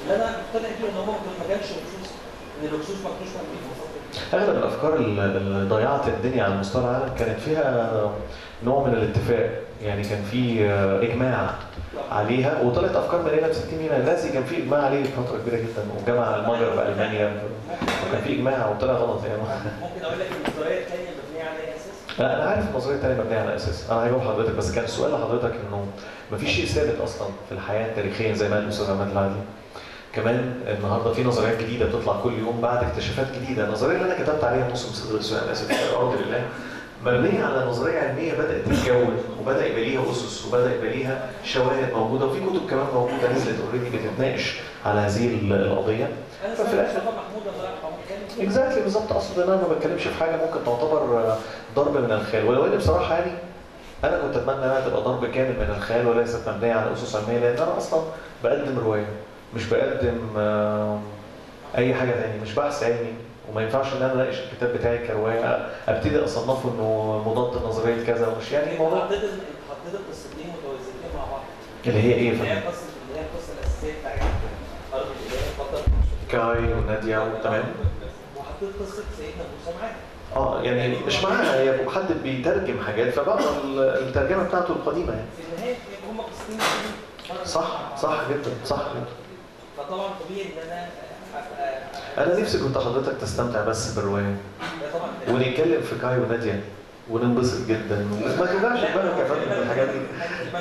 اللي انا مقتنع بيه ان هو ما كانش لصوص ان اللصوص ما كانوش موجودين في الفتره دي اغلب الافكار اللي ضيعت الدنيا على مستوى العالم كانت فيها نوع من الاتفاق يعني كان في اجماع عليها وطلعت افكار مليانه ب 60 مينا النازي كان في اجماع عليه فتره كبيره جدا وجمع المجر بالمانيا وكان في اجماع وطلع غلط يعني ممكن اقول لك النظريه الثانيه مبنيه على اي اساس؟ لا انا عارف النظريه الثانيه مبنيه على اساس انا هجاوب حضرتك بس كان السؤال لحضرتك انه مفيش شيء ثابت اصلا في الحياه تاريخيا زي ما قال الاستاذ عماد العدلي كمان النهارده في نظريات جديده بتطلع كل يوم بعد اكتشافات جديده، النظريه اللي انا كتبت عليها موسم صدر السؤال انا اسف ارض لله مبنيه على نظريه علميه بدات تتكون وبدا يبقى ليها اسس وبدا يبقى ليها شواهد موجوده وفي كتب كمان موجوده نزلت اوريدي بتتناقش على هذه القضيه انا ففي سمعت الاخر مصطفى محمود الله يرحمه كان اكزاكتلي بالظبط اقصد ان انا ما بتكلمش في حاجه ممكن تعتبر ضرب من الخيال ولو ان بصراحه يعني انا كنت اتمنى انها تبقى ضرب كامل من الخيال وليست مبنيه على اسس علميه لان انا اصلا بقدم روايه مش بقدم آه، اي حاجه تاني مش بحث علمي وما ينفعش ان انا اناقش الكتاب بتاعي كروايه ابتدي اصنفه انه مضاد لنظريه كذا ومش يعني الموضوع حطيت حطيت القصتين متوازيين مع بعض اللي هي ايه يا اللي هي فندم؟ قصه اللي هي القصه الاساسيه بتاعت ارض الاله فقط كاي وناديا وتمام وحطيت قصه سيدنا موسى معاها اه يعني مش معاها هي حد بيترجم حاجات فبقرا الترجمه بتاعته القديمه يعني في النهايه هم قصتين مختلفين. صح صح جدا صح جدا فطبعا طبيعي ان انا ابقى انا نفسي كنت حضرتك تستمتع بس بالروايه ده طبعا ونتكلم في كاي وناديا وننبسط جدا وما توجعش بالك يا فندم بالحاجات دي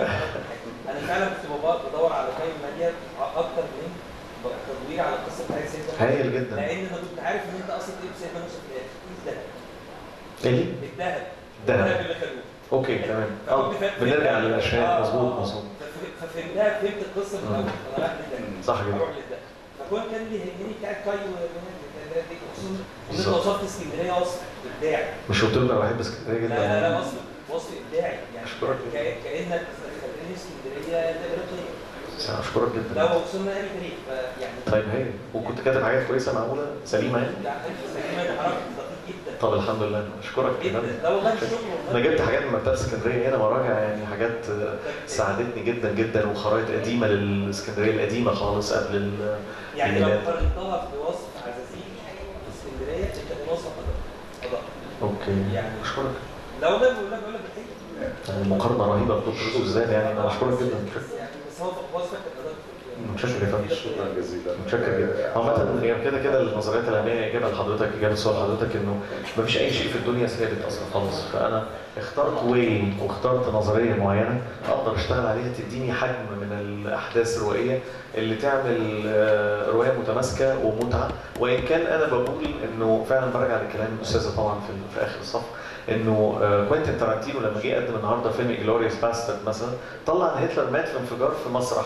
انا فعلا كنت بابا بدور على كاي ماليا اكتر من تدوير على القصه بتاعت سيدنا هايل جدا لان انا كنت عارف ان انت اصلا ايه سيدنا موسى في الاخر ايه الذهب دهب. الذهب اللي خدوه اوكي تمام اه بنرجع للاشياء مظبوط مظبوط فف- ففهمتها فهمت القصه من الاول انا رايح للذهب صح جدا. اروح للذهب فكون كان اللي يهمني بتاعت كاي وناديا دي خصوصا ان انت بالظبط. وصفت اسكندريه وصف ابداعي مش قلت لك انا بحب اسكندريه لا لا لا جدا وصف وصف ابداعي يعني أشكرك. كأ- كانك خليني اسكندريه اغريقيه اشكرك ده جدا هو وصلنا قال تاريخ فيعني طيب هايل وكنت كاتب حاجات كويسه معموله سليمه يعني لا سليمان حركه دقيق جدا طب الحمد لله اشكرك جدا كمان ده والله الشغل انا والله جبت حاجات من مكتبه اسكندريه هنا مراجع يعني حاجات آه، ساعدتني جدا جدا وخرائط قديمه للاسكندريه القديمه خالص قبل ال يعني لو الميلاد. قارنتها بوصف عزازيل اسكندريه انت بوصف قضاء اوكي يعني. اشكرك لا والله بقول لك بقول لك الحقيقه يعني مقارنه رهيبه بدكتور بالذات يعني انا اشكرك جدا يعني بس هو وصفك القضاء متشكر يا فندم شكرا جزيلا متشكر جدا عامة يعني كده كده النظريات العلمية إجابة لحضرتك إجابة سؤال حضرتك إنه مفيش أي شيء في الدنيا ثابت أصلا خالص فأنا اخترت واي واخترت نظرية معينة أقدر أشتغل عليها تديني حجم من الأحداث الروائية اللي تعمل آه، رواية متماسكة ومتعة وإن كان أنا بقول إنه فعلا برجع لكلام الأستاذة طبعا في, في آخر الصف انه آه، كوينتين تارانتينو لما جه يقدم النهارده فيلم انجلوريوس باسترد مثلا طلع ان هتلر مات في انفجار في مسرح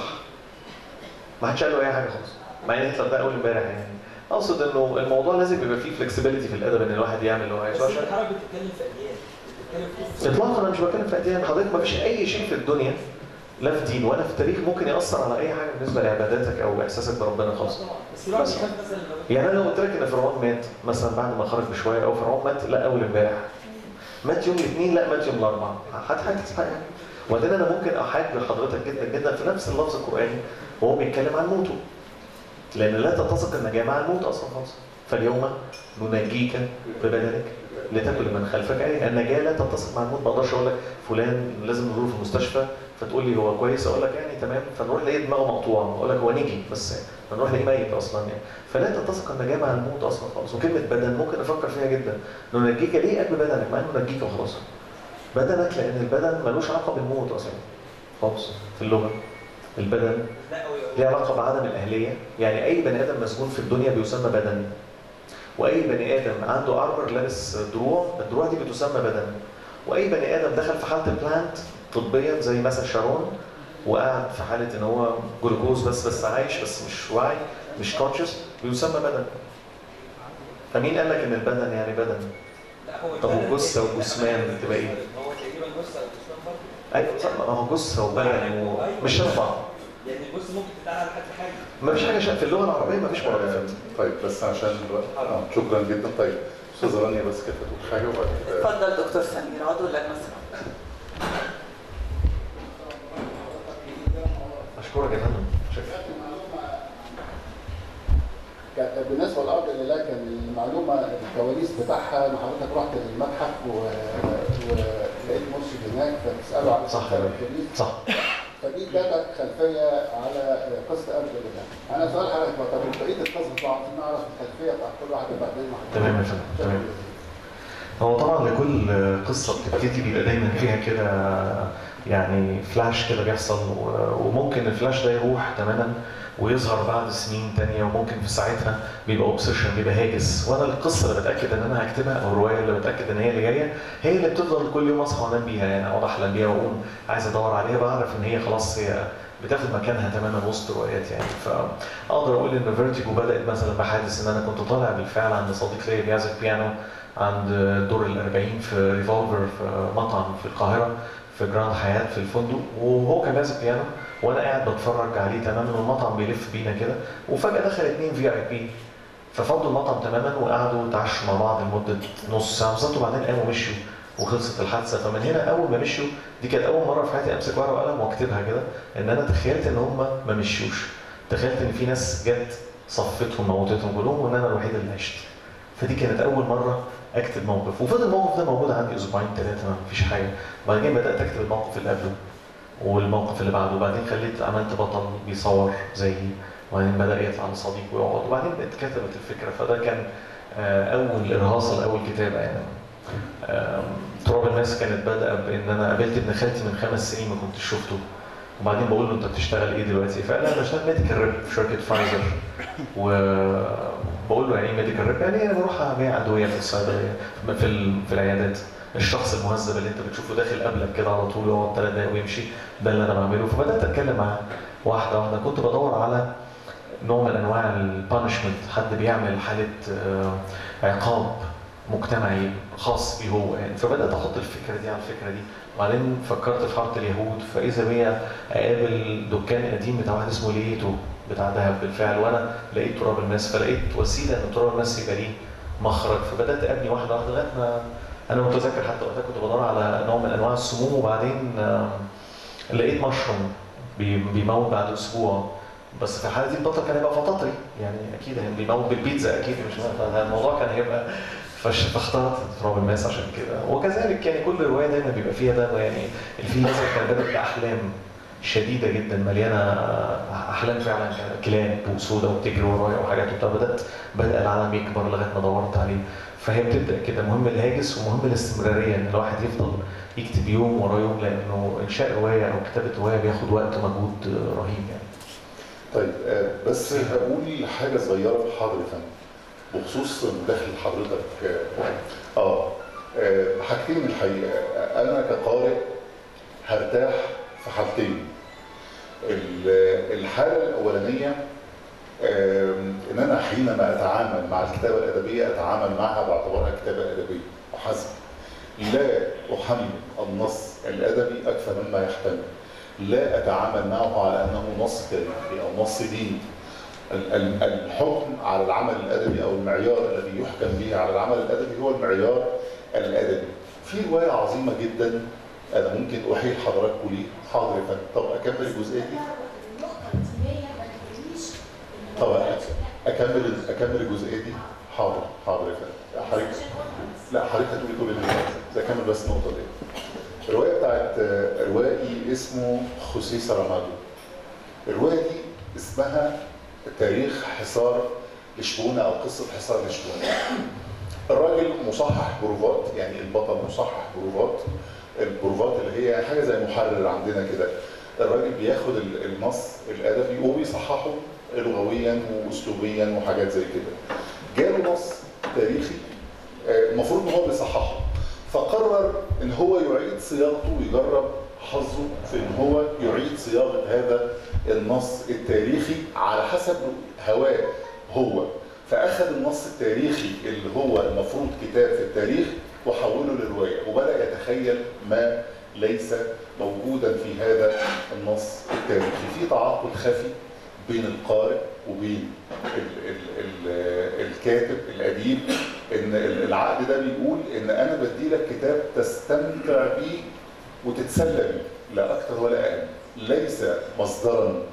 ما حدش قال له اي حاجه خالص مع ان هتلر ده اول امبارح يعني اقصد انه الموضوع لازم يبقى فيه فلكسبيليتي في الادب ان الواحد يعمل اللي هو بس عايزه انت عشان حضرتك بتتكلم في اديان بتتكلم في اطلاقا انا مش بتكلم في اديان حضرتك ما فيش اي شيء في الدنيا لا في دين ولا في تاريخ ممكن ياثر على اي حاجه بالنسبه لعباداتك او احساسك بربنا خالص طبعا بس في واحد بس. بيخاف مثلا لو- يعني انا لو قلت لك ان فرعون مات مثلا بعد ما خرج بشويه او فرعون مات لا اول امبارح مات يوم الاثنين لا مات يوم الاربعاء هتحاج تسمع يعني وبعدين انا ممكن احاج لحضرتك جدا جدا في نفس اللفظ القراني وهو بيتكلم عن موته لان لا تتسق النجاه مع الموت اصلا خالص فاليوم ننجيك ببدنك لتاكل من خلفك اي النجاه لا تتسق مع الموت ما اقدرش اقول لك فلان لازم نروح في المستشفى فتقول لي هو كويس اقول لك يعني تمام فنروح نلاقي دماغه مقطوعه اقول لك هو نجي بس فنروح نلاقيه ميت اصلا يعني فلا تتسق النجاه مع الموت اصلا خالص وكلمه بدن ممكن افكر فيها جدا ننجيك ليه قبل بدنك مع انه ننجيك وخلاص بدنك لان البدن ملوش علاقه بالموت اصلا خالص في اللغه البدن لا أو ليه علاقه بعدم الاهليه يعني اي بني ادم مسجون في الدنيا بيسمى بدن واي بني ادم عنده ارمر لابس دروع الدروع دي بتسمى بدن واي بني ادم دخل في حاله البلانت طبيا زي مثلا شارون وقعد في حاله ان هو جلوكوز بس بس عايش بس مش واعي مش كونشس بيسمى بدن فمين قال لك ان البدن يعني بدن لا هو طب البدن- وجثة وجثمان تبقى إيه؟ هو تقريبا جثه او جثمان برضه ايوه صح ما هو جثه وبدن ومش شبه بعض يعني الجثه ممكن تتقال على حد حاجه ما فيش حاجه شا- في اللغه العربيه ما فيش مرادفات طيب بس عشان الوقت آه، شكرا جدا طيب استاذه رانيا بس كانت هتقول حاجه وبعد كده اتفضل دكتور سمير عضو اللجنه الثقافيه اشكرك يا فندم شكرا كان- بالنسبه لارض الاله كان المعلومه الكواليس بتاعها ان حضرتك رحت للمتحف و- ولقيت مرشد هناك فتساله عن صح. الكواليس صح فدي ادتك خلفيه على قصه ارض الاله. انا سؤال حضرتك بقى طب بقيه القصص بقى عايزين نعرف الخلفيه بتاعت كل واحده بعدين مع تمام يا فندم تمام هو طبعا لكل قصة بتبتدي بيبقى دايما فيها كده يعني فلاش كده بيحصل و- وممكن الفلاش ده يروح تماما ويظهر بعد سنين تانية وممكن في ساعتها بيبقى اوبسيشن بيبقى هاجس وانا القصة اللي بتأكد ان انا هكتبها او الرواية اللي بتأكد ان هي اللي جاية هي اللي بتفضل كل يوم اصحى وانام بيها يعني اقعد احلم بيها واقوم عايز ادور عليها بعرف ان هي خلاص هي بتاخد مكانها تماما وسط روايات يعني فاقدر اقول ان فيرتيجو بدات مثلا بحادث ان انا كنت طالع بالفعل عند صديق ليا بيعزف بيانو عند الدور ال 40 في ريفولفر في مطعم في القاهره في جراند حياه في الفندق وهو كان بيعزف بيانو وانا قاعد بتفرج عليه تماما والمطعم بيلف بينا كده وفجاه دخل اتنين في اي بي ففضوا المطعم تماما وقعدوا يتعشوا مع بعض لمده نص ساعه بالظبط وبعدين قاموا مشوا وخلصت الحادثه فمن هنا اول ما مشوا دي كانت اول مره في حياتي امسك ورقه وقلم واكتبها كده ان انا تخيلت ان هم ما مشيوش تخيلت ان في ناس جت صفتهم موتتهم كلهم وان انا الوحيد اللي عشت فدي كانت اول مره اكتب موقف وفضل الموقف ده موجود عندي اسبوعين ثلاثه ما فيش حاجه وبعدين بدات اكتب الموقف اللي قبله والموقف اللي بعده وبعدين خليت عملت بطل بيصور زيي وبعدين بدا يطلع لصديق ويقعد وبعدين اتكتبت الفكره فده كان آه، اول ارهاصه لاول كتابه يعني آم، تراب الناس كانت بادئه بان انا قابلت ابن خالتي من خمس سنين ما كنتش شفته وبعدين بقول له انت بتشتغل ايه دلوقتي؟ فقال لي انا بشتغل ميديكال ريب في شركه فايزر وبقول له يعني ايه ميديكال ريب؟ يعني انا بروح ابيع ادويه في الصيدليه في ال- في العيادات الشخص المهذب اللي انت بتشوفه داخل قبلك كده على طول يقعد ثلاث دقايق ويمشي ده اللي انا بعمله فبدات اتكلم معاه واحده واحده كنت بدور على نوع من انواع البانشمنت حد بيعمل حاله آه، عقاب مجتمعي خاص بيه هو يعني فبدات احط الفكره دي على الفكره دي وبعدين فكرت في حاره اليهود فاذا بيا اقابل دكان قديم بتاع واحد اسمه ليتو بتاع دهب بالفعل وانا لقيت تراب الماس فلقيت وسيله ان تراب الماس يبقى ليه مخرج فبدات ابني واحده واحده لغايه ما انا متذكر حتى وقتها كنت بدور على نوع من انواع السموم وبعدين آم، لقيت مشروم بي- بيموت بعد اسبوع بس في الحاله دي البطل كان هيبقى فطاطري يعني اكيد يعني بيموت بالبيتزا اكيد مش فالموضوع كان هيبقى فش- فاخترت تراب الماس عشان كده وكذلك يعني كل روايه دايما بيبقى فيها ده يعني الفيل الازرق كان بدأ باحلام شديده جدا مليانه احلام فعلا كانت كلاب وسودة وبتجري ورايا وحاجات وبتاع بدات بدا العالم يكبر لغايه ما دورت عليه فهي بتبدا كده مهم الهاجس ومهم الاستمراريه ان الواحد يفضل يكتب يوم ورا يوم لانه انشاء روايه او كتابه روايه بياخد وقت ومجهود رهيب يعني طيب آه، بس هقول حاجه صغيره في حاضر يا فندم بخصوص مداخله حضرتك اه آه، آه، حاجتين الحقيقه انا كقارئ هرتاح في حالتين ال- الحاله الاولانيه آم، ان انا حينما اتعامل مع الكتابه الادبيه اتعامل معها باعتبارها كتابه ادبيه وحسب لا احمل النص الادبي اكثر مما يحتمل لا اتعامل معه على انه نص تاريخي او نص ديني ال- ال- الحكم على العمل الادبي او المعيار الذي يحكم به على العمل الادبي هو المعيار الادبي في روايه عظيمه جدا انا ممكن احيل حضراتكم ليه حاضر يا فندم طب اكمل الجزئيه دي طب اكمل اكمل الجزئيه دي حاضر حاضر يا فندم حضرتك لا حضرتك هتقولي كل اللي فات. ده اكمل بس النقطه دي الروايه بتاعت آه، روائي اسمه خوسيس رمادو الروايه دي اسمها تاريخ حصار لشبونه او قصه حصار لشبونه الراجل مصحح بروفات يعني البطل مصحح بروفات البروفات اللي هي حاجه زي محرر عندنا كده الراجل بياخد ال- النص الادبي وبيصححه لغويا واسلوبيا وحاجات زي كده جاله نص تاريخي آه، المفروض ان هو بيصححه فقرر ان هو يعيد صياغته ويجرب حظه في ان هو يعيد صياغه هذا النص التاريخي على حسب هواه هو فاخذ النص التاريخي اللي هو المفروض كتاب في التاريخ وحوله لروايه وبدا يتخيل ما ليس موجودا في هذا النص التاريخي في تعاقد خفي بين القارئ وبين ال ال ال الكاتب الاديب ان ال- العقد ده بيقول ان انا بدي لك كتاب تستمتع بيه وتتسلى بيه لا اكثر ولا اقل ليس مصدرا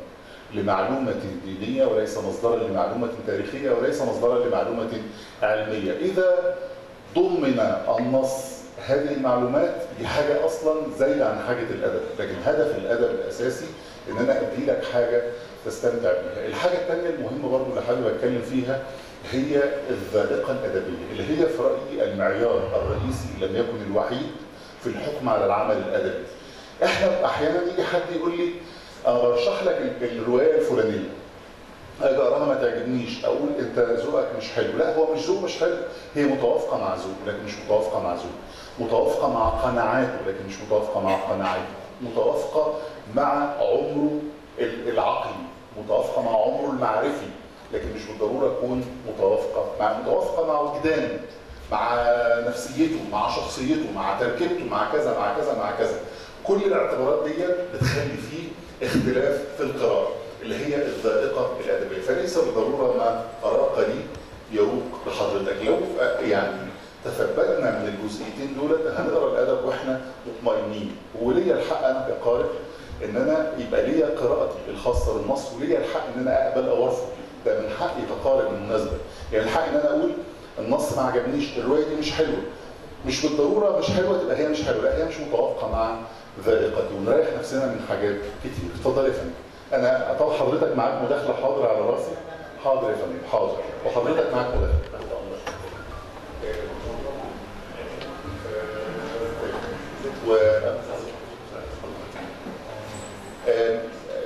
لمعلومة دينية وليس مصدرا لمعلومة تاريخية وليس مصدرا لمعلومة علمية إذا ضمن النص هذه المعلومات دي حاجة أصلا زايدة عن حاجة الأدب لكن هدف الأدب الأساسي إن أنا أدي لك حاجة تستمتع بيها الحاجة الثانية المهمة برضو اللي حابب أتكلم فيها هي الذائقة الأدبية اللي هي في رأيي المعيار الرئيسي لم يكن الوحيد في الحكم على العمل الأدبي احنا احيانا يجي حد يقول لي انا برشح لك ال- الروايه الفلانيه اجي اقراها ما تعجبنيش اقول انت ذوقك مش حلو لا هو مش ذوق مش حلو هي متوافقه مع ذوق لكن مش متوافقه مع ذوق متوافقه مع قناعاته لكن مش متوافقه مع قناعاتي متوافقه مع عمره ال- العقلي متوافقه مع عمره المعرفي لكن مش بالضروره تكون متوافقه مع متوافقه مع وجدانه مع نفسيته مع شخصيته مع تركيبته مع كذا مع كذا مع كذا كل الاعتبارات دي بتخلي فيه اختلاف في القراءة اللي هي الذائقة الأدبية فليس بالضرورة ما أراق لي يروق لحضرتك لو يعني تثبتنا من الجزئيتين دول هنقرا الأدب واحنا مطمئنين وليا الحق أنا كقارئ إن أنا يبقى ليا قراءتي الخاصة بالنص وليا الحق إن أنا أقبل أو أرفض ده من حقي كقارئ بالمناسبة يعني الحق إن أنا أقول النص ما عجبنيش الرواية دي مش حلوة مش بالضروره مش حلوه تبقى هي مش حلوه لا هي مش متوافقه مع ذائقتي ونريح نفسنا من حاجات كتير اتفضل يا فندم انا طب حضرتك معاك مداخله حاضر على راسي حاضر يا فندم حاضر وحضرتك معاك مداخله تحت امرك و آم،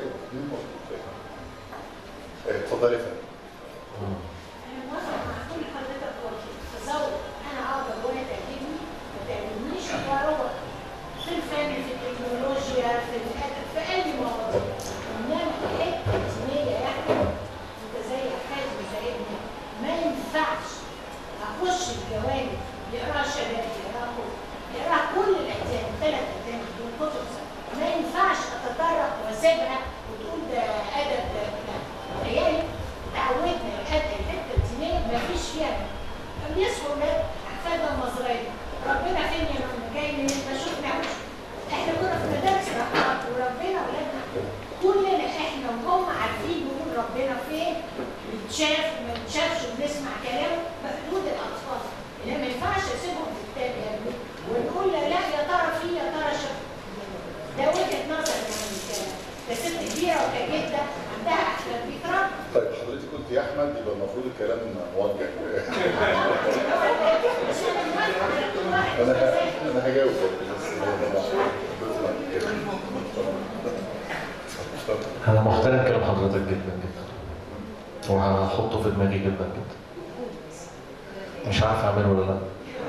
آه، اتفضل يا فندم انا موافقه مع كل حضرتك قلته تصور انا اقدر روايه تعجبني ما تعجبنيش واروح في الفن في التكنولوجيا في الادب في اي مواضيع انما الحته الدينيه يا احمد انت زي حازم زي ابني ما ينفعش اخش الجوانب يقراها شباب يقراها كل يقراها كل الاجزاء الثلاث اجزاء دول كتب سنة. ما ينفعش اتطرق واسيبها وتقول ده ادب ده لا تخيلي تعودنا الحته الحته الدينيه ما فيش فيها يسهل ولاد احفادنا المصريه ربنا فين يا ماما جاي منين ما شفناهوش احنا كنا في مدارس رحمات وربنا ولادنا كلنا احنا وهم عارفين نقول ربنا فين بيتشاف ما بيتشافش وبنسمع كلامه بحدود الاطفال انما ما ينفعش اسيبهم في الكتاب يا ابني ونقول لا لا يا ترى في يا ترى شاف ده وجهه نظر يعني ك- كست كبيره وكجده عندها احلام بيتربى طيب حضرتك قلت يا احمد يبقى المفروض الكلام موجه انا ه- انا هجاوب برضه، بس انا محترم كلام حضرتك جدا جدا وهحطه في دماغي جدا جدا مش عارف اعمله ولا لا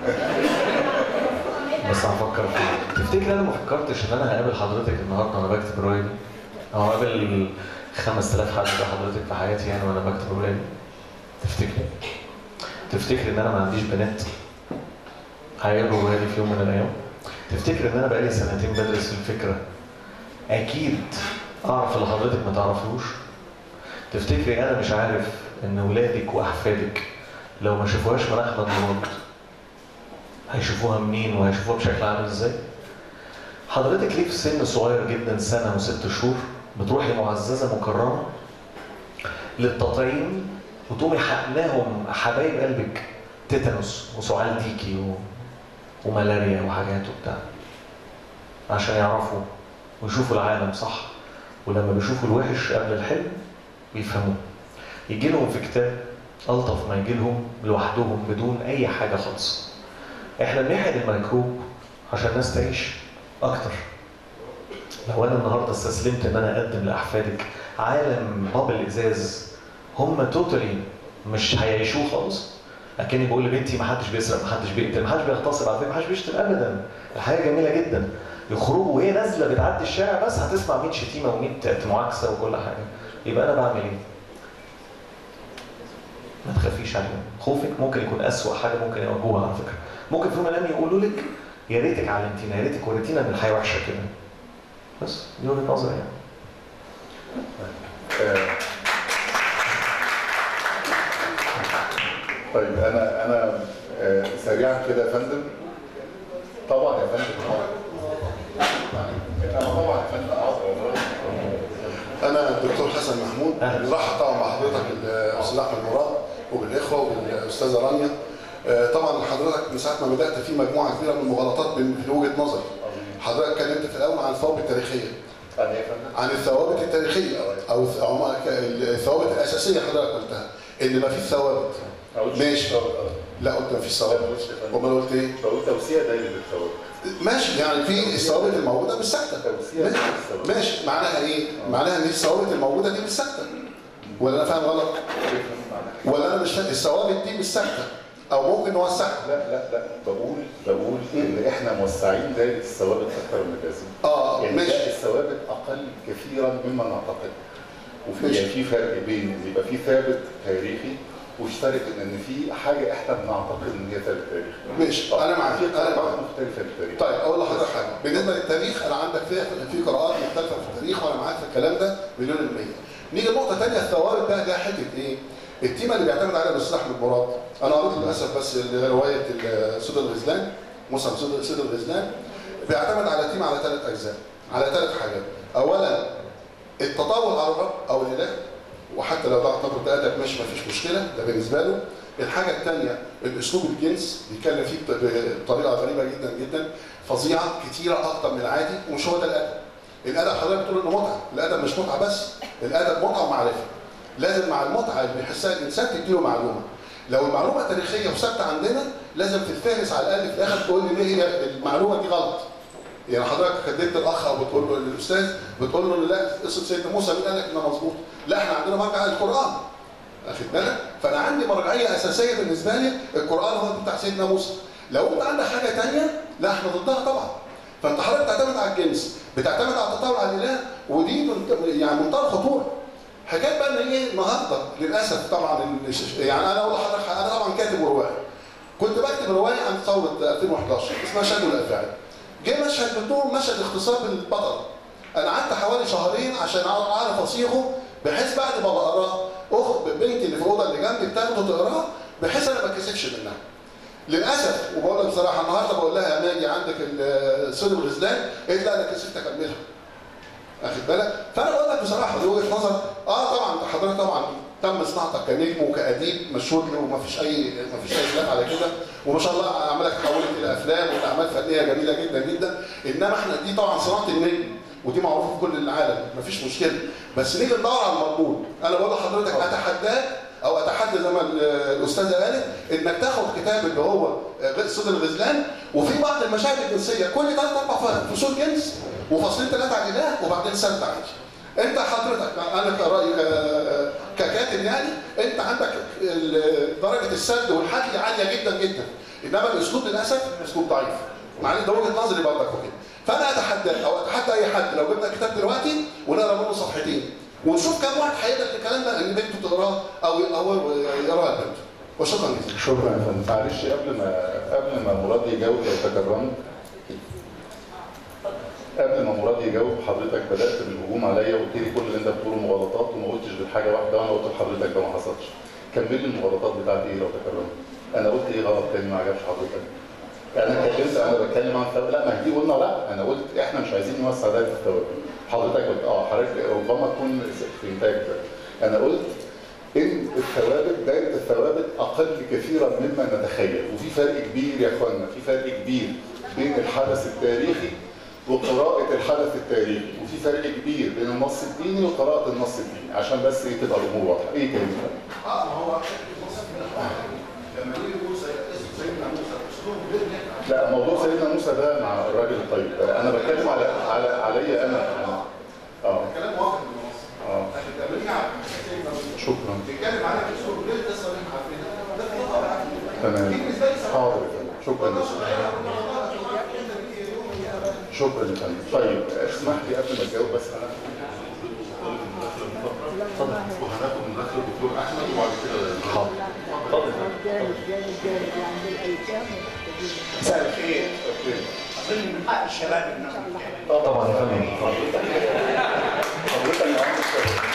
بس هفكر فيه تفتكر انا ما فكرتش ان انا هقابل حضرتك النهارده وانا بكتب الروايه دي او هقابل 5000 حد زي حضرتك في حياتي يعني وانا بكتب الروايه دي تفتكر تفتكر ان انا ما عنديش بنات هيقروا الروايه دي في يوم من الايام تفتكر ان انا بقالي سنتين بدرس الفكره اكيد اعرف اللي حضرتك ما تعرفوش تفتكري انا مش عارف ان ولادك واحفادك لو ما شافوهاش من احمد مراد هيشوفوها منين وهيشوفوها بشكل عامل ازاي حضرتك ليه في سن صغير جدا سنه وست شهور بتروحي معززه مكرمه للتطعيم وتقومي حقناهم حبايب قلبك تيتانوس وسعال ديكي و... وملاريا وحاجات وبتاع عشان يعرفوا ويشوفوا العالم صح ولما بيشوفوا الوحش قبل الحلم بيفهموه يجي لهم في كتاب ألطف ما يجي لهم لوحدهم بدون أي حاجة خالص احنا بنحقن الميكروب عشان الناس تعيش أكتر لو أنا النهاردة استسلمت إن أنا أقدم لأحفادك عالم بابل إزاز هم توتالي مش هيعيشوه خالص اكني بقول لبنتي ما حدش بيسرق ما حدش بيقتل ما حدش بيغتصب على فكره ما حدش بيشتم ابدا الحياه جميله جدا يخرجوا وهي نازله بتعدي الشارع بس هتسمع 100 شتيمه و100 معاكسه وكل حاجه يبقى انا بعمل ايه؟ ما تخافيش عليهم خوفك ممكن يكون اسوأ حاجه ممكن يواجهوها على فكره ممكن في يوم من الايام يقولوا لك يا ريتك علمتينا يا ريتك وريتينا ان الحياه وحشه كده بس دي وجهه نظري يعني آه. طيب انا انا آه، سريعا كده يا فندم طبعا يا فندم طبعا طبعا يا فندم حاضر أنا الدكتور حسن أهلا. نرحب طبعا مع حضرتك الاستاذ احمد مراد وبالاخوه وبالاستاذه رانيا آه، طبعا حضرتك من ساعه ما بدات في مجموعه كبيره من المغالطات من في وجهه نظري حضرتك اتكلمت في الاول عن الثوابت التاريخيه انا يا فندم عن الثوابت التاريخيه او أو ما- ك- الثوابت الاساسيه حضرتك قلتها ان ما فيش ثوابت أقول ماشي. ثوابت، آه. لا قلت ما فيش لا، ثوابت ما قلتش يا فندم. امال قلت ايه؟ بقول توسيع دايره الثوابت ماشي يعني في الثوابت الموجوده مش ثابته توسيع ماشي. دايرة الثوابت. ماشي معناها ايه؟ معناها ان الثوابت الموجوده دي مش ثابته ولا انا فاهم غلط؟ ولا انا مش فاهم الثوابت دي مش ثابته او ممكن نوسعها لا لا لا بقول بقول ان احنا موسعين دايره الثوابت اكثر من اللازم اه يعني ماشي لا الثوابت اقل كثيرا مما نعتقد وفي ماشي. يعني في فرق بين ان يبقى في ثابت تاريخي وش فرق ان ان في حاجه احنا بنعتقد ان هي ثابت تاريخي ماشي انا معاك في انا قراءات معاك مختلفه للتاريخ طيب اقول لحضرتك حاجه بالنسبه للتاريخ انا عندك في في قراءات مختلفه في التاريخ وانا معاك في الكلام ده مليون المية نيجي لنقطه ثانيه الثوابت بقى ده حته ايه؟ التيمه اللي بيعتمد عليها الاستاذ احمد مراد انا قريت للاسف بس روايه سود الغزلان موسى سود سود الغزلان بيعتمد على تيمه على ثلاث اجزاء على ثلاث حاجات اولا التطاول على الرب او الاله وحتى لو ده اعتبر ده ادب ماشي ما فيش مشكله ده بالنسبه له الحاجه الثانيه الاسلوب الجنس بيتكلم فيه بط- بطريقه غريبه جدا جدا فظيعه كتيره اكتر من العادي ومش هو ده الادب الادب حضرتك بتقول انه متعه الادب مش متعه بس الادب متعه ومعرفه لازم مع المتعه اللي بيحسها الانسان تديله معلومه لو المعلومه تاريخيه وثابته عندنا لازم في الفهرس على الاقل في الاخر تقول لي ليه هي المعلومه دي غلط يعني حضرتك كدبت الاخ او بتقول له للاستاذ بتقول له لا قصه سيدنا موسى مين قال لك انها مظبوط؟ لا احنا عندنا مرجع القران واخد بالك؟ فانا عندي مرجعيه اساسيه بالنسبه لي القران هو بتاع سيدنا موسى لو انت عندك حاجه ثانيه لا احنا ضدها طبعا فانت حضرتك بتعتمد على الجنس بتعتمد على التطور على الاله ودي من- يعني منتهى الخطوره حكايه بقى ان ايه النهارده للاسف طبعا الش- يعني انا اقول لحضرتك انا طبعا كاتب وروائي كنت بكتب روايه عن ثوره 2011 اسمها شد الافاعي جه مشهد بتوع مشهد اغتصاب البطل انا قعدت حوالي شهرين عشان اعرف اصيغه بحيث بعد ما بقراه اخت بنتي اللي في الاوضه اللي جنبي بتاخده تقراه بحيث انا ما اتكسفش منها للاسف وبقول لك بصراحه النهارده بقول لها يا ماجي عندك ال- سود الغزلان قالت لا انا كسفت اكملها واخد بالك فانا بقول لك بصراحه دي وجهه نظر اه طبعا حضرتك طبعا تم صناعتك كنجم وكاديب مشهور له وما فيش اي ما فيش اي خلاف على كده وما شاء الله اعمالك تحولت الى افلام واعمال فنيه جميله جدا جدا انما احنا دي طبعا صناعه النجم ودي معروفه في كل العالم ما فيش مشكله بس نيجي ندور على المضمون انا بقول لحضرتك اتحداك او اتحدى زي ما ال- الاستاذه قالت انك تاخد كتاب اللي هو صيد الغزلان وفي بعض المشاهد الجنسيه كل ثلاث اربع فصول جنس وفصلين ثلاثه عن الاله وبعدين سبت عادي انت حضرتك انا كرايي ك- ككاتب يعني انت عندك ال- درجه السرد والحكي عاليه جدا جدا انما الاسلوب للاسف اسلوب ضعيف معلش ده وجهه نظري برضك وكده فانا اتحداك او اتحدى اي حد لو جبنا كتاب دلوقتي ونقرا منه صفحتين ونشوف كم واحد هيقدر الكلام ده ان بنته تقراه او او يقراها لبنته وشكرا جزيلا شكرا يا فندم معلش قبل ما قبل ما مراد يجاوب لو تكرمت قبل ما مراد يجاوب حضرتك بدات بالهجوم عليا وقلت لي كل اللي انت بتقوله مغالطات وما قلتش غير حاجه واحده وانا قلت لحضرتك ده ما حصلش كمل لي المغالطات بتاعتي ايه لو تكرمت انا قلت ايه غلط تاني ما عجبش حضرتك يعني انا اتكلمت انا بتكلم عن الثوابت لا ما هي دي قلنا لا انا قلت احنا مش عايزين نوسع دايره الثوابت حضرتك قلت اه حضرتك ربما تكون في انتاج ده انا قلت ان الثوابت دايره الثوابت اقل كثيرا مما نتخيل وفي فرق كبير يا اخوانا في فرق كبير بين الحدث التاريخي وقراءة الحدث التاريخي وفي فرق كبير بين النص الديني وقراءة النص الديني عشان بس ايه تبقى الامور واضحة ايه تاني اه ما هو لما يجي يقول سيدنا موسى اسلوب لا موضوع سيدنا موسى ده مع الراجل الطيب انا بتكلم على على عليا انا أنا. اه كلام واضح من النص اه لكن لما نيجي على سيدنا موسى شكرا بيتكلم على اسلوب غير ده صريح عارفينها ده في خطأ عارفينها. تمام دي بالنسبه لي صراحه حاضر يا فندم. شكرا يا فندم. شكرا يا فندم طيب اسمح لي قبل ما تجاوب بس انا وهناخد مداخله الدكتور احمد وبعد كده حاضر اتفضل جانب جانب جانب عند الايتام ومحتاجين مساء الخير اظن من حق الشباب انهم طبعا يا فندم حضرتك يا عم الشباب.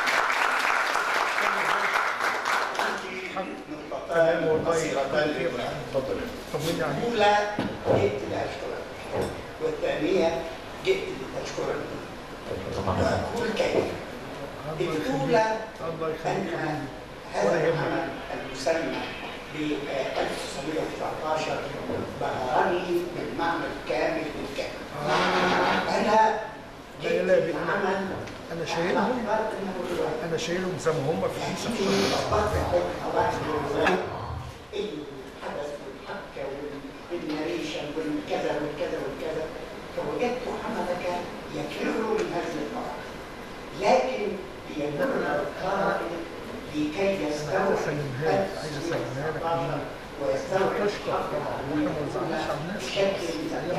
نقطتان قصيرتان للوقت. اتفضل الاولى جئت لاشكرك والثانيه جئت لتشكرني طبعا اقول كيف الأولى أن هذا العمل المسمى ب 1919 بقى غني بالمعنى الكامل للكلمة. أنا جئت بالعمل انا شايلهم انا شايلهم زي ما هم في كيس الحدث والحبكة والناريشن والكذا والكذا والكذا فوجدت عملك يكر من هذه الطبقة لكن ليمر القارئ لكي يستوعب عايز اسلمها لك دي ويستوعب بشكل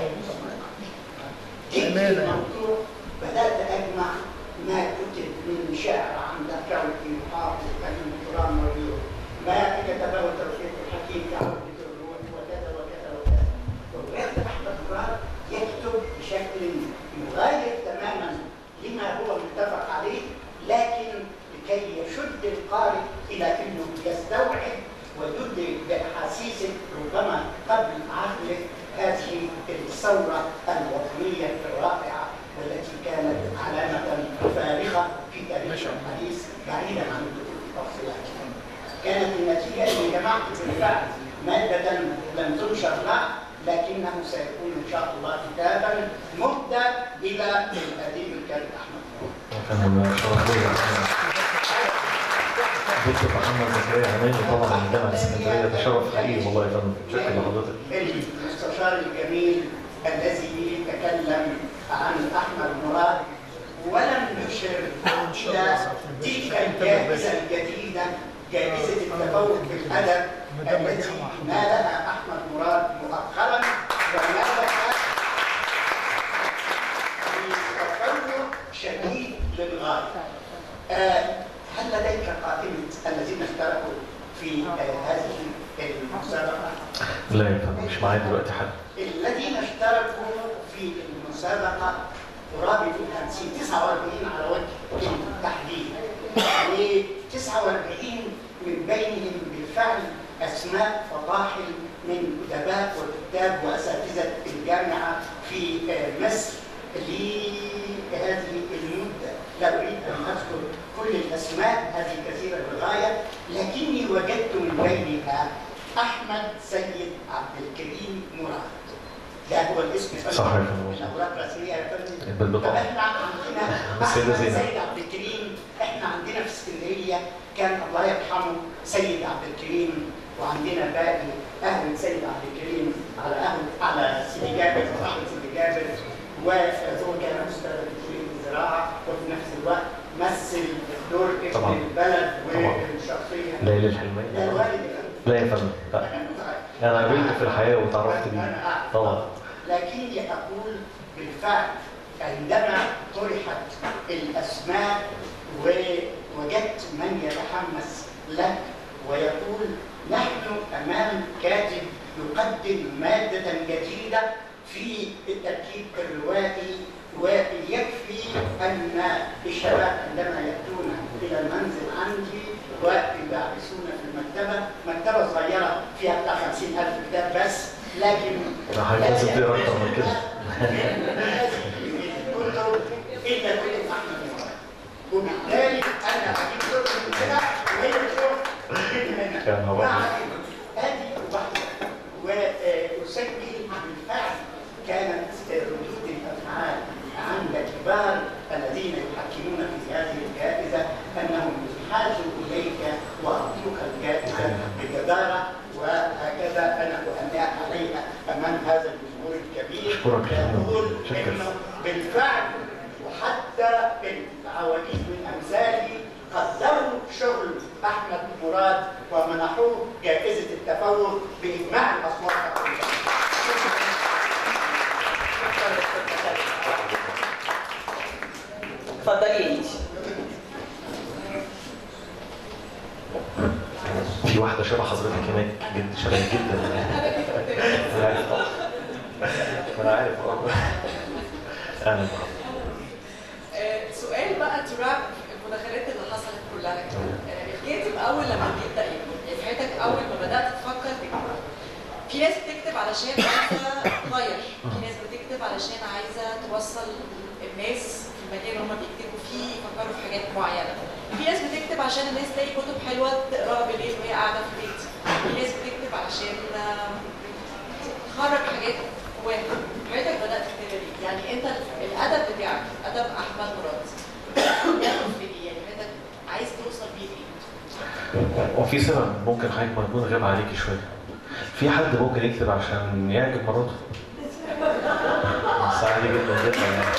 جئت الموضوع بدأت أجمع ما كتب من شعر عن ذكاوتي وحافظ كلمة القرآن واليوم ما كتبه توفيق الحكيم كعبد الروح وكذا وكذا وكذا ووجدت أحمد مراد يكتب بشكل يغاير تماما لما هو متفق عليه لكن لكي يشد القارئ إلى أنه يستوعب ويدرك بأحاسيس ربما قبل عقله هذه الثورة الوطنية الرائعة والتي كانت علامة فارغة في تاريخ الحديث بعيدا عن الدخول في تفصيلات. كانت النتيجة أني جمعت بالفعل مادة لم تنشر بعد لكنه سيكون إن شاء الله كتابا مهدى إلى الأديب الكريم أحمد كان شرف لي دكتور محمد زكريا عماني طبعا من جامعه الاسكندريه ده شرف حقيقي والله يا فندم شكرا لحضرتك المستشار الجميل الذي تكلم عن احمد مراد ولم يشر الى تلك الجائزه الجديده جائزه التفوق في الادب التي نالها احمد مراد مؤخرا ونالها بتفوق شديد للغايه. آه، هل لديك قائمه الذين اشتركوا في آه، هذه المسابقه؟ لا يا فندم مش معايا دلوقتي حد الذين اشتركوا في المسابقة قرابة ال 50 49 على وجه التحديد و 49 من بينهم بالفعل أسماء فطاحل من أدباء وكتاب وأساتذة الجامعة في مصر لهذه المدة لا أريد أن أذكر كل الأسماء هذه كثيرة للغاية لكني وجدت من بينها أحمد سيد عبد الكريم مراد ده هو الاسم صح يا فندم. من الأوراق الرسمية يا فندم بالبطاقة. فإحنا عندنا السيدة أحمد زينب. سيد عبد الكريم إحنا عندنا في اسكندرية كان الله يرحمه سيد عبد الكريم وعندنا باقي أهل سيد عبد الكريم على أهل على سيدي جابر وأحمد سيدي جابر وهو كان أستاذ في كلية الزراعة وفي نفس الوقت مثل دور ابن طبعاً. البلد طبعاً. والشخصية ليلى ده الحلمية الوالد يا فندم. لا يا فندم لا انا قابلته في الحياه وتعرفت بيه طبعا لكني أقول بالفعل عندما طرحت الأسماء ووجدت من يتحمس له ويقول نحن أمام كاتب يقدم مادة جديدة في التركيب الروائي ويكفي أن الشباب عندما يأتون إلى المنزل عندي ويبعثون في المكتبة مكتبة صغيرة فيها بتاع 50000 كتاب بس لكن ده حاجه لازم تقرا اكتر من كده كتب إلا كتب أحمد مراد وبالتالي أنا أجيب كتب من كده وهي تشوف من هنا كان هو مع هذه واحدة وأسجل بالفعل كانت ردود الأفعال عند كبار الذين يحكمون في هذه الجائزة أنهم يحاجوا إليك وأعطوك الجائزة بجدارة وهكذا أنا أهنئ عليها أمام هذا الجمهور الكبير أشكرك يا فندم. يقول شكرا. إنه بالفعل وحتى العواجيز من أمثالي قدروا شغل أحمد مراد ومنحوه جائزة التفوق بإجماع الأصوات اتفضلي يا ايدي في واحده شبه حضرتك هناك جد شبه جدا انا عارف طبعا انا عارف اه اهلا آه، سؤال بقى تراب المداخلات اللي حصلت كلها آه، الكاتب اول لما بيبدا يكتب يعني حياتك اول ما بدات تفكر تكتب في ناس بتكتب علشان عايزه تغير في ناس بتكتب علشان عايزه توصل الناس في المكان اللي هم بيكتبوا في يفكروا في حاجات معينه في ناس بتكتب عشان الناس تلاقي كتب حلوه تقراها بالليل وهي قاعده في البيت في ناس بتكتب علشان آم، تخرج حاجات جواها حضرتك بدات تكتب ليه؟ يعني انت الادب بتاعك ادب احمد مراد ياخد في ايه؟ يعني حضرتك عايز توصل بيه لايه؟ وفي سبب ممكن حضرتك ما يكون غاب عليكي شويه في حد ممكن يكتب عشان يعجب مراته بس عادي جدا جدا يعني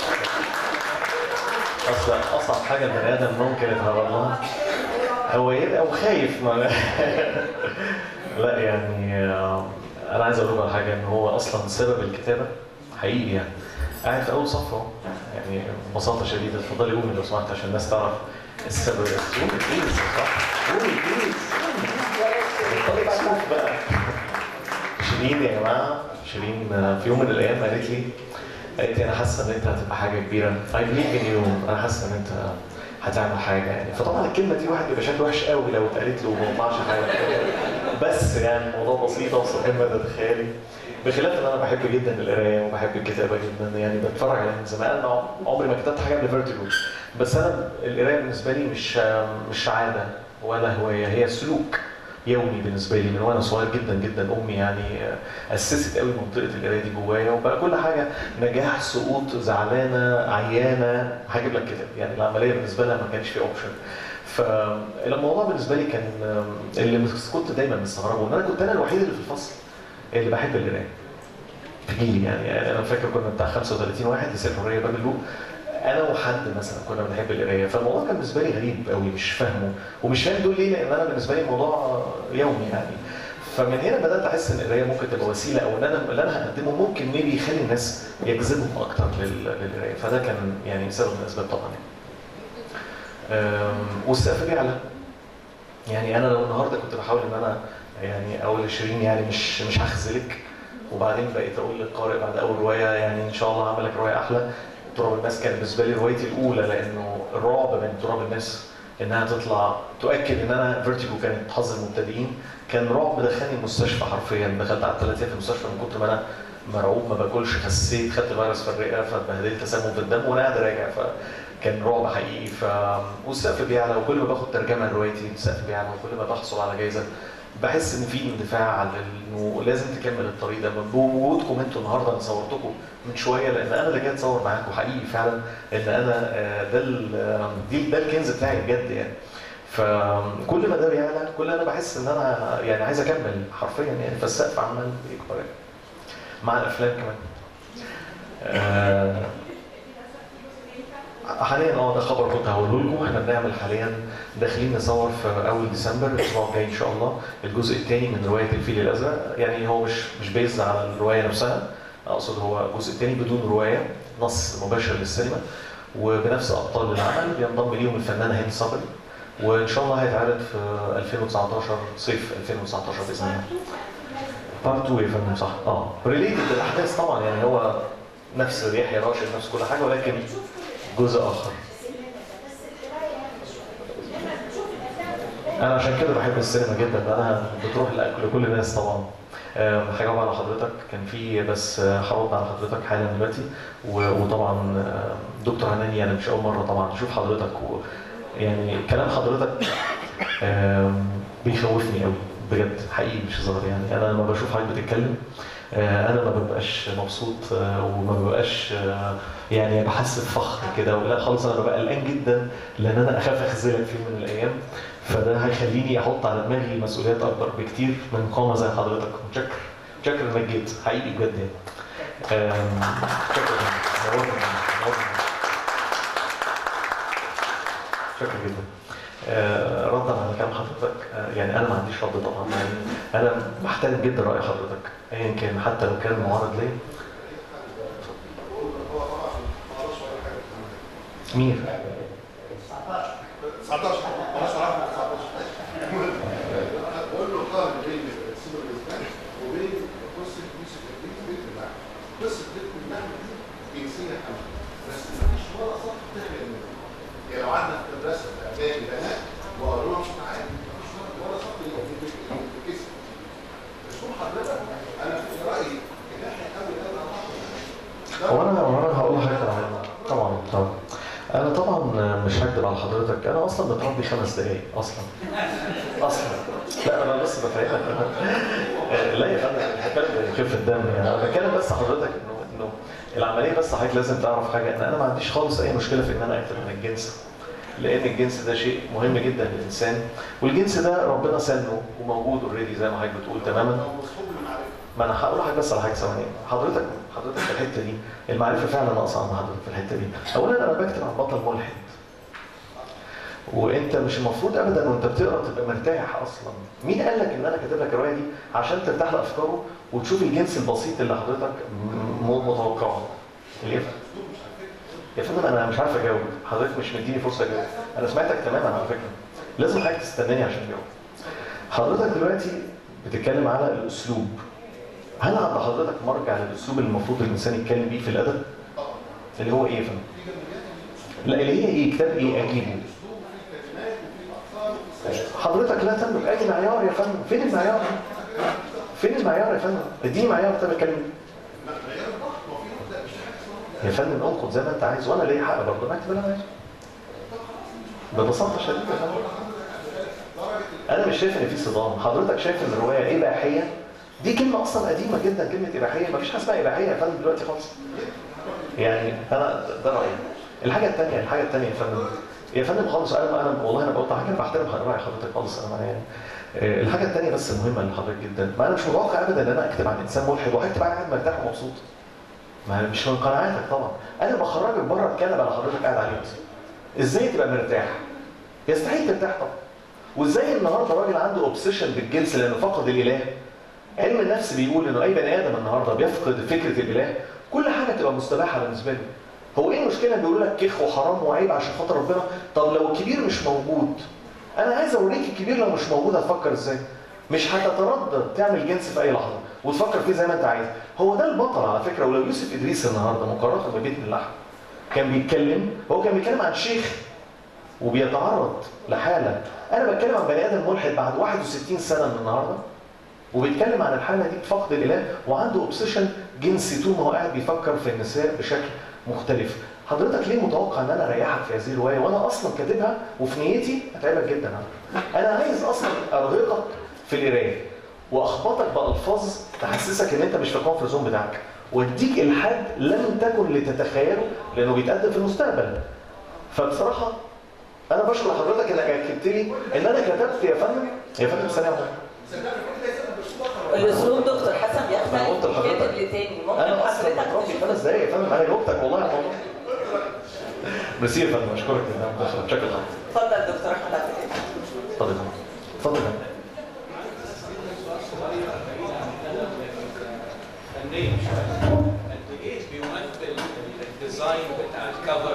اصل اصعب حاجه البني ادم ممكن يتهرب لها هو يبقى وخايف ما لا يعني آه، انا عايز اقول لكم على حاجه ان هو اصلا سبب الكتابه حقيقي يعني قاعد في اول صف اهو يعني ببساطه شديده اتفضلي قومي لو سمحت عشان الناس تعرف السبب قومي بليز صح قومي بليز اتفضلي شوف بقى شيرين يا جماعه شيرين آه، في يوم من الايام قالت لي قالت لي انا حاسه ان انت هتبقى حاجه كبيره اي بليف ان يو انا حاسه ان انت هتعمل حاجه يعني فطبعا الكلمه دي واحد بيبقى شكله وحش قوي لو اتقالت له وما طلعش حاجه بس يعني الموضوع بسيط اوصل قمه تتخيلي بخلاف ان انا بحب جدا القرايه وبحب الكتابه جدا يعني بتفرج عليها من زمان انا عمري ما كتبت حاجه لفيرتيجو بس انا القرايه بالنسبه لي مش مش عاده ولا هوايه هي سلوك يومي بالنسبه لي من وانا صغير جدا جدا امي يعني اسست قوي منطقه القرايه دي جوايا وبقى كل حاجه نجاح سقوط زعلانه عيانه هجيب لك كتاب يعني العمليه بالنسبه لها ما كانش في اوبشن فالموضوع بالنسبه لي كان اللي كنت دايما مستغربه ان انا كنت انا الوحيد اللي في الفصل اللي بحب القرايه في جيلي يعني انا فاكر كنا بتاع 35 واحد لسه الحريه باب اللوق انا وحد مثلا كنا بنحب القرايه فالموضوع كان بالنسبه لي غريب قوي مش فاهمه ومش فاهم دول ليه لان انا بالنسبه لي الموضوع يومي يعني فمن هنا بدات احس ان القرايه ممكن تبقى وسيله او ان انا اللي انا هقدمه ممكن ميبي يخلي الناس يجذبهم اكتر لل- للقرايه فده كان يعني سبب من الاسباب طبعا أم، والسقف بيعلى يعني انا لو النهارده كنت بحاول ان انا يعني اقول لشيرين يعني مش مش هخذلك وبعدين بقيت اقول للقارئ بعد اول روايه يعني ان شاء الله هعمل لك روايه احلى تراب الماس كان بالنسبه لي روايتي الاولى لانه الرعب من تراب الماس انها تطلع تؤكد ان انا فيرتيجو كانت حظ المبتدئين كان رعب دخلني المستشفى حرفيا دخلت قعدت ثلاث ايام في المستشفى من كتر ما انا مرعوب ما باكلش خسيت خدت فيروس في الرئه فاتبهدلت تسمم في الدم وانا قاعد راجع فكان رعب حقيقي ف والسقف بيعلى وكل ما باخد ترجمه لروايتي السقف بيعلى وكل ما بحصل على جايزه بحس ان في اندفاع على انه لازم تكمل الطريق ده بوجودكم انتوا النهارده انا صورتكم من شويه لان انا اللي جاي اتصور معاكم حقيقي فعلا ان انا آه، ده ال- آه، دي ده الكنز بتاعي بجد يعني فكل ما ده بيعلى كل انا بحس ان انا يعني عايز اكمل حرفيا يعني فالسقف عمال يكبر يعني. مع الافلام كمان آه، حاليا اه ده خبر كنت هقوله لكم احنا بنعمل حاليا داخلين نصور في اول ديسمبر الاسبوع الجاي ان شاء الله الجزء الثاني من روايه الفيل الازرق يعني هو مش مش بيزد على الروايه نفسها اقصد هو الجزء الثاني بدون روايه نص مباشر للسينما وبنفس ابطال العمل بينضم ليهم الفنان هاني صبري وان شاء الله هيتعرض في 2019 صيف 2019 باذن الله بارت 2 يا فندم صح اه ريليتد بالاحداث طبعا يعني هو نفس يحيى راشد نفس كل حاجه ولكن جزء اخر انا عشان كده بحب السينما جدا لانها بتروح لأ- لكل الناس طبعا آم، هجاوب على حضرتك كان في بس آه، هرد على حضرتك حالا دلوقتي و- وطبعا آه، دكتور هناني انا مش اول مره طبعا اشوف حضرتك و يعني كلام حضرتك آم، بيخوفني قوي بجد حقيقي مش هزار يعني انا لما بشوف حضرتك بتتكلم آه، انا ما ببقاش مبسوط آه، وما ببقاش آه، يعني بحس بفخر كده ولا خالص انا ببقى قلقان جدا لان انا اخاف اخذلك في يوم من الايام فده هيخليني احط على دماغي مسؤوليات اكبر بكتير من قامه زي حضرتك متشكر متشكر انك جيت حقيقي بجد يعني آم، شكرا نورتنا نورتنا شكرا جدا آه، ردا على كلام حضرتك آه، يعني انا ما عنديش رد طبعا يعني انا بحترم جدا راي حضرتك ايا كان حتى لو كان معارض ليا مير 19 انا صراحه 19 بقول له قارن بين السوبر الاسباني وبين قصه يوسف الدين بيت المعنى قصه بيت المعنى دي جنسيه حمل بس ما فيش ولا سطر تغير منه يعني لو قعدنا في المدرسه في اعدادي بنات وقالوا لهم تعالى ما فيش ولا سطر يتكسر بس هو حضرتك انا في رايي ان احنا اول اول هو انا هو انا هقول لحضرتك على حاجة. طبعا طبعا انا طبعا لحضرتك انا اصلا متربي خمس دقايق اصلا اصلا لا انا بس بفهمك آه، لا يا فندم بتكلم خفه الدم يعني انا بتكلم بس حضرتك انه انه العمليه بس حضرتك لازم تعرف حاجه ان انا ما عنديش خالص اي مشكله في ان انا اكتب عن الجنس لان الجنس ده شيء مهم جدا للانسان والجنس ده ربنا سنه وموجود اوريدي زي ما حضرتك بتقول تماما ما انا هقول لحضرتك بس على حاجه ثواني حضرتك حضرتك في الحته دي المعرفه فعلا ناقصه عند حضرتك في الحته دي اولا انا بكتب عن بطل ملحد وانت مش المفروض ابدا وانت بتقرا تبقى مرتاح اصلا مين قال لك ان انا كاتب لك الروايه دي عشان ترتاح لافكاره وتشوف الجنس البسيط اللي حضرتك م- م- متوقعه ليه؟ يا فندم انا مش عارف اجاوب حضرتك مش مديني فرصه اجاوب انا سمعتك تماما على فكره لازم حضرتك تستناني عشان اجاوب حضرتك دلوقتي بتتكلم على الاسلوب هل عند حضرتك مرجع للاسلوب اللي المفروض الانسان يتكلم بيه في الادب اللي هو ايه يا فندم لا اللي هي ايه كتاب ايه اجيبه حضرتك لا تملك اي معيار يا فندم فين المعيار فين المعيار يا فندم اديني معيار طب اتكلم بيه. يا فندم انقد زي ما انت عايز وانا ليا حق برضه انا اكتب اللي انا عايزه ببساطه شديده يا فندم انا مش شايف ان في صدام حضرتك شايف ان الروايه اباحيه دي كلمه اصلا قديمه جدا كلمه اباحيه مفيش حاجه اسمها اباحيه يا فندم دلوقتي خالص يعني انا ده رايي الحاجه الثانيه الحاجه الثانيه يا فندم يا فندم خالص انا انا والله انا بقول حاجه بحترم راي حضرتك خالص انا يعني آه، الحاجه الثانيه بس المهمه لحضرتك جدا ما انا مش متوقع ابدا ان انا اكتب عن انسان ملحد وهكتب عن قاعد مرتاح ومبسوط ما مش من قناعاتك طبعا انا بخرجك بره الكنبه اللي حضرتك قاعد عليها ازاي تبقى مرتاح يستحيل ترتاح طبعا وازاي النهارده راجل عنده اوبسيشن بالجنس لانه فقد الاله علم النفس بيقول انه اي بني ادم النهارده بيفقد فكره الاله كل حاجه تبقى مستباحه بالنسبه له هو ايه المشكله بيقول لك كخ وحرام وعيب عشان خاطر ربنا طب لو الكبير مش موجود انا عايز اوريك الكبير لو مش موجود هتفكر ازاي مش هتتردد تعمل جنس في اي لحظه وتفكر فيه زي ما انت عايز هو ده البطل على فكره ولو يوسف ادريس النهارده مقارنه ببيت اللحم كان بيتكلم هو كان بيتكلم عن شيخ وبيتعرض لحاله انا بتكلم عن بني ادم ملحد بعد 61 سنه من النهارده وبيتكلم عن الحاله دي بفقد الاله وعنده اوبسيشن جنسي طول ما هو قاعد بيفكر في النساء بشكل مختلف حضرتك ليه متوقع ان انا اريحك في هذه الروايه وانا اصلا كاتبها وفي نيتي اتعبك جدا على فكرة. انا عايز اصلا ارهقك في القرايه واخبطك بالفاظ تحسسك ان انت مش في الكونفرت زون بتاعك واديك الحاد لم تكن لتتخيله لانه بيتقدم في المستقبل فبصراحه انا بشكر حضرتك انك اكدت لي ان انا كتبت يا فندم يا فندم ثانيه واحده الاسلوب دكتور حسن ما أنا قلت بيختلف لحضرتك. كاتب لتاني ممكن انا اصلا حضرتك متربي خمس دقايق يا فندم انا جاوبتك والله على الموضوع ميرسي يا فندم اشكرك جدا شكرا اتفضل دكتور احمد عبد الكريم اتفضل يا فندم. اتفضل يا فندم. فنيا شويه قد ايه بيمثل الديزاين بتاع الكفر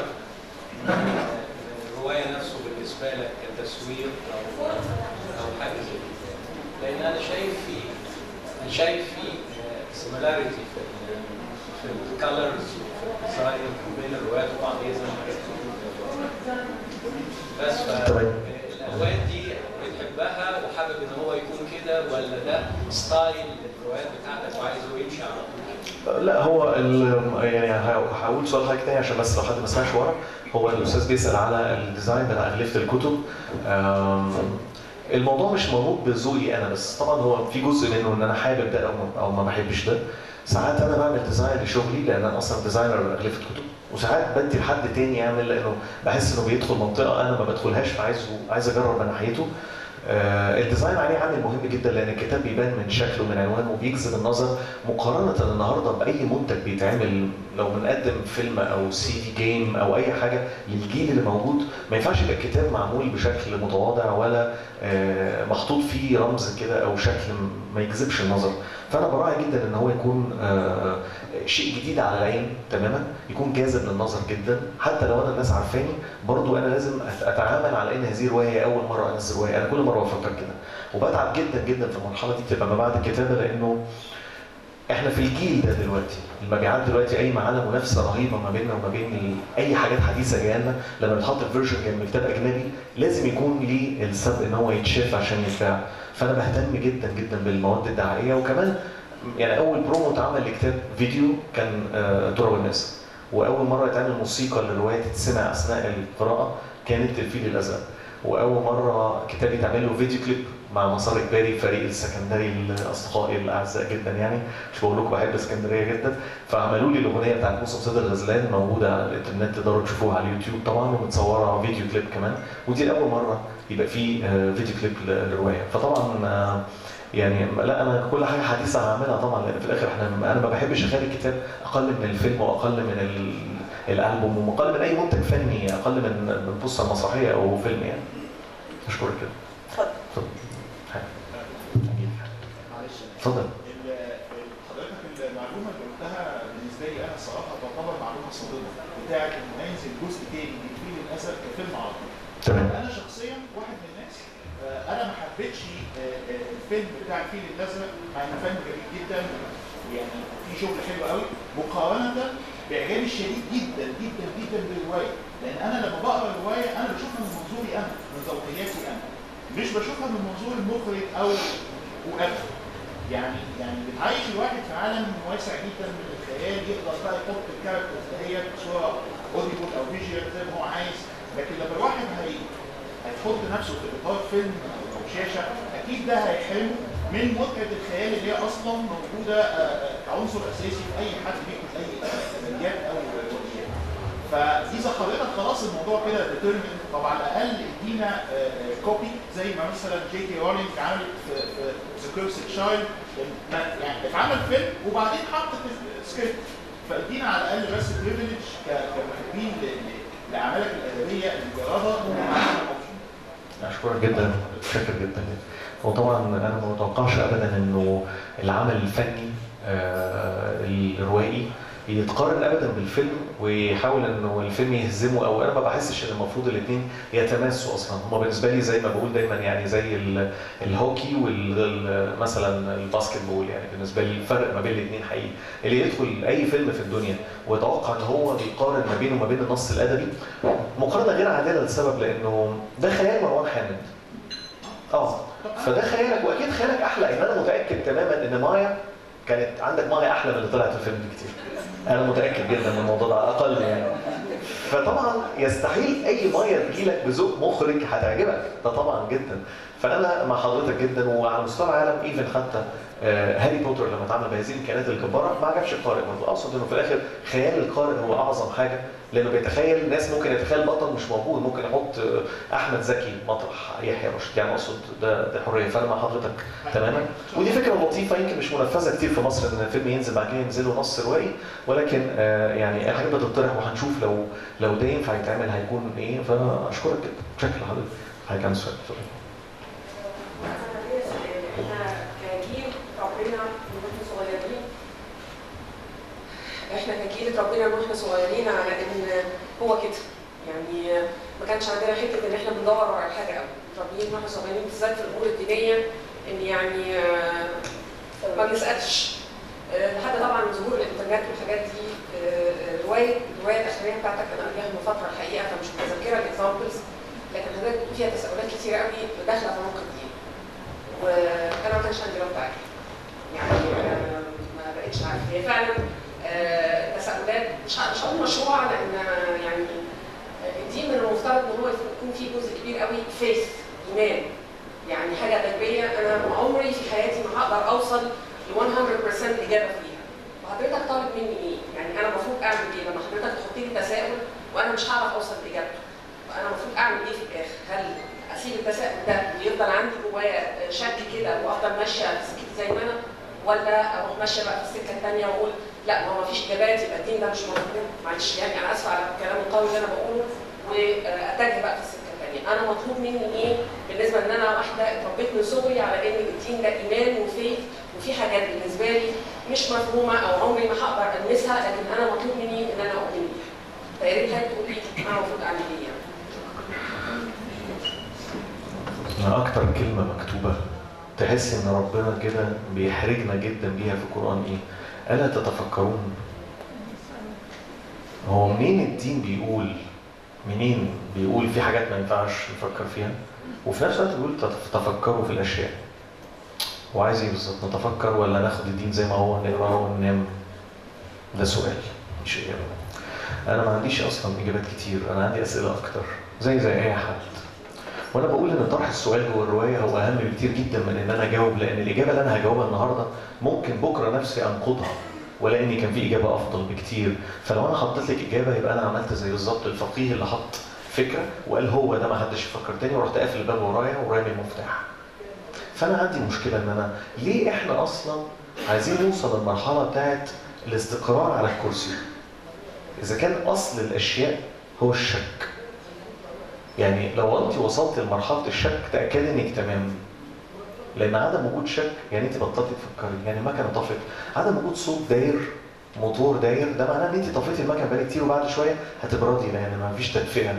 الروايه نفسه بالنسبه لك كتصوير او او حاجه زي كده لان انا شايف في انا شايف في سيميلاريتي في ال في الكالرز وفي الديزاين بين الروايات وبعضيها زي ما حضرتك بتقول. بس فالالوان دي بتحبها وحابب ان هو يكون كده ولا ده ستايل الروايات بتاعتك وعايزه يمشي على طول كده؟ لا هو ال- يعني ه- هقول سؤال حضرتك تاني عشان بس لو حد ما سمعش ورا هو الاستاذ بيسال على الديزاين بتاع اغلفه الكتب آم، الموضوع مش مربوط بذوقي انا بس طبعا هو في جزء منه ان انا حابب ده او ما- او ما بحبش ده ساعات انا بعمل ديزاين لشغلي لان انا اصلا ديزاينر اغلفه كتب وساعات بدي لحد تاني يعمل لانه بحس انه بيدخل منطقه انا ما بدخلهاش فعايزه عايز اجرب من ناحيته آه، الديزاين عليه عامل مهم جدا لان الكتاب بيبان من شكله من عنوانه وبيجذب النظر مقارنه النهارده باي منتج بيتعمل لو بنقدم فيلم او سي دي جيم او اي حاجه للجيل اللي موجود ما ينفعش يبقى الكتاب معمول بشكل متواضع ولا آه، محطوط فيه رمز كده او شكل ما يجذبش النظر فانا براعي جدا ان هو يكون آه، شيء جديد على العين تماما يكون جاذب للنظر جدا حتى لو انا الناس عارفاني برضو انا لازم أت- اتعامل على ان هذه روايه هي اول مره انزل روايه انا كل مره بفكر كده وبتعب جدا جدا في المرحله دي بتبقى ما بعد الكتابه لانه احنا في الجيل ده دلوقتي المبيعات دلوقتي قايمه على منافسه رهيبه ما بيننا وما بين ال- اي حاجات حديثه جايه لنا لما بتحط الفيرجن جنب كتاب اجنبي لازم يكون ليه السبب ان هو يتشاف عشان يتباع فانا بهتم جدا جدا بالمواد الدعائيه وكمان يعني اول برومو اتعمل لكتاب فيديو كان آه، ترى والناس واول مره يتعمل موسيقى للروايه تتسمع اثناء القراءه كانت الفيل الازرق واول مره كتاب يتعمل له فيديو كليب مع مسار اجباري فريق السكندري الاصدقائي الاعزاء جدا يعني مش بقول لكم بحب اسكندريه جدا فعملوا لي الاغنيه بتاعت موسم صيد الغزلان موجوده على الانترنت تقدروا تشوفوها على اليوتيوب طبعا ومتصوره فيديو كليب كمان ودي اول مره يبقى في آه، فيديو كليب ل- للروايه فطبعا آه، يعني لا انا كل حاجه حديثه هعملها طبعا لان في الاخر احنا انا ما بحبش اخلي الكتاب اقل من الفيلم واقل من ال- الالبوم واقل من اي منتج فني اقل من من بوستر مسرحيه او فيلم يعني اشكرك كده اتفضل معلش اتفضل ال- حضرتك المعلومه اللي قلتها بالنسبه لي انا الصراحه تعتبر معلومه صادمه بتاعت انه هينزل جزء تاني من الفيل الازرق كفيلم عربي. تمام. انا شخصيا واحد من الناس آه، انا ما حبيتش آه، آه، الفيلم بتاع الفيل الازرق مع انه فيلم جميل جدا يعني في شغل حلو قوي مقارنه باعجابي الشديد جدا جدا جدا بالروايه لان انا لما بقرا الروايه انا بشوفها من منظوري انا من ذوقياتي انا مش بشوفها من منظور المخرج او وابدا يعني يعني بتعيش الواحد في عالم واسع جدا من الخيال يقدر بقى يحط الكاركترز دهيت بصوره اوديبل او فيجوال زي ما هو عايز لكن لما الواحد هي هيحط نفسه في اطار فيلم او شاشه اكيد ده هيحرمه من متعه الخيال اللي هي اصلا موجوده آه، آه، كعنصر اساسي في اي حد بيكتب اي ادبيات او روايات فاذا حضرتك خلاص الموضوع كده ديترمن طب على الاقل ادينا كوبي زي ما مثلا جي كي رولينج عملت في ذا كيرس تشايلد يعني اتعمل فيلم وبعدين حطت السكريبت فادينا على الاقل بس بريفليج كمحبين ل- ل- لاعمالك الادبيه المجرده اشكرك جدا شاكر جدا وطبعا انا ما متوقعش ابدا انه العمل الفني آه، الروائي يتقارن ابدا بالفيلم ويحاول انه الفيلم يهزمه او انا ما بحسش ان المفروض الاثنين يتماسوا اصلا هما بالنسبه لي زي ما بقول دايما يعني زي ال- الهوكي ومثلا الباسكت بول يعني بالنسبه لي الفرق ما بين الاثنين حقيقي اللي يدخل اي فيلم في الدنيا ويتوقع ان هو بيقارن ما بينه وما بين النص الادبي مقارنه غير عادله لسبب لانه ده خيال مروان حامد اه فده خيالك واكيد خيالك احلى ان انا متاكد تماما ان مايا كانت عندك مايا احلى من اللي طلعت في الفيلم بكتير انا متاكد جدا من الموضوع ده على الاقل يعني فطبعا يستحيل اي مايا تجيلك بذوق مخرج هتعجبك ده طبعا جدا فانا مع حضرتك جدا وعلى مستوى العالم ايفن حتى آه، هاري بوتر لما اتعمل بهذه الامكانيات الجباره ما عجبش القارئ برضه اقصد انه في الاخر خيال القارئ هو اعظم حاجه لانه بيتخيل ناس ممكن يتخيل بطل مش موجود ممكن يحط آه، احمد زكي مطرح يحيى رشد يعني اقصد ده ده حريه فانا مع حضرتك تماما ودي فكره لطيفه يمكن مش منفذه كتير في مصر ان الفيلم ينزل بعد كده ينزلوا نص روائي ولكن آه، يعني الحاجات بتطرح وهنشوف لو لو ده ينفع يتعمل هيكون ايه فاشكرك جدا شكرا لحضرتك حاجه كان سؤال اتفضل. احنا كجيل ربنا من واحنا صغيرين احنا كجيل ربنا من واحنا صغيرين على ان هو كده يعني ما كانش عندنا حته ان احنا بندور ورا الحاجه قوي ربنا من واحنا صغيرين بالذات في الامور الدينيه ان يعني آه، ما بنسالش آه، لحد طبعا ظهور الانترنت والحاجات دي آه، آه، روايه الروايه الاخرانيه بتاعتك انا قبلها من فتره الحقيقه فمش متذكره الاكزامبلز لكن حضرتك بتقول فيها تساؤلات كتير قوي داخله في عمق الدين وانا ما كانش عندي رد عليها يعني آه، ما بقتش عارفه هي فعلا آه، تساؤلات مش ه- مش هقول مشروع لان آه، يعني آه، الدين من المفترض ان هو يكون فيه جزء كبير قوي فيث ايمان يعني حاجه غيبيه انا عمري في حياتي ما هقدر اوصل ل 100% اجابه فيها وحضرتك طالب مني ايه؟ يعني انا المفروض اعمل ايه لما حضرتك تحط لي تساؤل وانا مش هعرف اوصل لاجابته فانا المفروض اعمل ايه في الاخر؟ هل اسيب التساؤل ده ويفضل عندي جوايا شك كده وافضل ماشيه في سكتي زي ما انا ولا اروح ماشيه بقى في السكه الثانيه واقول لا ما هو ما فيش اجابات يبقى الدين ده مش مظبوط معلش يعني انا اسفه على الكلام القوي اللي انا بقوله واتجه بقى في السكه الثانيه انا مطلوب مني ايه بالنسبه ان انا واحده اتربيت من صغري على ان الدين ده ايمان وفيث وفي حاجات بالنسبه لي مش مفهومه او عمري ما هقدر المسها لكن انا مطلوب مني ان انا اؤمن بيها فيا ريت حضرتك تقول لي انا المفروض اعمل ايه يعني أكتر كلمة مكتوبة تحس إن ربنا كده بيحرجنا جدا بيها في القرآن إيه؟ ألا تتفكرون؟ هو منين الدين بيقول منين بيقول في حاجات ما ينفعش نفكر فيها؟ وفي نفس الوقت بيقول تف- تفكروا في الأشياء. هو عايز إيه بالظبط؟ نتفكر ولا ناخد الدين زي ما هو نقراه وننام؟ ده سؤال مش إجابة. أنا ما عنديش أصلا إجابات كتير، أنا عندي أسئلة أكتر. زي زي اي حد وانا بقول ان طرح السؤال جوه الروايه هو اهم بكتير جدا من ان انا اجاوب لان الاجابه اللي انا هجاوبها النهارده ممكن بكره نفسي انقضها ولا اني كان في اجابه افضل بكتير فلو انا حطيت لك اجابه يبقى انا عملت زي بالظبط الفقيه اللي حط فكره وقال هو ده ما حدش يفكر تاني ورحت قافل الباب ورايا ورامي المفتاح فانا عندي مشكله ان انا ليه احنا اصلا عايزين نوصل للمرحله بتاعت الاستقرار على الكرسي اذا كان اصل الاشياء هو الشك يعني لو انت وصلت لمرحله الشك تاكدي انك تمام لان عدم وجود شك يعني انت بطلتي تفكري يعني المكنه طفت عدم وجود صوت داير موتور داير ده معناه ان انت طفيتي المكنه بقالك كتير وبعد شويه هتبردي لان ما فيش تدفئه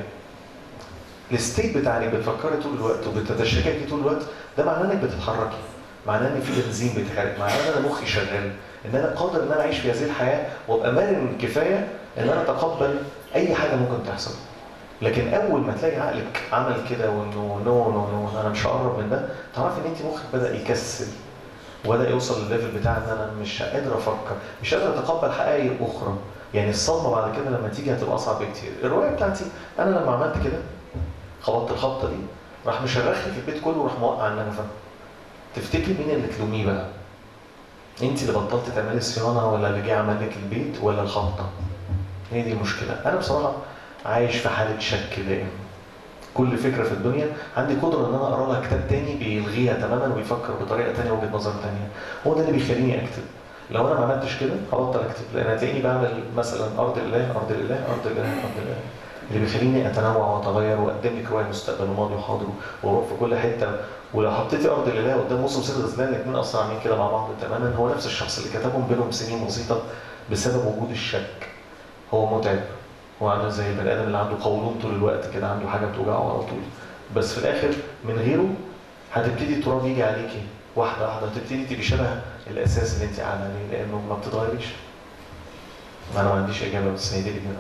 الستيت بتاع انك بتفكري طول الوقت وبتتشككي طول الوقت ده معناه انك بتتحركي معناه ان في بنزين بيتحرق معناه ان انا مخي شغال ان انا قادر ان انا اعيش في هذه الحياه وابقى مرن كفايه ان انا اتقبل اي حاجه ممكن تحصل لكن اول ما تلاقي عقلك عمل كده وانه نو نو نو انا مش هقرب من ده تعرفي ان انت مخك بدا يكسل وبدا يوصل للليفل بتاع ان انا مش قادر افكر مش قادر اتقبل حقائق اخرى يعني الصدمه بعد كده لما تيجي هتبقى اصعب بكتير الروايه بتاعتي انا لما عملت كده خبطت الخبطه دي راح مشرخ في البيت كله وراح موقع النجفه تفتكري مين اللي تلوميه بقى انت اللي بطلت تعملي الصيانه ولا اللي جه عمل لك البيت ولا الخبطه هي دي المشكله انا بصراحه عايش في حاله شك دائم كل فكره في الدنيا عندي قدره ان انا اقرا لها كتاب تاني بيلغيها تماما ويفكر بطريقه تانيه وجهه نظر تانيه هو ده اللي بيخليني اكتب لو انا ما عملتش كده هبطل اكتب لان هتلاقيني بعمل مثلا ارض الاله ارض الاله ارض الاله ارض الاله اللي بيخليني اتنوع واتغير واقدم لك روايه مستقبل وماضي وحاضر واروح في كل حته ولو حطيتي ارض الاله قدام موسم سر الغزلان الاثنين اصلا عاملين كده مع بعض تماما هو نفس الشخص اللي كتبهم بينهم سنين بسيطه بسبب وجود الشك هو متعب هو عامل زي البني ادم اللي عنده قولون طول الوقت كده عنده حاجه بتوجعه على طول بس في الاخر من غيره هتبتدي التراب يجي عليكي واحده واحده هتبتدي تبقي شبه الاساس اللي انت قاعده عليه لانه ما بتتغيريش انا ما عنديش اجابه بس هي دي الاجابه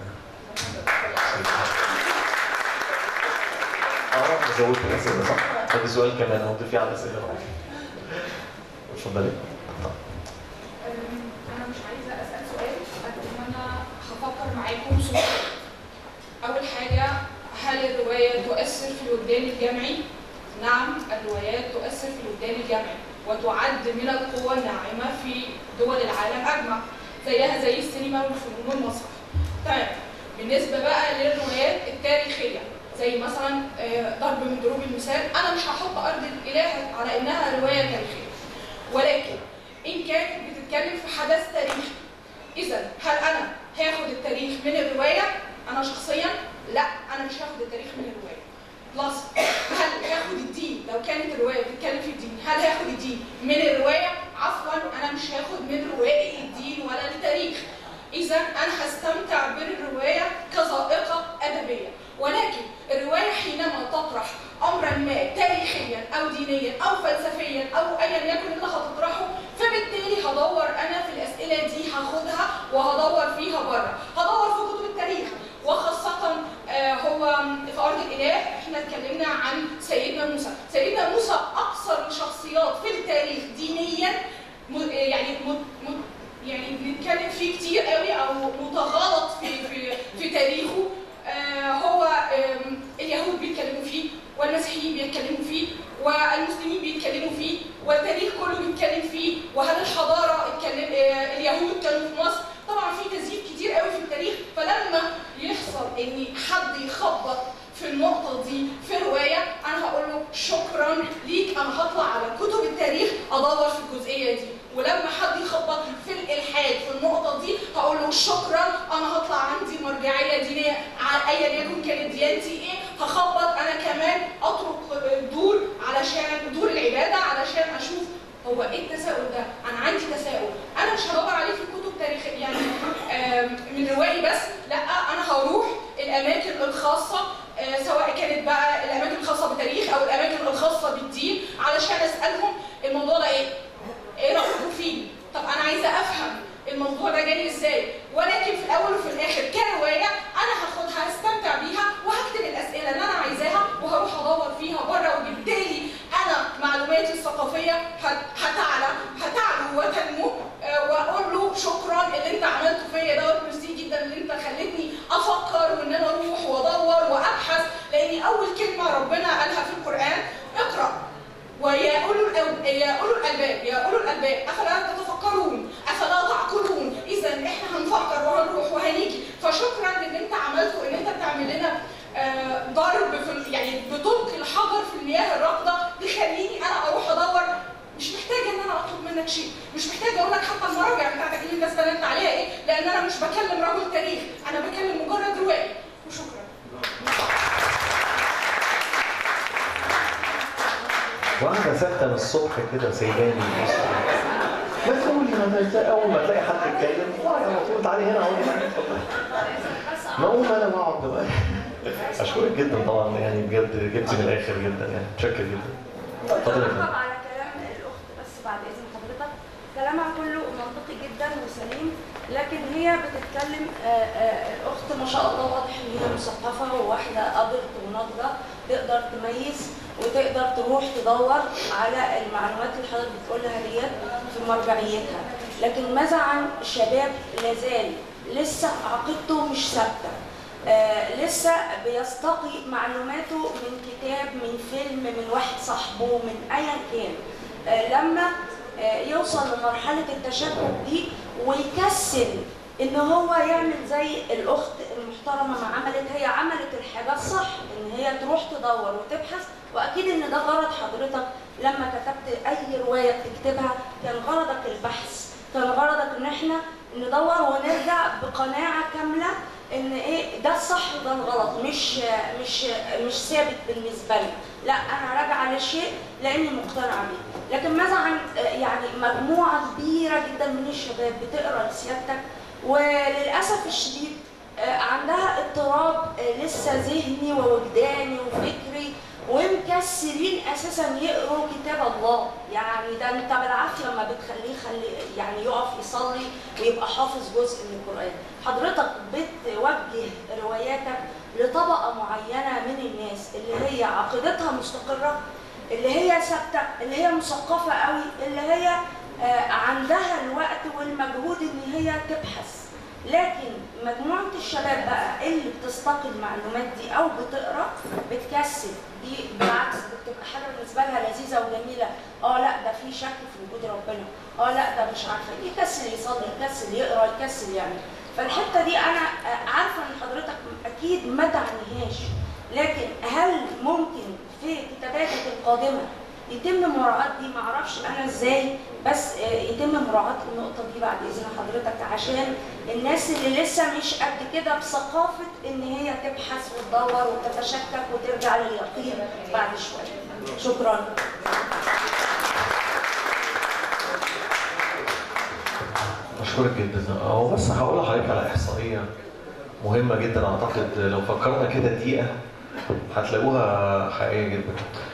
اه زودت الاسئله صح ادي سؤال كمان اهو ضيفي على الاسئله بقى اتفضلي انا مش عايزه اسال سؤال قد ما انا هفكر معاكم سؤال اول حاجه هل الروايه تؤثر في الوجدان الجمعي نعم الروايات تؤثر في الوجدان الجمعي وتعد من القوى الناعمه في دول العالم اجمع زيها زي السينما والفنون والمسرح تمام بالنسبه بقى للروايات التاريخيه زي مثلا آه، ضرب من ضروب المثال انا مش هحط ارض الاله على انها روايه تاريخيه ولكن ان كانت بتتكلم في حدث تاريخي اذا هل انا هاخد التاريخ من الروايه انا شخصيا لا انا مش هاخد التاريخ من الروايه بلس هل هاخد الدين لو كانت الروايه بتتكلم في الدين هل هاخد الدين من الروايه عفوا انا مش هاخد من روائي الدين ولا التاريخ اذا انا هستمتع بالروايه كذائقه ادبيه ولكن الروايه حينما تطرح امرا ما تاريخيا او دينيا او فلسفيا او ايا يكن اللي هتطرحه فبالتالي هدور انا في الاسئله دي هاخدها وهدور فيها بره هدور في كتب التاريخ وخاصة آه، هو في أرض الإله إحنا اتكلمنا عن سيدنا موسى، سيدنا موسى أكثر الشخصيات في التاريخ دينيا م- يعني م- م- يعني بنتكلم فيه كتير قوي أو متغلط في في في تاريخه آه، هو آم، اليهود بيتكلموا فيه والمسيحيين بيتكلموا فيه والمسلمين بيتكلموا فيه والتاريخ كله بيتكلم فيه وهل الحضاره اتكلم آه، اليهود كانوا في مصر طبعا في تزييف كتير قوي في التاريخ فلما يحصل ان حد يخبط في النقطه دي في روايه انا هقول له شكرا ليك انا هطلع على كتب التاريخ ادور في الجزئيه دي ولما حد يخبط لي في الالحاد في النقطه دي هقول له شكرا انا هطلع عندي مرجعيه دينيه ع- ايا يكن كانت ديانتي ايه هخبط انا كمان اطرق دور علشان دور العباده علشان اشوف هو ايه التساؤل ده؟ انا عندي تساؤل، انا مش هدور عليه في كتب تاريخيه يعني آم، من روائي بس، لا انا هروح الاماكن الخاصه آه، سواء كانت بقى الاماكن الخاصه بالتاريخ او الاماكن الخاصه بالدين علشان اسالهم الموضوع ده ايه؟ ايه رايكم فيه؟ طب انا عايزه افهم الموضوع ده جاي ازاي؟ ولكن في الاول وفي الاخر كروايه انا هاخدها هستمتع بيها وهكتب الاسئله اللي انا عايزاها وهروح ادور فيها بره وبالتالي انا معلوماتي الثقافيه هت- هتعلى هتعلو وتنمو آه، واقول له شكرا اللي انت عملته فيا دوت ميرسي جدا اللي انت خلتني افكر وان انا اروح وادور وابحث لان يا اولو الأو- يا اولو الالباب يا اولو الالباب افلا تتفكرون افلا تعقلون اذا احنا هنفكر وهنروح وهنيجي فشكرا ان انت عملته ان انت بتعمل لنا آه، ضرب في ال- يعني بتلقي الحجر في المياه الراكده تخليني انا اروح ادور مش محتاجه ان انا اطلب منك شيء مش محتاجه اقول لك حتى المراجع بتاعتك اللي انت استندت عليها ايه لان انا مش بكلم رجل تاريخ انا بكلم مجرد روائي وشكرا واحدة ساكتة من الصبح كده سيباني ما تقولي ما تلاقي أول ما تلاقي حد يتكلم اقعدي على طول تعالي هنا اقعدي معايا اتفضلي ما أقوم أنا بقعد بقى أشكرك جدا طبعا يعني بجد جبتي من الآخر جدا يعني متشكر جدا اتفضلي يا فندم. أعقب على كلام الأخت بس بعد إذن حضرتك كلامها كله منطقي جدا وسليم لكن هي بتتكلم آه، آه، الأخت ما شاء الله واضح إن هي مثقفة وواحدة أدلت وناضجة تقدر تميز وتقدر تروح تدور على المعلومات اللي حضرتك بتقولها ديت في مرجعيتها لكن ماذا عن شباب لازال لسه عقيدته مش ثابته آه لسه بيستقي معلوماته من كتاب من فيلم من واحد صاحبه من ايا كان آه لما آه يوصل لمرحله التشكك دي ويكسل ان هو يعمل زي الاخت المحترمه ما عملت هي عملت الحاجه الصح ان هي تروح تدور وتبحث واكيد ان ده غرض حضرتك لما كتبت اي روايه بتكتبها كان غرضك البحث كان غرضك ان احنا ندور ونرجع بقناعه كامله ان ايه ده الصح وده الغلط مش مش مش ثابت بالنسبه لي لا انا راجعه للشيء لاني مقتنعه بيه لكن ماذا عن يعني مجموعه كبيره جدا من الشباب بتقرا لسيادتك وللاسف الشديد آه، عندها اضطراب آه، لسه ذهني ووجداني وفكري ومكسرين اساسا يقروا كتاب الله يعني ده انت بالعافيه لما بتخليه خلي يعني يقف يصلي ويبقى حافظ جزء من القران حضرتك بتوجه رواياتك لطبقه معينه من الناس اللي هي عقيدتها مستقره اللي هي ثابته اللي هي مثقفه قوي اللي هي آه، عندها الوقت والمجهود ان هي تبحث لكن مجموعة الشباب بقى اللي بتستقي المعلومات دي أو بتقرا بتكسل دي بالعكس بتبقى حاجة بالنسبة لها لذيذة وجميلة اه لا ده في شك في وجود ربنا اه لا ده مش عارفة يكسل يصلي يكسل يقرا يكسل يعمل فالحتة دي أنا آه، عارفة إن حضرتك أكيد ما تعنيهاش لكن هل ممكن في كتاباتك القادمة يتم مراعاة دي معرفش انا ازاي بس آه، يتم مراعاة النقطة دي بعد اذن حضرتك عشان الناس اللي لسه مش قد كده بثقافة ان هي تبحث وتدور وتتشكك وترجع لليقين بعد شوية شكرا بشكرك جدا هو بس هقول لحضرتك على احصائيه مهمه جدا اعتقد لو فكرنا كده دقيقه هتلاقوها حقيقيه جدا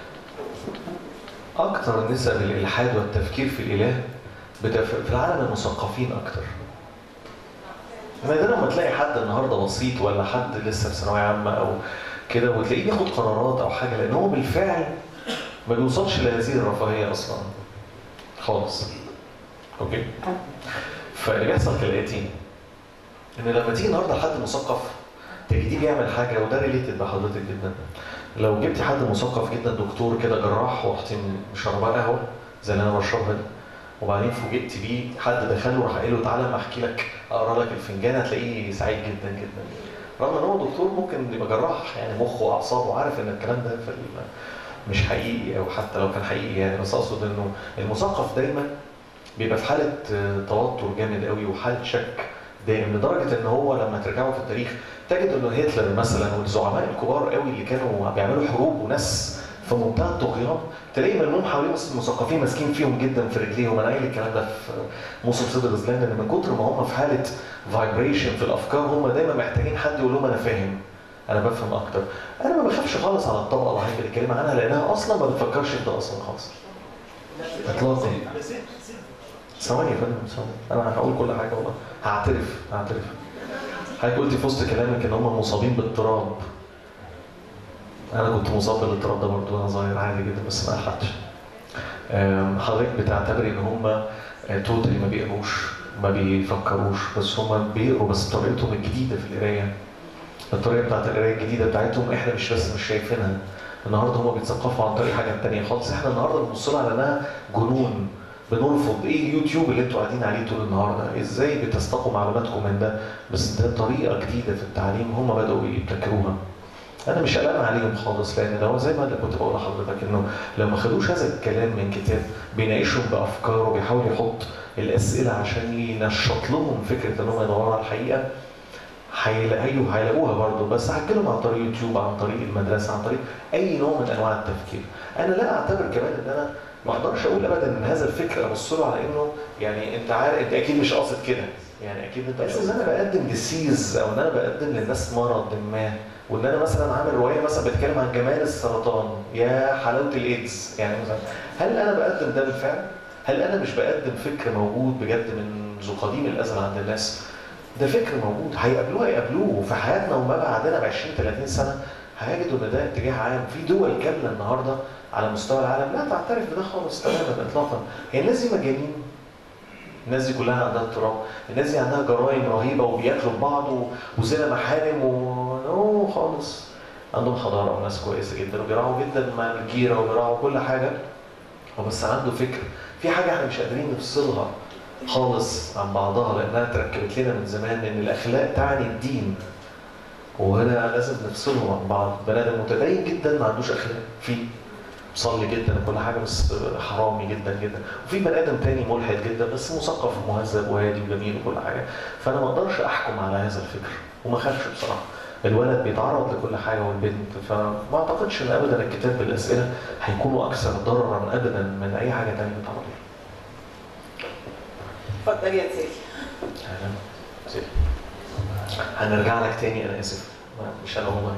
اكثر نسب الالحاد والتفكير في الاله بتف... في العالم المثقفين اكتر نادرا ما تلاقي حد النهارده بسيط ولا حد لسه في ثانويه عامه او كده وتلاقيه بياخد قرارات او حاجه لان هو بالفعل ما بيوصلش لهذه الرفاهيه اصلا خالص اوكي فاللي بيحصل كالاتي ان لما تيجي النهارده حد مثقف تجديه بيعمل حاجه وده ريليتد بحضرتك جدا لو جبتي حد مثقف جدا دكتور كده جراح ورحتي مشرباه قهوه زي اللي انا بشربها دي وبعدين فوجئت بيه حد دخله وراح قايل له تعالى ما احكي لك اقرا لك الفنجان هتلاقيه سعيد جدا جدا رغم ان هو دكتور ممكن يبقى جراح يعني مخه واعصابه وعارف ان الكلام ده في ال- مش حقيقي او حتى لو كان حقيقي يعني بس اقصد انه المثقف دايما بيبقى في حاله آه، توتر جامد قوي وحاله شك دائم لدرجه ان هو لما ترجعوا في التاريخ تجد انه هتلر مثلا والزعماء الكبار قوي اللي كانوا بيعملوا حروب وناس في منتهى الطغيان تلاقي ملموم حواليهم مثقفين ماسكين فيهم جدا في رجليهم انا قايل الكلام ده في موسم صيد الغزلان ان من كتر ما هم في حاله فايبريشن في الافكار هم دايما محتاجين حد يقول لهم انا فاهم انا بفهم اكتر انا ما بخافش خالص على الطبقه اللي هيك الكلمه عنها لانها اصلا ما بتفكرش في ده اصلا خالص اطلاقا ثواني يا فندم ثواني انا هقول كل حاجه والله هعترف هعترف حضرتك قلتي في وسط كلامك ان هم مصابين باضطراب انا كنت مصاب بالاضطراب ده برضه وانا صغير عادي جدا بس ما الحقتش أم، حضرتك بتعتبري ان هم توتالي ما بيقروش ما بيفكروش بس هم بيقروا بس بطريقتهم الجديده في القرايه الطريقه بتاعت القرايه الجديده بتاعتهم احنا مش بس مش شايفينها النهارده هم بيتثقفوا عن طريق حاجات تانية خالص احنا النهارده بنبص لها على انها جنون بنرفض ايه اليوتيوب اللي انتوا قاعدين عليه طول النهار ده ازاي بتستقوا معلوماتكم من ده بس ده طريقه جديده في التعليم هم بداوا يبتكروها انا مش قلقان عليهم خالص لان لو زي ما انا كنت بقول لحضرتك انه لو ما خدوش هذا الكلام من كتاب بيناقشهم بافكار وبيحاول يحط الاسئله عشان ينشط لهم فكره ان هم يدوروا على الحقيقه هيلاقوا هيلاقوها برضه بس هتكلم عن طريق يوتيوب عن طريق المدرسه عن طريق اي نوع من انواع التفكير انا لا اعتبر كمان ان انا ما اقدرش اقول ابدا ان هذا الفكر ابص له على انه يعني انت عارف انت اكيد مش قاصد كده يعني اكيد انت بس ان انا بقدم ديسيز او ان انا بقدم للناس مرض ما وان انا مثلا عامل روايه مثلا بتكلم عن جمال السرطان يا حلاوه الايدز يعني مثلا هل انا بقدم ده بالفعل؟ هل انا مش بقدم فكر موجود بجد منذ قديم الازل عند الناس؟ ده فكر موجود هيقابلوه هيقابلوه في حياتنا وما بعدنا ب 20 30 سنه هيجدوا ان ده اتجاه عام في دول كامله النهارده على مستوى العالم لا تعترف بده خالص تماما اطلاقا هي الناس دي مجانين الناس دي كلها عندها اضطراب الناس دي عندها جرائم رهيبه وبياكلوا بعض وزنا محارم و نو خالص عندهم حضاره وناس كويسه جدا وبيراعوا جدا مع الجيره وبيراعوا كل حاجه هو بس عنده فكر في حاجه احنا مش قادرين نفصلها خالص عن بعضها لانها اتركبت لنا من زمان ان الاخلاق تعني الدين وهنا لازم نفصلهم عن بعض بني ادم متدين جدا ما عندوش اخلاق فيه مصلي جدا وكل حاجه بس حرامي جدا جدا وفي بني ادم تاني ملحد جدا بس مثقف ومهذب وهادي وجميل وكل حاجه فانا ما اقدرش احكم على هذا الفكر وما خافش بصراحه الولد بيتعرض لكل حاجه والبنت فما اعتقدش ان ابدا الكتاب بالاسئله هيكونوا اكثر ضررا ابدا من اي حاجه تانيه بتعرض لها. اتفضل يا سيدي اهلا سيدي. هنرجع لك تاني انا اسف مش انا والله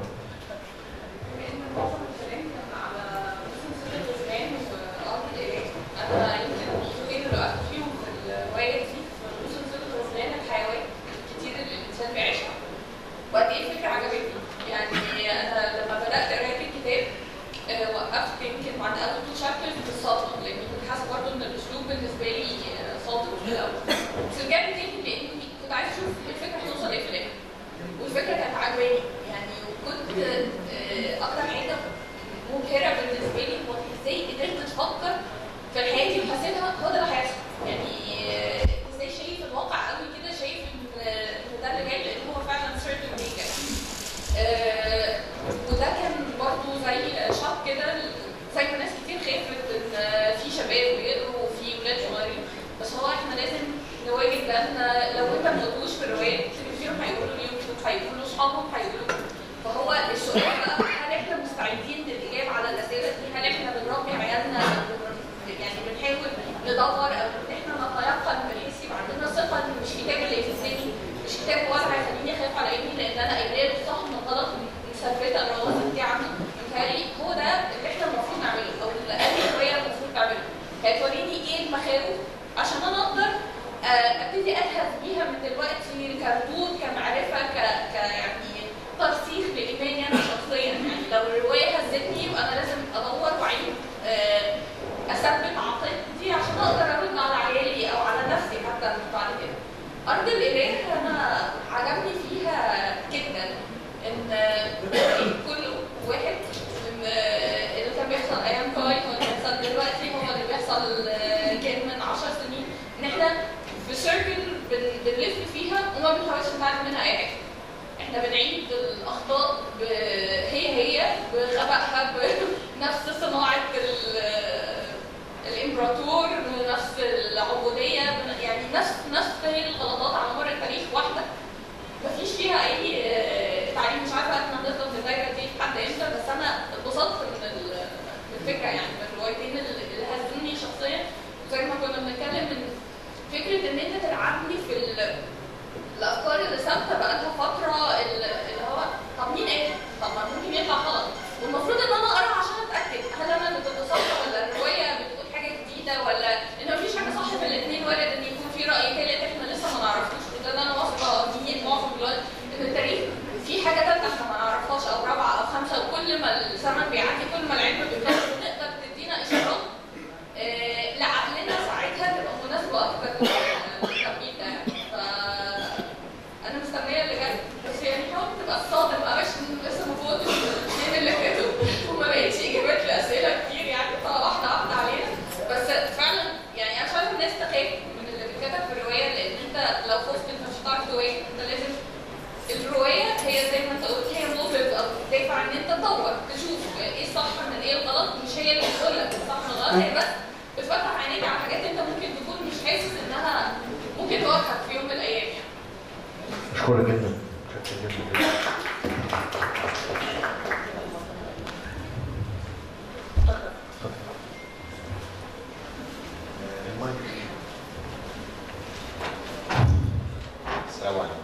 انا يمكن النقطتين اللي وقفت فيهم في الروايه دي في سلسله غزلان الحيوان الكتير اللي الانسان بيعيشها وقد ايه الفكره عجبتني يعني انا لما بدات قرايه الكتاب آه، وقفت يمكن بعد اول تو شابترز بالصدمه لاني كنت حاسه برضه ان الاسلوب بالنسبه لي آه، صادم في الاول بس رجعت تاني لاني كنت عايزه اشوف الفكره هتوصل ايه في الاخر والفكره كانت عجباني يعني وكنت آه، اكتر حاجه مبهره بالنسبه لي هو ازاي قدرت تفكر في حياتي وحسيتها هو ده اللي هيحصل يعني آه، ازاي شايف الواقع قوي كده شايف ان إن ده اللي جاي لان هو فعلا certain بيجي آه، وده كان برضو زي شوك كده زي ما ناس كتير خافت ان في شباب بيقروا وفي ولاد صغيرين بس هو احنا لازم نواجه ده ان لو انت ما قلتوش في الروايات كتير هيقولوا لي هيقولوا اصحابهم هيقولوا فهو السؤال بقى هل احنا مستعدين للاجابه على الاسئله دي؟ هل احنا بنربي عيالنا بن- يعني بنحاول ندور او ان احنا نتيقن بحيث يبقى عندنا ثقه ان مش كتاب اللي يفزني مش كتاب هو اللي هيخليني اخاف على ابني لان انا قايله له الصح من الغلط مثبته الرواسب دي عنده متهيألي هو ده اللي احنا المفروض نعمله او اللي اي هوايه المفروض تعمله هتوريني ايه المخاوف عشان انا اقدر آه، ابتدي الهف بيها من دلوقتي كردود كمعرفه ك, ك يعني ترسيخ لايماني انا شخصيا يعني لو الروايه هزتني يبقى انا لازم ادور واعيد آه، اثبت عقيدتي عشان اقدر ارد على عيالي او على نفسي حتى بعد كده. ارض الاله انا عجبني فيها جدا ان كل واحد ان اللي كان بيحصل ايام كاي هو اللي بيحصل دلوقتي هو اللي بيحصل آه، كان من 10 سنين ان احنا في سيركل بنلف فيها وما بنحاولش نتعلم منها اي حاجه. احنا بنعيد الاخطاء ب... هي هي بغبائها بنفس صناعه ال- الامبراطور نفس العبوديه يعني نفس نفس هي الغلطات على مر التاريخ واحده مفيش فيها اي آه، تعليم مش عارفه احنا هنفضل في الدايره دي لحد امتى بس انا اتبسطت من ال- من الفكره يعني من الروايتين اللي اللي هزوني شخصيا زي ما كنا بنتكلم ان فكره ان انت تلعبني في ال- الافكار اللي ثابته بقى لها فتره ال- اللي هو طب مين قال؟ طب ما ممكن يطلع غلط والمفروض ان انا اقرا عشان اتاكد هل انا اللي كنت صح ولا الروايه بتقول حاجه جديده ولا ان مفيش حاجه صح في الاثنين وارد ان يكون في راي ثالث احنا لسه ما نعرفوش وده اللي انا واثقه فيه معظم الوقت ان التاريخ في حاجه ثالثه احنا ما نعرفهاش او رابعه او خمسه وكل ما الزمن بيعدي كل ما العلم بيتطور ونقدر تدينا اشارات آه، لعقلنا ساعتها تبقى مناسبه اكتر للتوقيت ده يعني ف انا مستنيه اللي جاي مشكورة جدا متشكر جدا جدا السلام عليكم.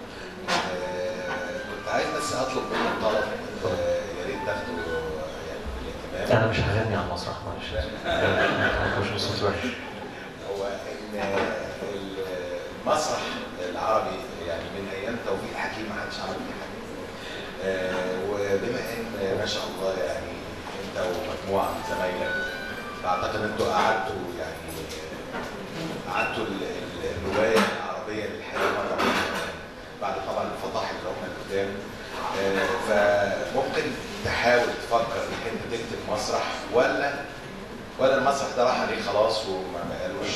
آه، كنت عايز بس اطلب منك طلب آه، يا ريت تاخده يعني بالاهتمام. أنا مش هغني على المسرح معلش مش مش صوتي وحش هو ان ال- المسرح العربي يعني من ايام توفيق حكيم ما حدش عمل فيه حاجه. آه، وبما ان ما شاء الله يعني انت ومجموعه من زمايلك بعتقد انتوا قعدتوا يعني قعدتوا ال- ال- الروايه العربيه للحياه مره واحدة بعد طبعا الفطاحل اللي هم القدام آه، فممكن تحاول تفكر انك انت تكتب مسرح ولا ولا المسرح ده راح عليه خلاص وما بقالوش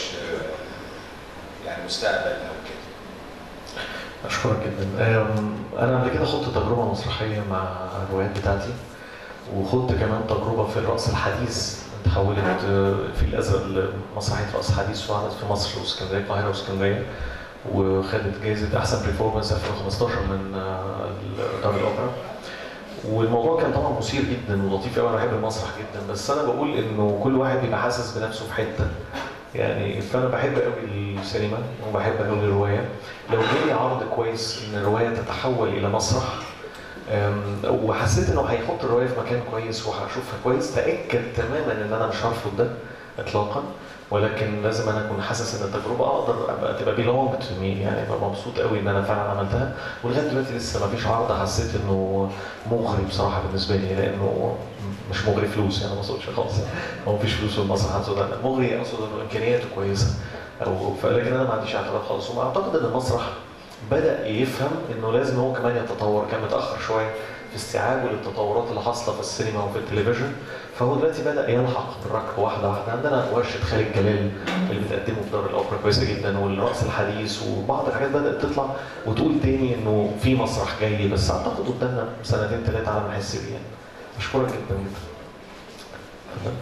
آه، يعني مستقبل او كده أشكرك جدا أم، أنا قبل كده خدت تجربة مسرحية مع الروايات بتاعتي وخدت كمان تجربة في الرقص الحديث تحولت آه، في الأزل مسرحية رقص حديث وعملت في مصر واسكندرية القاهرة واسكندرية وخدت جائزة أحسن بريفورمانس 2015 من آه، دار الأوبرا والموضوع كان طبعا مثير جدا ولطيف قوي انا بحب المسرح جدا بس انا بقول انه كل واحد بيبقى حاسس بنفسه في حته يعني فانا بحب قوي السينما وبحب قوي الروايه لو جالي عرض كويس ان الروايه تتحول الى مسرح أم، وحسيت انه هيحط الروايه في مكان كويس وهشوفها كويس تاكد تماما ان انا مش هرفض ده اطلاقا ولكن لازم انا اكون حاسس ان التجربه اقدر ابقى تبقى بيلونج تو مي يعني ابقى مبسوط قوي ان انا فعلا عملتها ولغايه دلوقتي لسه ما فيش عرض حسيت انه مغري بصراحه بالنسبه لي لانه مش مغري فلوس يعني ما اقصدش خالص هو مفيش فلوس في المسرح اقصد أنا مغري اقصد انه امكانياته كويسه او ف- لكن انا ما عنديش اعتراض خالص واعتقد ان المسرح بدا يفهم انه لازم هو كمان يتطور كان متاخر شويه في استيعابه للتطورات اللي حاصله في السينما وفي التلفزيون فهو دلوقتي بدا يلحق بالركب واحده واحده عندنا ورشه خالد جلال اللي بتقدمه في دار الاوبرا كويسه جدا والرقص الحديث وبعض الحاجات بدات تطلع وتقول تاني انه في مسرح جاي بس اعتقد قدامنا سنتين ثلاثه على ما نحس بيه يعني اشكرك جدا جدا اتفضل.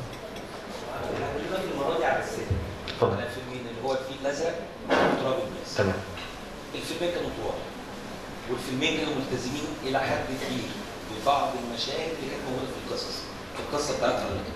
هكلمك المره دي على السينما اتفضل. على الفيلمين اللي هو الفيل الازرق وتراب الماس تمام الفيلمين كانوا طوال والفيلمين كانوا ملتزمين الى حد كبير ببعض المشاهد اللي كانت موجوده في القصص في القصه بتاعت حضرتك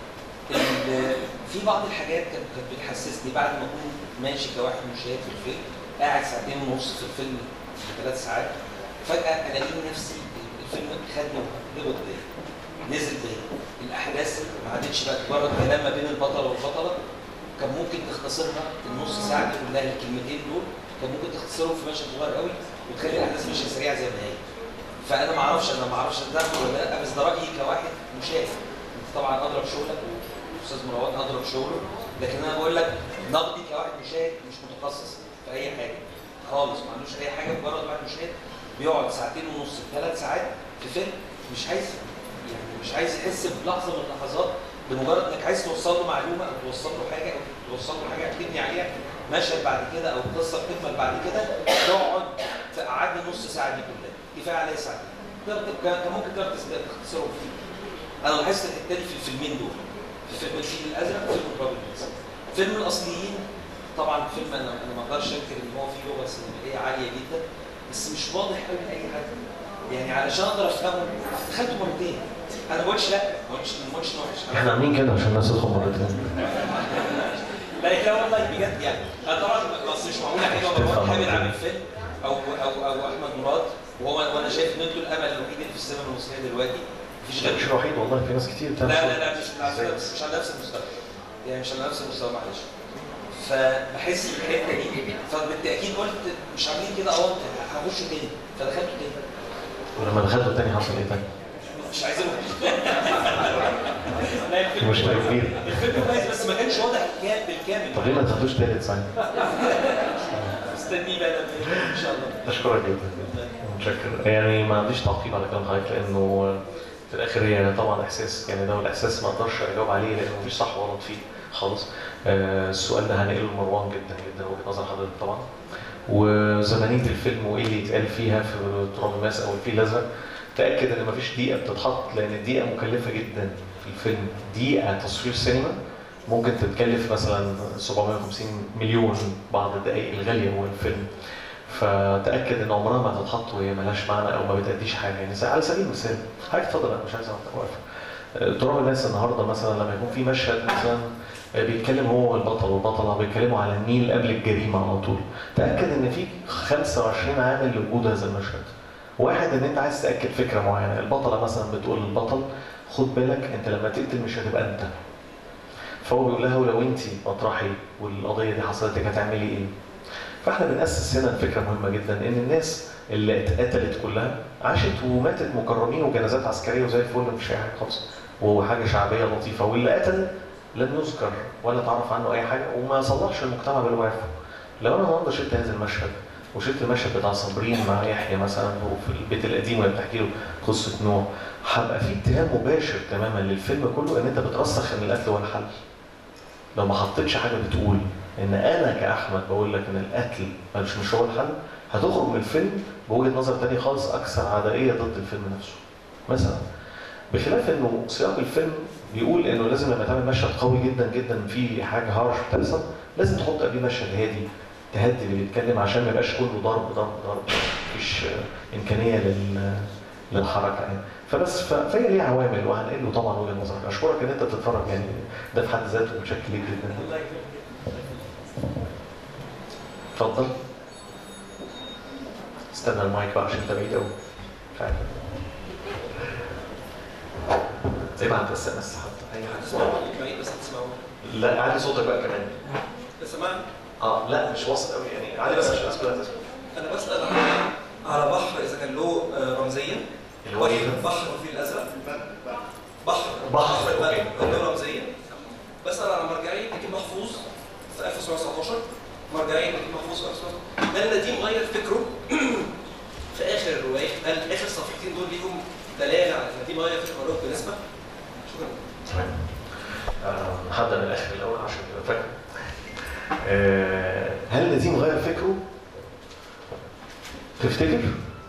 ال- في بعض الحاجات كانت كانت بتحسسني بعد ما اكون ماشي كواحد مشاهد في الفيلم قاعد ساعتين ونص في الفيلم ثلاث ساعات فجاه الاقي نفسي الفيلم خدني وهبط بيا نزل بيا الاحداث ما عادتش بقت مجرد كلام ما بين البطل والبطله كان ممكن تختصرها النص ساعه دي كلها الكلمتين دول كان ممكن تختصرهم في مشهد صغير قوي وتخلي الاحداث ماشيه سريعه زي ما هي فانا ما اعرفش انا ما اعرفش ده ولا لا بس ده رايي كواحد مشاهد انت طبعا اضرب شغلك واستاذ مروان اضرب شغله لكن انا بقول لك نقدي كواحد مشاهد مش متخصص في اي حاجه خالص ما عندوش اي حاجه مجرد واحد مشاهد بيقعد ساعتين ونص ثلاث ساعات في فيلم مش عايز يعني مش عايز يحس بلحظه من اللحظات بمجرد انك عايز توصل له معلومه او توصل له حاجه او توصل له حاجه تبني عليها مشهد بعد كده او قصه بتكمل بعد كده تقعد في قعد نص ساعه دي كلها كفايه عليها ساعتين تقدر- كان كان ممكن تقدر تست- تختصره فيه انا لاحظت الحته دي في الفيلمين دول في فيلم الفيل الازرق وفيلم تراب الماس فيلم الاصليين طبعا فيلم انا انا ما اقدرش انكر ان هو فيه لغه سينمائيه عاليه جدا بس مش واضح قوي لاي حد يعني علشان اقدر افهمه دخلته مرتين انا ما قلتش لا ما قلتش ما قلتش إنه وحش احنا عاملين كده عشان الناس تدخل مرتين لا لا والله بجد يعني انا طبعا بس مش معقول حاجه مروان حامد عامل فيلم او او او احمد مراد وهو وانا شايف ان انتوا الامل الوحيد اللي في السينما المصريه دلوقتي مفيش لا غير مش الوحيد والله في ناس كتير لا بتعمل لا شغل. لا مش على نفس مش على نفس المستوى يعني مش على نفس المستوى معلش فبحس بالحته دي فبالتاكيد قلت مش عاملين كده اه هخش تاني فدخلت تاني ولما دخلت التاني حصل ايه تاني؟ مش عايز اقول لا الفيلم مشكلة كبيرة. الفيلم كويس بس ما كانش واضح كام- بالكامل طب ليه ما تاخدوش تالت صحيح؟ مستنيه بقى لما يجي ان شاء الله اشكرك جدا متشكر يعني ما عنديش تعقيب على كلام حضرتك لانه في الاخر هي طبعا احساس يعني ده الاحساس ما اقدرش اجاوب عليه لانه مفيش صح وغلط فيه خالص آه، السؤال ده هنقله لمروان جدا جدا وجهه نظر حضرتك طبعا وزمنيه الفيلم وايه اللي يتقال فيها في تراب الماس او الفيل الازرق تاكد ان مفيش دقيقه بتتحط لان الدقيقه مكلفه جدا في الفيلم دقيقه تصوير سينما ممكن تتكلف مثلا 750 مليون بعض الدقائق الغاليه جوه الفيلم فتاكد ان عمرها ما هتتحط وهي ملهاش معنى او ما بتاديش حاجه يعني زي- على سبيل المثال حضرتك اتفضل انا مش عايز اوقف تراب الناس النهارده مثلا لما يكون في مشهد مثلا بيتكلم هو والبطل والبطله بيتكلموا على النيل قبل الجريمه على طول تاكد ان في 25 عامل لوجود هذا المشهد واحد ان انت عايز تاكد فكره معينه البطله مثلا بتقول للبطل خد بالك انت لما تقتل مش هتبقى انت فهو بيقول لها ولو انت مطرحي والقضيه دي حصلت لك هتعملي ايه؟ فاحنا بنأسس هنا فكره مهمه جدا ان الناس اللي اتقتلت كلها عاشت وماتت مكرمين وجنازات عسكريه وزي الفل مفيش اي حاجه خالص وحاجه شعبيه لطيفه واللي قتل لم يذكر ولا تعرف عنه اي حاجه وما صلحش المجتمع بالوعي لو انا النهارده شلت هذا المشهد وشلت المشهد بتاع صابرين مع يحيى مثلا وفي البيت القديم وهي بتحكي له قصه نوح هبقى في اتهام مباشر تماما للفيلم كله ان انت بترسخ ان القتل هو الحل لو ما حطيتش حاجه بتقول ان انا كاحمد بقول لك ان القتل مش مش هو الحل هتخرج من الفيلم بوجهه نظر تاني خالص اكثر عدائيه ضد الفيلم نفسه مثلا بخلاف انه سياق الفيلم بيقول انه لازم لما تعمل مشهد قوي جدا جدا فيه حاجه هارش بتحصل لازم تحط قبليه مشهد هادي تهدي اللي بيتكلم عشان ما يبقاش كله ضرب ضرب ضرب مفيش آه، امكانيه لل للحركه يعني فبس ف- فهي ليها عوامل وهنقل له طبعا وجهه نظرك اشكرك ان انت بتتفرج يعني ده في حد ذاته متشكر ليك جدا اتفضل استنى المايك بقى عشان انت بعيد قوي مش عارف زي ما عند اس ام اس حتى اي حاجه تسمعوا بعيد بس تسمعوا لا علي صوتك بقى كمان سمعني اه لا مش واصل قوي يعني علي بس عشان الناس كلها تسمع انا بسال على على بحر اذا كان له آه، رمزيه اللي هو ايه؟ بحر الفيل الازرق بحر بحر، بحر أوكي. له رمزيه بسال على مرجعيه نجيب محفوظ في 1919 مرجعيه نجيب محفوظ في 1919 ده النديم غير فكره في اخر الروايه قال اخر صفحتين دول ليهم دلاله على النديم غير فكره له بنسبه شكرا آه، هبدا من الاخر الاول عشان تبقى فاكر آه، هل نديم غير فكره؟ تفتكر؟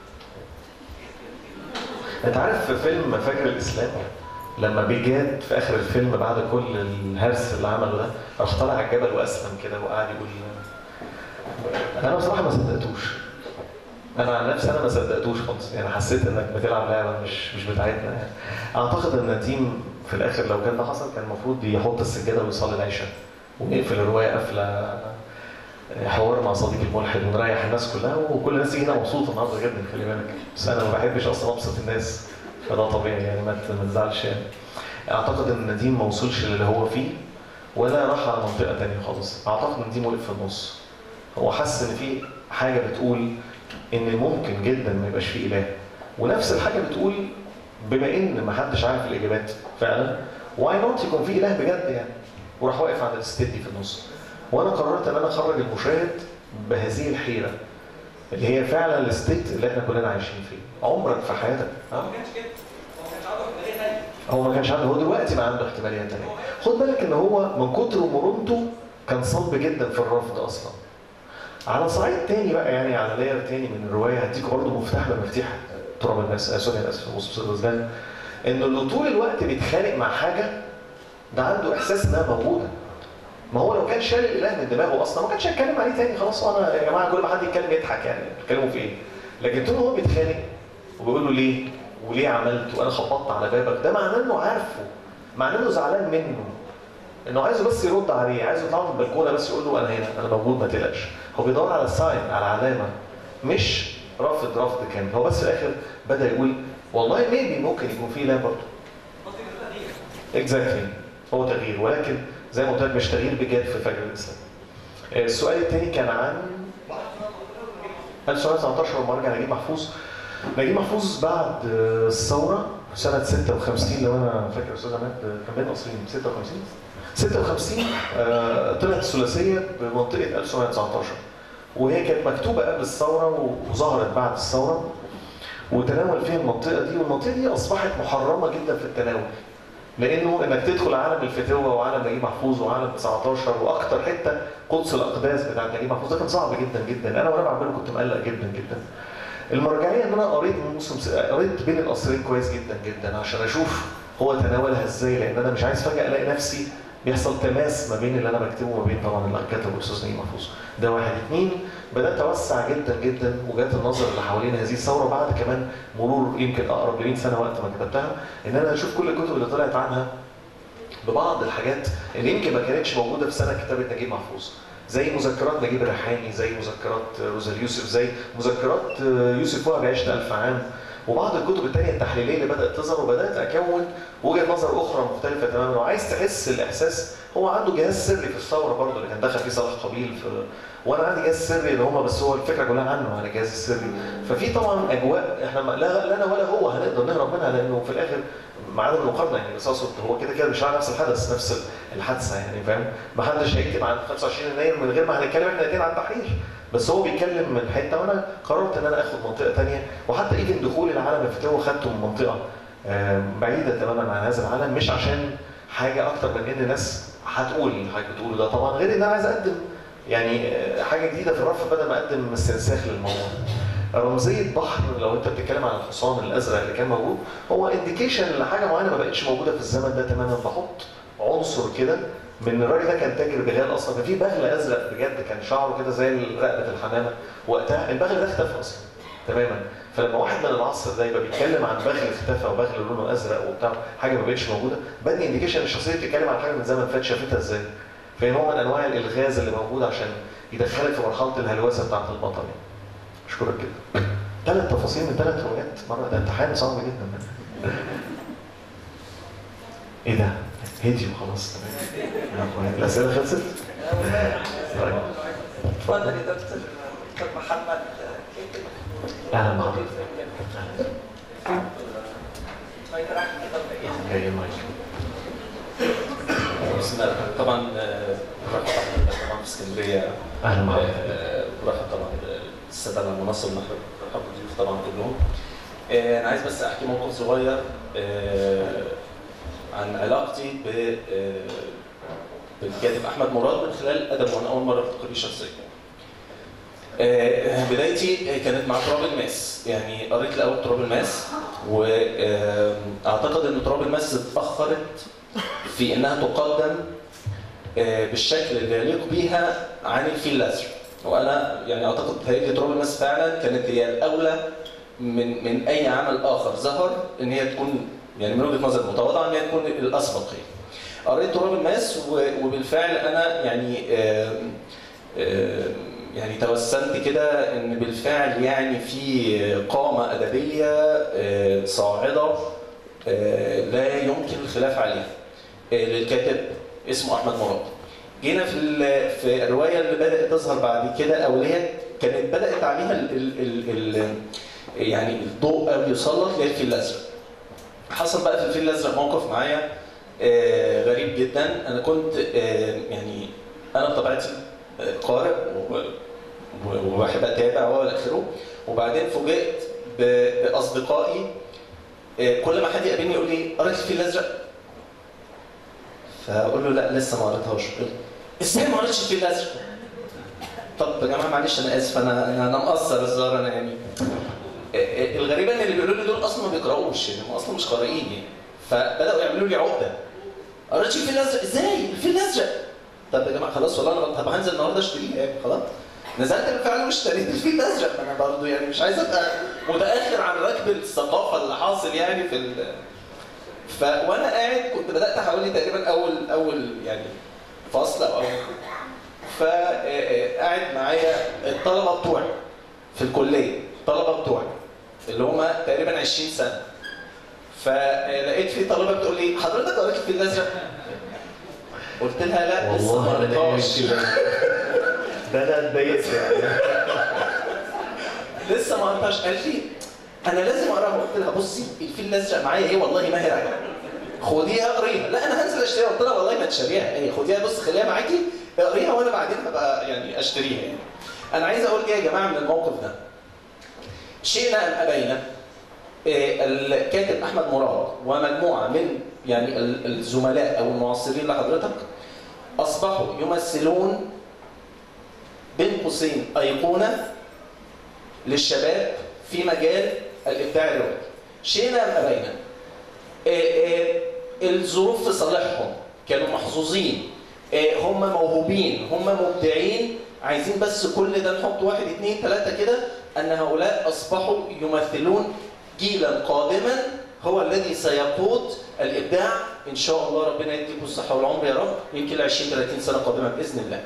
انت عارف في فيلم فجر الاسلام لما بيجاد في اخر الفيلم بعد كل الهرس اللي عمله ده راح طلع على الجبل واسلم كده وقعد يقول انا بصراحه ما صدقتوش انا عن نفسي انا ما صدقتوش خالص يعني حسيت انك بتلعب لعبه مش مش بتاعتنا يعني اعتقد ان نديم في الاخر لو كان ده حصل كان المفروض يحط السجاده ويصلي العشاء ونقفل الروايه قفله حوار مع صديقي الملحد ونريح الناس كلها وكل الناس تيجي هنا مبسوطه النهارده جدا خلي بالك بس انا ما بحبش اصلا ابسط الناس فده طبيعي يعني ما ت- ما تزعلش يعني اعتقد ان نديم ما وصلش للي هو فيه ولا راح على منطقه تانية خالص اعتقد ان نديم وقف في النص هو حس ان في حاجه بتقول ان ممكن جدا ما يبقاش فيه اله ونفس الحاجه بتقول بما ان ما حدش عارف الاجابات فعلا واي نوت يكون في اله بجد يعني وراح واقف عند الستيت دي في النص وانا قررت ان انا اخرج المشاهد بهذه الحيره اللي هي فعلا الستيت اللي احنا كلنا عايشين فيه عمرك في حياتك ها؟ ما كانش كده هو ما كانش عنده احتماليه ثانيه هو ما كانش عنده هو دلوقتي ما عنده احتماليه تانية خد بالك ان هو من كتر مرونته كان صلب جدا في الرفض اصلا على صعيد تاني بقى يعني على لاير تاني من الروايه هديك برضه مفتاح لمفتاح تراب الناس آه سوري انا اسف بص بص ان اللي طول الوقت بيتخانق مع حاجه ده عنده احساس انها موجوده ما هو لو كان شال الاله من دماغه اصلا ما كانش هيتكلم عليه تاني خلاص انا يا جماعه كل ما حد يتكلم يضحك يعني بيتكلموا في ايه لكن طول ما هو بيتخانق وبيقول له ليه وليه عملت وانا خبطت على بابك ده معناه انه عارفه معناه انه زعلان منه انه عايزه بس يرد عليه عايزه يطلع من البلكونه بس يقول له انا هنا انا موجود ما تقلقش هو بيدور على ساين على علامه مش رافض رفض كامل هو بس في الاخر بدا يقول والله ميبي ممكن يكون في لا برضه اكزاكتلي هو تغيير ولكن زي ما قلت لك مش تغيير بجد في فجر الاسلام آه، السؤال الثاني كان عن 1919 لما رجع نجيب محفوظ نجيب محفوظ بعد آه، الثوره سنه 56 لو انا فاكر استاذ عماد آه، كان بين قصرين 56 56 آه، طلعت الثلاثيه بمنطقه 1919 وهي كانت مكتوبه قبل الثوره وظهرت بعد الثوره وتناول فيها المنطقه دي والمنطقه دي اصبحت محرمه جدا في التناول لانه انك تدخل عالم الفتوه وعالم نجيب محفوظ وعالم 19 واكتر حته قدس الاقداس بتاعت نجيب محفوظ ده كان صعب جدا جدا انا وانا بعمله كنت مقلق جدا جدا المرجعيه ان انا قريت موسم قريت بين القصرين كويس جدا جدا عشان اشوف هو تناولها ازاي لان انا مش عايز فجاه الاقي نفسي بيحصل تماس ما بين اللي انا بكتبه وما بين طبعا اللي كتبه الاستاذ نجيب محفوظ ده واحد اثنين بدات اوسع جدا جدا وجهات النظر اللي حوالين هذه الثوره بعد كمان مرور يمكن اقرب ل 100 سنه وقت ما كتبتها ان انا اشوف كل الكتب اللي طلعت عنها ببعض الحاجات اللي يمكن ما كانتش موجوده في سنه كتابه نجيب محفوظ زي مذكرات نجيب الريحاني زي مذكرات روزا اليوسف زي مذكرات يوسف وهبي عشت ألف عام وبعض الكتب الثانيه التحليليه اللي بدات تظهر وبدات اكون وجهه نظر اخرى مختلفه تماما وعايز تحس الاحساس هو عنده جهاز سري في الثوره برضه اللي كان دخل فيه صلاح قبيل في وانا عندي جهاز سري اللي هم بس هو الفكره كلها عنه عن الجهاز السري ففي طبعا اجواء احنا ما- لا لا انا ولا هو هنقدر نهرب منها لانه في الاخر مع عدم المقارنه يعني بس اقصد هو كده كده مش على نفس الحدث نفس الحادثه يعني فاهم ما حدش هيكتب عن 25 يناير من غير ما هنتكلم احنا الاثنين عن التحرير بس هو بيتكلم من حته وانا قررت ان انا اخد منطقه ثانيه وحتى ايفن دخولي العالم الفتاوى خدته من منطقه آم، بعيده تماما عن هذا العالم مش عشان حاجه اكتر من ان الناس هتقول اللي حضرتك بتقوله ده طبعا غير ان انا عايز اقدم يعني آه، حاجه جديده في الرف بدل ما اقدم استنساخ للموضوع رمزيه بحر لو انت بتتكلم عن الحصان الازرق اللي كان موجود هو انديكيشن لحاجه معينه ما بقتش موجوده في الزمن ده تماما بحط عنصر كده من الراجل ده كان تاجر بغال اصلا كان في بغل ازرق بجد كان شعره كده زي رقبه الحمامه وقتها البغل ده اختفى اصلا تماما فلما واحد من العصر ده يبقى بيتكلم عن بغل اختفى وبغل لونه ازرق وبتاع حاجه ما بقتش موجوده بدي انديكيشن الشخصيه بتتكلم عن حاجه من زمن فات شافتها ازاي فهي نوع من انواع الالغاز اللي موجود عشان يدخلك في مرحله الهلوسه بتاعت البطل يعني. اشكرك جدا ثلاث تفاصيل من ثلاث روايات مره ده امتحان صعب جدا ايه ده؟ هدي وخلاص تمام الاسئله خلصت؟ طيب اتفضل يا دكتور دكتور محمد كاتب اهلا بحضرتك مايك راح كده بقية. جاي المايك بسم الله الرحمن الرحيم. طبعا آه، برحب بحضرتك طبعا في اسكندريه أهلا بحضرتك. آه، برحب طبعا الساده على المنصه برحب برحب بالضيوف طبعا كلهم آه، انا عايز بس احكي موقف صغير آه، عن علاقتي ب آه، بالكاتب احمد مراد من خلال ادب وانا اول مره التقي بيه شخصيا آه، بدايتي كانت مع تراب الماس يعني قريت الاول تراب الماس واعتقد ان تراب الماس اتاخرت في انها تقدم آه، بالشكل اللي يليق بيها عن الفيل الازرق وانا يعني اعتقد بتهيألي تراب الماس فعلا كانت هي الاولى من من اي عمل اخر ظهر ان هي تكون يعني من وجهه نظر متواضعه ان هي تكون الاسبق هي. قريت تراب الماس و- وبالفعل انا يعني آم، آم، يعني توسمت كده ان بالفعل يعني في قامه ادبيه آه، صاعده آه، لا يمكن الخلاف عليها آه، للكاتب اسمه احمد مراد جينا في ال- في الروايه اللي بدات تظهر بعد كده او اللي هي كانت بدات عليها ال ال ال ال يعني الضوء او يسلط اللي هي الفيل الازرق حصل بقى في الفيل الازرق موقف معايا آه، غريب جدا انا كنت آه، يعني انا بطبيعتي آه، قارئ و- و- وبحب اتابع والى اخره وبعدين فوجئت ب- باصدقائي آه، كل ما حد يقابلني يقول لي قريت الفيل الازرق فاقول له لا لسه ما قريتهاش يقول لي، ازاي ما قريتش الفيل الازرق؟ طب يا جماعه معلش انا اسف انا انا انا مقصر الظاهر انا يعني آه، آه، الغريبه ان اللي بيقولوا لي دول اصلا ما بيقراوش يعني هم اصلا مش قارئين يعني فبداوا يعملوا لي عقده قريتش الفيل الازرق ازاي؟ الفيل الازرق طب يا جماعه خلاص والله انا طب هنزل النهارده اشتريه يعني خلاص نزلت بالفعل واشتريت الفيل الازرق انا برضه يعني مش عايز ابقى متاخر عن ركب الثقافه اللي حاصل يعني في ال... ف وانا قاعد كنت بدات حوالي تقريبا اول اول يعني فصل او فقاعد معايا الطلبه بتوعي في الكليه الطلبه بتوعي اللي هم تقريبا 20 سنه فلقيت في طالبه بتقول لي حضرتك قريت الفيل الازرق؟ قلت لها لا لسه ما والله أنا قريتهاش كده. ده انا اتضايقت يعني لسه ما قريتهاش قال لي انا لازم اقراها قلت لها بصي الفيل الازرق معايا ايه والله ما هي راجعه خديها اقريها لا انا هنزل اشتريها قلت لها والله ما تشتريها هي خديها بص خليها معاكي اقريها وانا بعدين هبقى يعني اشتريها يعني انا عايز اقول ايه يا جماعه من الموقف ده شئنا ام ابينا آه، الكاتب احمد مراد ومجموعه من يعني ال- الزملاء او المعاصرين لحضرتك اصبحوا يمثلون بين قوسين ايقونه للشباب في مجال الابداع الروائي. شئنا ام ابينا آه، آه، الظروف في صالحهم كانوا محظوظين آه، هم موهوبين هم مبدعين عايزين بس كل ده نحط واحد اثنين ثلاثة كده أن هؤلاء أصبحوا يمثلون جيلا قادما هو الذي سيقود الإبداع إن شاء الله ربنا يديكم الصحة والعمر يا رب يمكن 20 30 سنة قادمة بإذن الله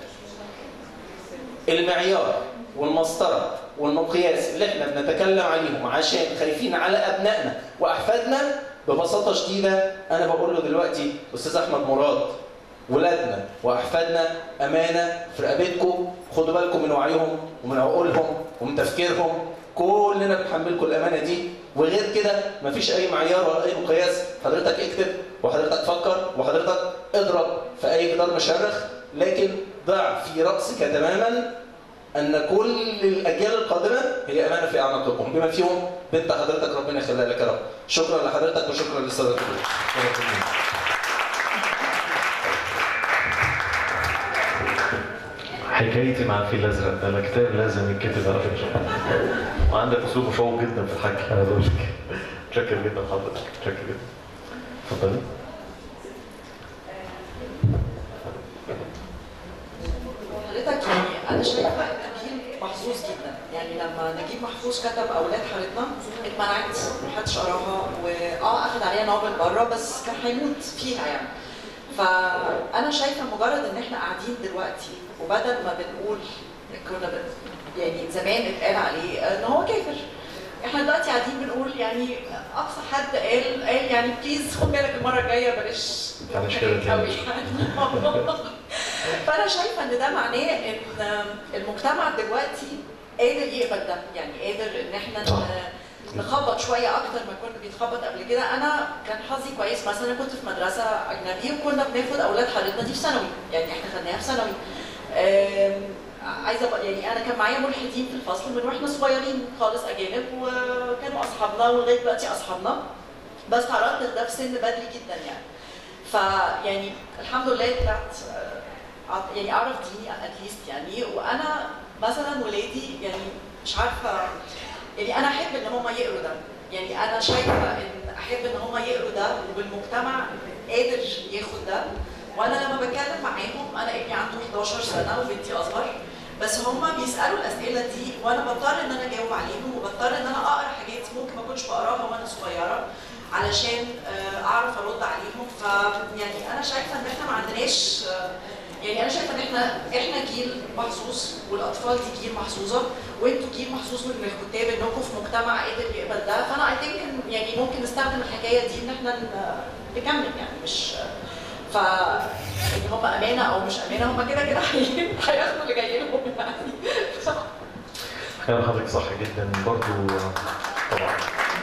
المعيار والمسطرة والمقياس اللي احنا بنتكلم عليهم عشان خايفين على أبنائنا وأحفادنا ببساطة شديدة أنا بقول له دلوقتي أستاذ أحمد مراد ولادنا واحفادنا امانه في رقبتكم خدوا بالكم من وعيهم ومن عقولهم ومن تفكيرهم كلنا بنحملكم الامانه دي وغير كده مفيش اي معيار ولا اي مقياس حضرتك اكتب وحضرتك فكر وحضرتك اضرب في اي جدار مشرخ لكن ضع في راسك تماما ان كل الاجيال القادمه هي امانه في اعناقكم بما فيهم بنت حضرتك ربنا يخليها لك يا رب شكرا لحضرتك وشكرا للساده الكل حكايتي مع الفيل الازرق ده الكتاب لازم يتكتب على فكره وعندك اسلوب مشوق جدا في الحكي انا بقول لك متشكر جدا حضرتك متشكر جدا اتفضلي حضرتك يعني انا شايفه ان نجيب محظوظ جدا يعني لما نجيب محفوظ كتب اولاد حارتنا اتمنعت محدش قراها واه اخد عليها نوبل بره بس كان هيموت فيها يعني فانا شايفه مجرد ان احنا قاعدين دلوقتي وبدل ما بنقول كنا بن يعني زمان اتقال عليه ان هو كافر احنا دلوقتي قاعدين بنقول يعني اقصى حد قال قال يعني بليز خد بالك المره الجايه بلاش معلش كده تاني. قوي يعني فانا شايفه ان ده معناه ان المجتمع دلوقتي قادر يقبل ده يعني قادر ان احنا ن- نخبط شويه اكتر ما كنا بيتخبط قبل كده انا كان حظي كويس مثلا أنا كنت في مدرسه اجنبي وكنا بناخد اولاد حارتنا دي في ثانوي يعني احنا خدناها في ثانوي آم، عايزه أبقى- يعني انا كان معايا ملحدين في الفصل من واحنا صغيرين خالص اجانب وكانوا اصحابنا ولغايه دلوقتي اصحابنا بس تعرضت لده في سن بدري جدا يعني فيعني الحمد لله طلعت آه، أع- يعني اعرف ديني اتليست يعني وانا مثلا ولادي يعني مش عارفه يعني انا احب ان هم يقروا ده يعني انا شايفه ان احب ان هم يقروا ده والمجتمع قادر ياخد ده وانا لما بتكلم معاهم انا ابني عنده 11 سنه وبنتي اصغر بس هم بيسالوا الاسئله دي وانا بضطر ان انا اجاوب عليهم وبضطر ان انا اقرا حاجات ممكن ما كنتش بقراها وانا صغيره علشان آه، اعرف ارد عليهم ف يعني انا شايفه ان احنا ما عندناش آه، يعني انا شايفه ان احنا احنا جيل محظوظ والاطفال دي جيل محظوظه وانتوا جيل محظوظ من الكتاب انكم في مجتمع قادر يقبل ده فانا اي ثينك يعني ممكن نستخدم الحكايه دي ان احنا ن- نكمل يعني مش ف يعني هم امانه او مش امانه هم كده كده هي- هياخدوا اللي جاي لهم يعني كلام حضرتك صح جدا برضو طبعا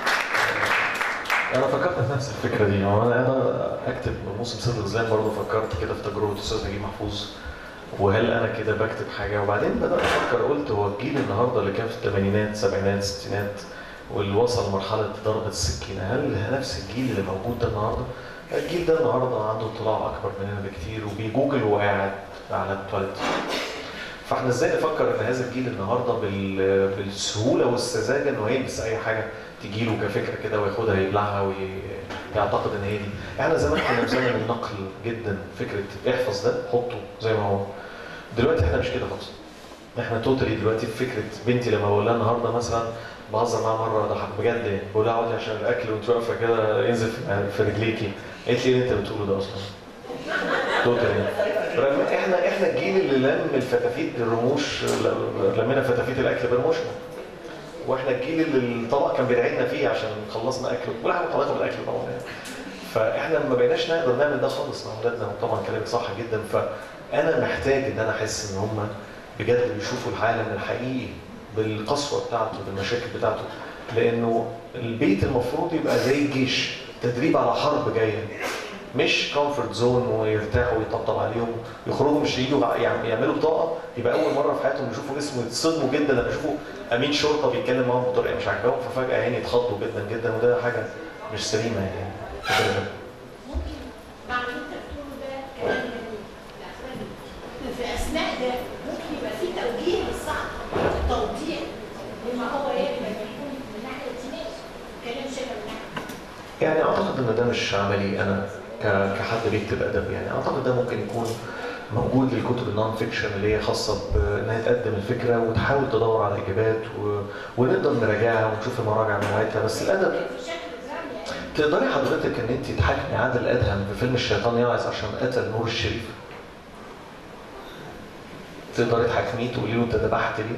انا فكرت في نفس الفكره دي هو انا انا اكتب موسم سر الغزلان برضو فكرت كده في تجربه استاذ نجيب محفوظ وهل انا كده بكتب حاجه وبعدين بدات افكر قلت هو الجيل النهارده اللي كان في الثمانينات السبعينات الستينات واللي وصل مرحله ضربه السكينه هل نفس الجيل اللي موجود ده النهارده؟ الجيل ده النهارده عنده اطلاع اكبر مننا بكتير وبيجوجل وقاعد على التواليت فاحنا ازاي نفكر ان هذا الجيل النهارده بال- بالسهوله والسذاجه انه يلبس اي حاجه تجيله كفكره كده وياخدها يبلعها ويعتقد ان هي دي احنا زمان كنا في زمن النقل جدا فكره احفظ ده حطه زي ما هو دلوقتي احنا مش كده خالص احنا توتالي دلوقتي في فكره بنتي لما بقول لها النهارده مثلا بهزر معاها مره ضحك بجد يعني بقول لها اقعدي عشان الاكل وانت واقفه كده ينزل في- في رجليكي قالت لي ايه اللي انت بتقوله ده اصلا توتالي رغم احنا احنا الجيل اللي لم الفتافيت الرموش ل- لمينا فتافيت الاكل برموشنا واحنا الجيل اللي الطبق كان بيدعينا فيه عشان خلصنا اكل ولا حاجه متعلقه بالاكل طبعا يعني. فاحنا ما بقيناش نقدر نعمل ده خالص مع اولادنا وطبعا كلامك صح جدا فانا محتاج ان انا احس ان هم بجد بيشوفوا العالم الحقيقي بالقسوه بتاعته بالمشاكل بتاعته لانه البيت المفروض يبقى زي الجيش تدريب على حرب جايه مش كومفورت زون ويرتاحوا ويطبطب عليهم يخرجوا مش يجوا يعم- يعملوا بطاقه يبقى اول مره في حياتهم يشوفوا اسمه يتصدموا جدا لما يشوفوا امين شرطه بيتكلم معاهم بطريقه مش عاجباهم ففجاه يعني يتخضوا جدا جدا وده حاجه مش سليمه يعني ربنا يبارك. مع اللي انت بتقوله ده كلام جميل في اثناء ده ممكن يبقى في توجيه للصح توضيح لما هو يجب ان يكون من ناحيه الناس كلام شبه من ناحيه يعني اعتقد ان ده مش عملي انا ك- كحد بيكتب ادب يعني اعتقد ده ممكن يكون موجود للكتب النون فيكشن اللي هي خاصه بانها تقدم الفكره وتحاول تدور على اجابات و... ونقدر نراجعها ونشوف المراجع بتاعتها بس الادب تقدري حضرتك ان انت تحاكمي عادل ادهم في فيلم الشيطان يعز عشان قتل نور الشريف تقدري تحاكميه تقولي له انت ذبحت ليه؟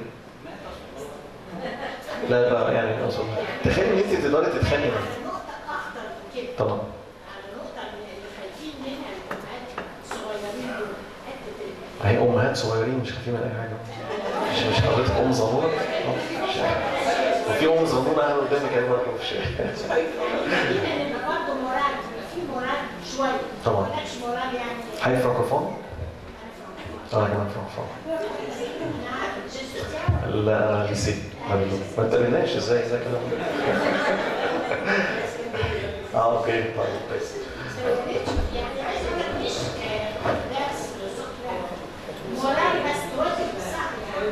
لا لا يعني اقصد تخيل ان انت تقدري تتخانقي معاه طبعا على النقطة اللي خايفين منها الأمهات الصغيرين دول حتة ال- هي امهات صغيرين مش خايفين من اي حاجه مش مش حضرتك ام زنونه آه، مش عارف. وفي ام زنونه قاعده قدامك اهي برضه في الشارع خايفين إن برضه مورال يبقى في مورال شوية طبعا. ما لكش مورال يعني حي فرانكوفون؟ اه كمان فرانكوفون لا انا نسيت ما اتقابلناش ازاي ازاي كده اه اوكي طيب كويس يعني عايزة أقول مش آه، درس مورال بس توجه بالصح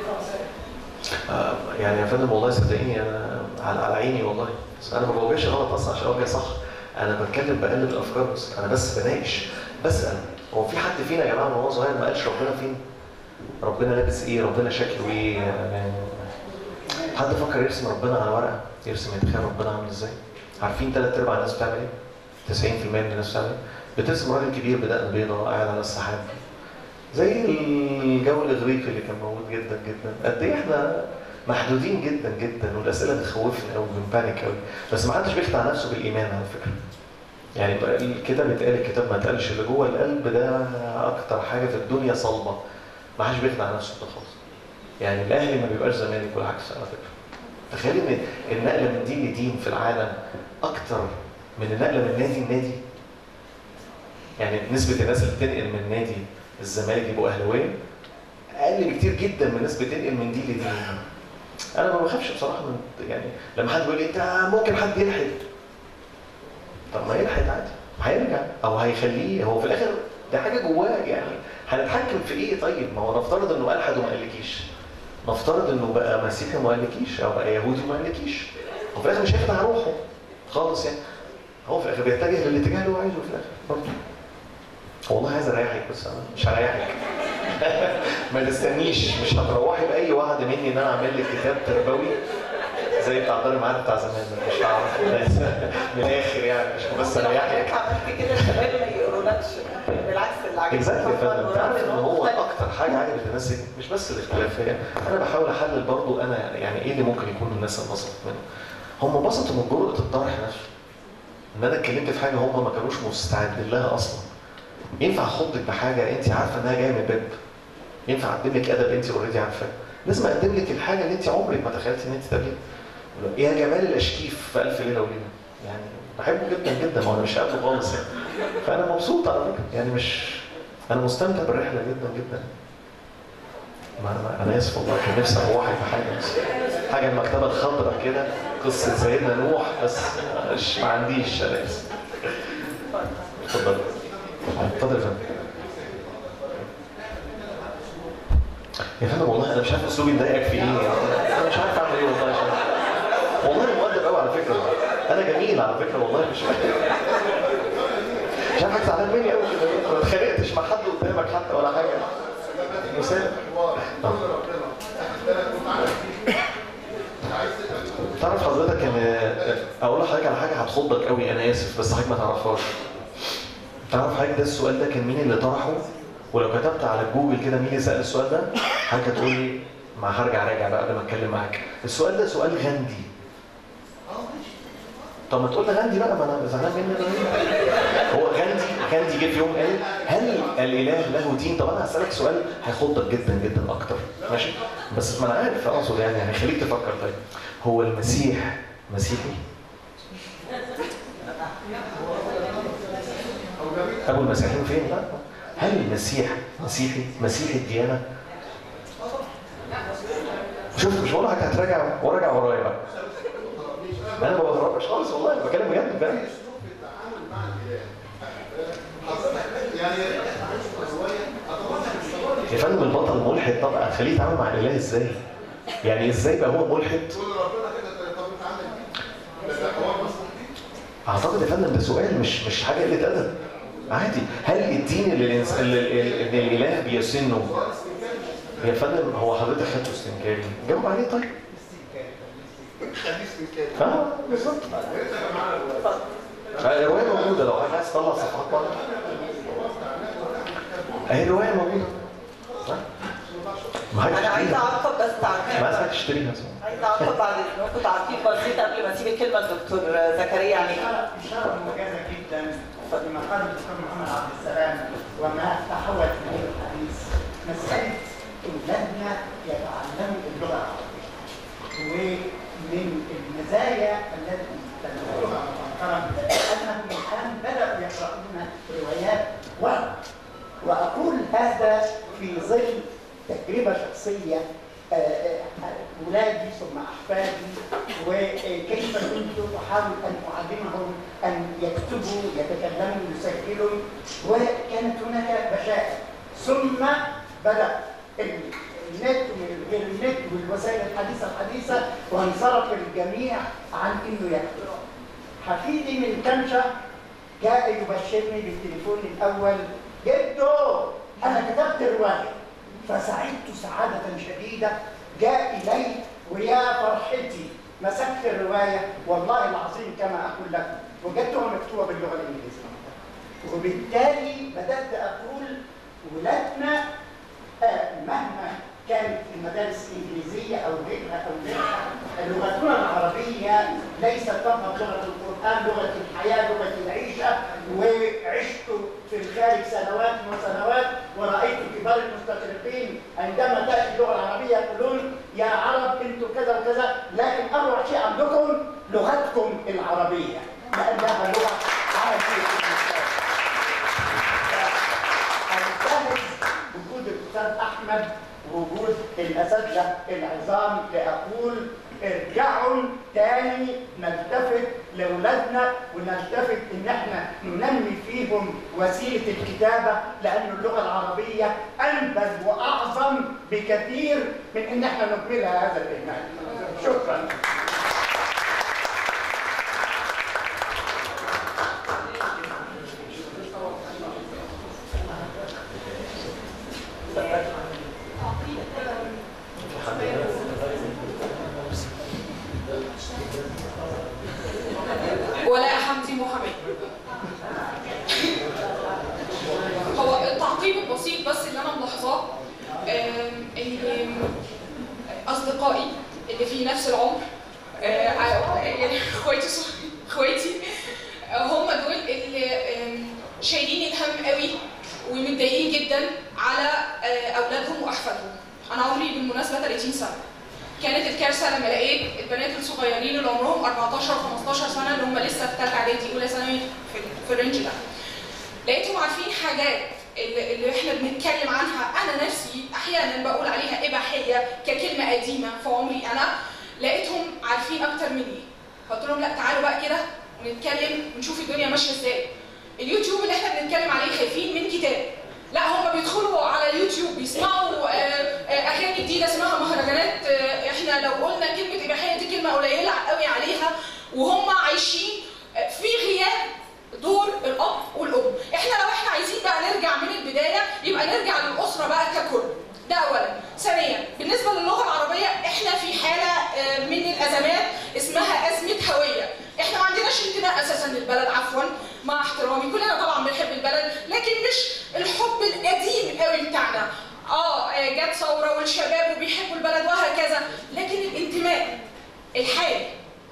يعني آه، يعني يا فندم والله صدقيني انا على على عيني والله بس انا ما بواجهش غلط اصلا عشان اوجه صح انا بتكلم بقلب الافكار بس انا بس بناقش بسال هو في حد فينا يا جماعه وهو صغير ما قالش ربنا فين؟ ربنا لابس ايه؟ ربنا شكله ايه؟ يعني حد فكر يرسم ربنا على ورقه يرسم يتخيل ربنا عامل ازاي؟ عارفين ثلاث ارباع الناس بتعمل ايه؟ 90% من الناس بتعمل ايه؟ بترسم راجل كبير بدقن بيضاء قاعد على السحاب زي الجو الاغريقي اللي كان موجود جدا جدا قد ايه احنا محدودين جدا جدا والاسئله بتخوفنا قوي بنبانيك قوي بس ما حدش بيخدع نفسه بالايمان على فكره يعني بقى الكتاب اتقال الكتاب ما اتقالش اللي جوه القلب ده اكتر حاجه في الدنيا صلبه ما حدش بيخدع نفسه ده خالص يعني الاهلي ما بيبقاش زمالك والعكس على فكره تخيل ان النقله من دين لدين في العالم اكتر من النقله من نادي لنادي يعني نسبه الناس اللي بتنقل من نادي الزمالك يبقوا اهلاويه اقل بكتير جدا من الناس بتنقل من دي لدي انا ما بخافش بصراحه من يعني لما حد بيقول لي انت ممكن حد يلحد طب ما يلحد عادي هيرجع او هيخليه هو في الاخر ده حاجه جواه يعني هنتحكم في ايه طيب ما هو نفترض انه الحد وما قالكيش نفترض انه بقى مسيحي وما قالكيش او بقى يهودي وما قالكيش هو في الاخر مش هيخدع روحه خالص يعني هو في الاخر بيتجه للاتجاه اللي هو عايزه في الاخر برضه والله عايز اريحك بس انا مش هريحك ما تستنيش مش هتروحي باي وعد مني ان انا اعمل لك كتاب تربوي زي بتاع دار المعاد بتاع زمان ده مش هعرف من الاخر يعني مش بس اريحك عملت كده الشباب ما يقولكش بالعكس اللي عجبني اكزاكتلي يا فندم انت عارف ان هو اكتر حاجه عجبت الناس إيه؟ مش بس الاختلاف هي انا بحاول احلل برضو انا يعني ايه اللي ممكن يكون الناس انبسطت منه هم انبسطوا من جرأة الطرح نفسه ان انا اتكلمت في حاجه هم ما كانوش مستعدين لها اصلا ينفع اخضك بحاجه انت عارفه انها جايه من باب ينفع اقدم لك ادب انت اوريدي عارفاه لازم اقدم لك الحاجه اللي انت عمرك ما تخيلتي ان انت تقابليها يا جمال الاشكيف في الف ليله وليله يعني بحبه جدا جدا ما انا مش قابله خالص يعني فانا مبسوط على فكره يعني مش انا مستمتع بالرحله جدا جدا ما انا انا اسف والله كان نفسي اروحك بحاجه بس حاجه المكتبه الخضراء كده قصه سيدنا نوح بس مش ما عنديش انا اسف اتفضل اتفضل يا فندم يا فندم والله انا مش عارف اسلوبي مضايقك في ايه انا مش عارف اعمل ايه والله عشان والله انا مؤدب قوي على فكره انا جميل على فكره والله مش مش عارف زعلان مني قوي كده ما اتخانقتش مع حد قدامك حتى ولا حاجه مساء تعرف حضرتك ان اقول لحضرتك على حاجه هتخضك قوي انا اسف بس حضرتك ما تعرفهاش تعرف حضرتك ده السؤال ده كان مين اللي طرحه ولو كتبت على جوجل كده مين اللي سال السؤال ده حضرتك هتقول لي ما هرجع راجع بقى قبل ما اتكلم معاك السؤال ده سؤال غندي طب ما تقول لي غاندي بقى ما انا زعلان مني انا هو غاندي غاندي جه في يوم قال هل الاله له دين؟ طب انا هسالك سؤال هيخضك جدا جدا اكتر ماشي؟ بس ما انا عارف اقصد يعني هيخليك تفكر طيب هو المسيح مسيحي؟ ابو المسيحيين فين؟ لا هل المسيح مسيحي؟ مسيحي الديانه؟ شوف مش بقول لك هتراجع وراجع ورايا بقى انا ما بهربش خالص والله انا بتكلم بجد بقى يا فندم البطل ملحد طب خليه يتعامل مع الاله ازاي؟ يعني ازاي بقى هو ملحد؟ اعتقد يا فندم ده سؤال مش مش حاجه قله ادب عادي هل الدين اللي, الإنس... اللي, اللي اللي الاله بيسنه يا فندم هو حضرتك خدته استنكاري جاوب عليه طيب اه بالظبط الروايه موجوده لو حضرتك عايز تطلع صفحات بره اهي الروايه موجوده صح؟ ما انا عايزه اعقب بس ما تعقيب عايزك تشتريها عايزه اعقب بعد اذنكم تعقيب بسيط قبل ما اسيب الكلمه للدكتور زكريا يعني إشارة مميزة جدا لما قال الدكتور محمد عبد السلام وما تحول إليه الحديث مسألة أولادنا يتعلموا اللغة العربية ومن المزايا التي تذكرها مؤخرا أنهم الآن بدأوا يقرؤون روايات ورد وأقول هذا في ظل تجربة شخصية آه، آه، أولادي ثم أحفادي وكيف كنت أحاول أن أعلمهم أن يكتبوا يتكلموا يسجلوا وكانت هناك بشائر ثم بدأ النت والنت والوسائل الحديثة الحديثة وانصرف الجميع عن إنه يكتب حفيدي من كم شهر جاء يبشرني بالتليفون الأول جدو أنا كتبت رواية فسعدت سعادة شديدة جاء إلي ويا فرحتي مسكت الرواية والله العظيم كما أقول لكم وجدتها مكتوبة باللغة الإنجليزية وبالتالي بدأت أقول ولادنا آه، مهما كانت المدارس الإنجليزية أو غيرها أو غيرها لغتنا العربية ليست فقط لغة القرآن لغة الحياة لغة العيشة وعشت في الخارج سنوات وسنوات ورأيت كبار المستشرقين عندما تأتي اللغة العربية يقولون يا عرب انتم كذا وكذا لكن أروع شيء عندكم لغتكم العربية لأنها لغة عربية أنتهز وجود الأستاذ أحمد وجود الأساتذة العظام لأقول ارجعوا تاني نلتفت لأولادنا ونلتفت إن احنا ننمي فيهم وسيلة الكتابة لأن اللغة العربية أنبذ وأعظم بكثير من إن احنا نكملها هذا الإهمال شكرا ولاء حمدي محمد هو التعقيب البسيط بس اللي انا ملاحظاه آم، ان اصدقائي اللي في نفس العمر آه، يعني اخواتي صغ- اخواتي آه، هم دول اللي آم، شايلين الهم قوي ومتضايقين جدا على آه، اولادهم واحفادهم انا عمري بالمناسبه 30 سنه كانت الكارثه لما لقيت البنات الصغيرين اللي عمرهم 14 15 سنه اللي هم لسه في ثالثه اعدادي اولى ثانوي في, في الرينج ده لقيتهم عارفين حاجات اللي, اللي احنا بنتكلم عنها انا نفسي احيانا بقول عليها اباحيه ككلمه قديمه في عمري انا لقيتهم عارفين اكتر مني قلت لهم لا تعالوا بقى كده ونتكلم ونشوف الدنيا ماشيه ازاي اليوتيوب اللي احنا بنتكلم عليه خايفين من كتاب لا هم بيدخلوا على اليوتيوب بيسمعوا آه، آه، اغاني جديده اسمها مهرجانات آه، احنا لو قلنا كلمه اباحيه دي كلمه قليله قوي عليها وهم عايشين آه، في غياب دور الاب والام احنا لو احنا عايزين بقى نرجع من البدايه يبقى نرجع للاسره بقى ككل ده اولا ثانيا بالنسبه للغه العربيه احنا في حاله آه، من الازمات اسمها ازمه هويه احنا ما عندناش انتماء اساسا للبلد عفوا مع احترامي كلنا طبعا بنحب البلد لكن مش الحب القديم قوي بتاعنا اه آه، جت ثوره والشباب وبيحبوا البلد وهكذا لكن الانتماء الحالي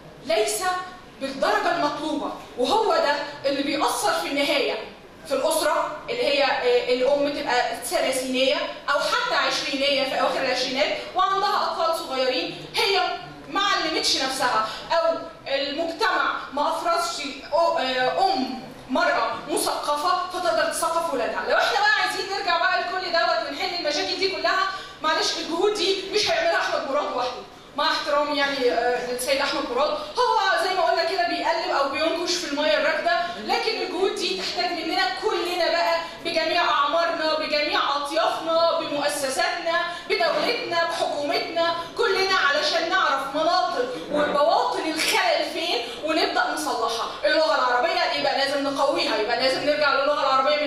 ليس بالدرجه المطلوبه وهو ده اللي بيأثر في النهايه في الأسرة اللي هي آه، الأم تبقى ثلاثينية أو حتى عشرينية في أواخر العشرينات وعندها أطفال صغيرين هي ما علمتش نفسها أو المجتمع ما أفرزش أو- آه، أم مرأة مثقفة فتقدر تثقف ولادها لو احنا بقى عايزين نرجع بقى لكل دوت ونحل المشاكل دي كلها معلش الجهود دي مش هيعملها أحمد مراد لوحده مع احترامي يعني آه، للسيد احمد مراد هو زي ما قلنا كده بيقلب او بينكش في الميه الراكده لكن الجهود دي تحتاج مننا كلنا بقى بجميع اعمارنا بجميع اطيافنا بمؤسساتنا بدولتنا بحكومتنا كلنا علشان نعرف مناطق وبواطن الخلل فين ونبدا نصلحها اللغه العربيه يبقى لازم نقويها يبقى لازم نرجع للغه العربيه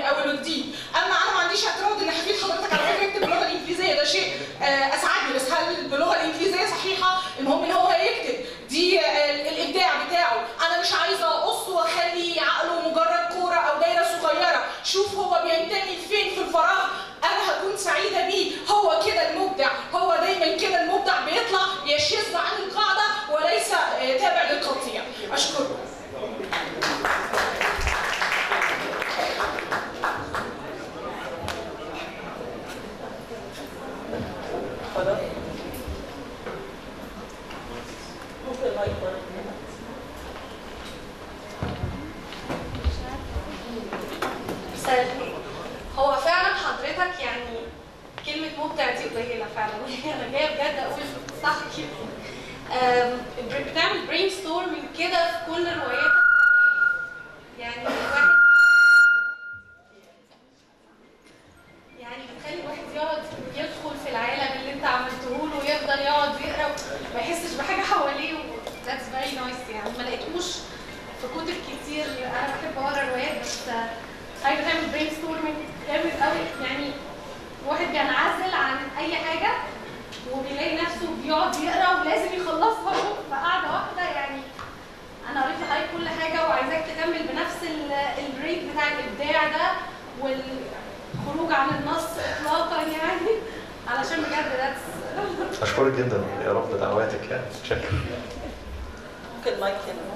آم، بر- بتعمل برين ستورمنج كده في كل رواياتك يعني واحد يعني بتخلي الواحد يقعد يدخل في العالم اللي انت عملته له ويفضل يقعد يقرا وما يحسش بحاجه حواليه ذاتس فيري نايس يعني ما لقيتوش في كتب كتير انا بحب اقرا روايات بس حاجه تعمل برين ستورمنج جامد قوي يعني واحد بينعزل عن اي حاجه وبيلاقي نفسه بيقعد يقرا ولازم يخلصها في قعده واحده يعني انا قريت لحضرتك كل حاجه وعايزاك تكمل بنفس ال- الريت بتاع الابداع ده والخروج عن النص اطلاقا يعني علشان بجد ذاتس اشكرك جدا يا رب دعواتك يعني شكرا ممكن مايك هنا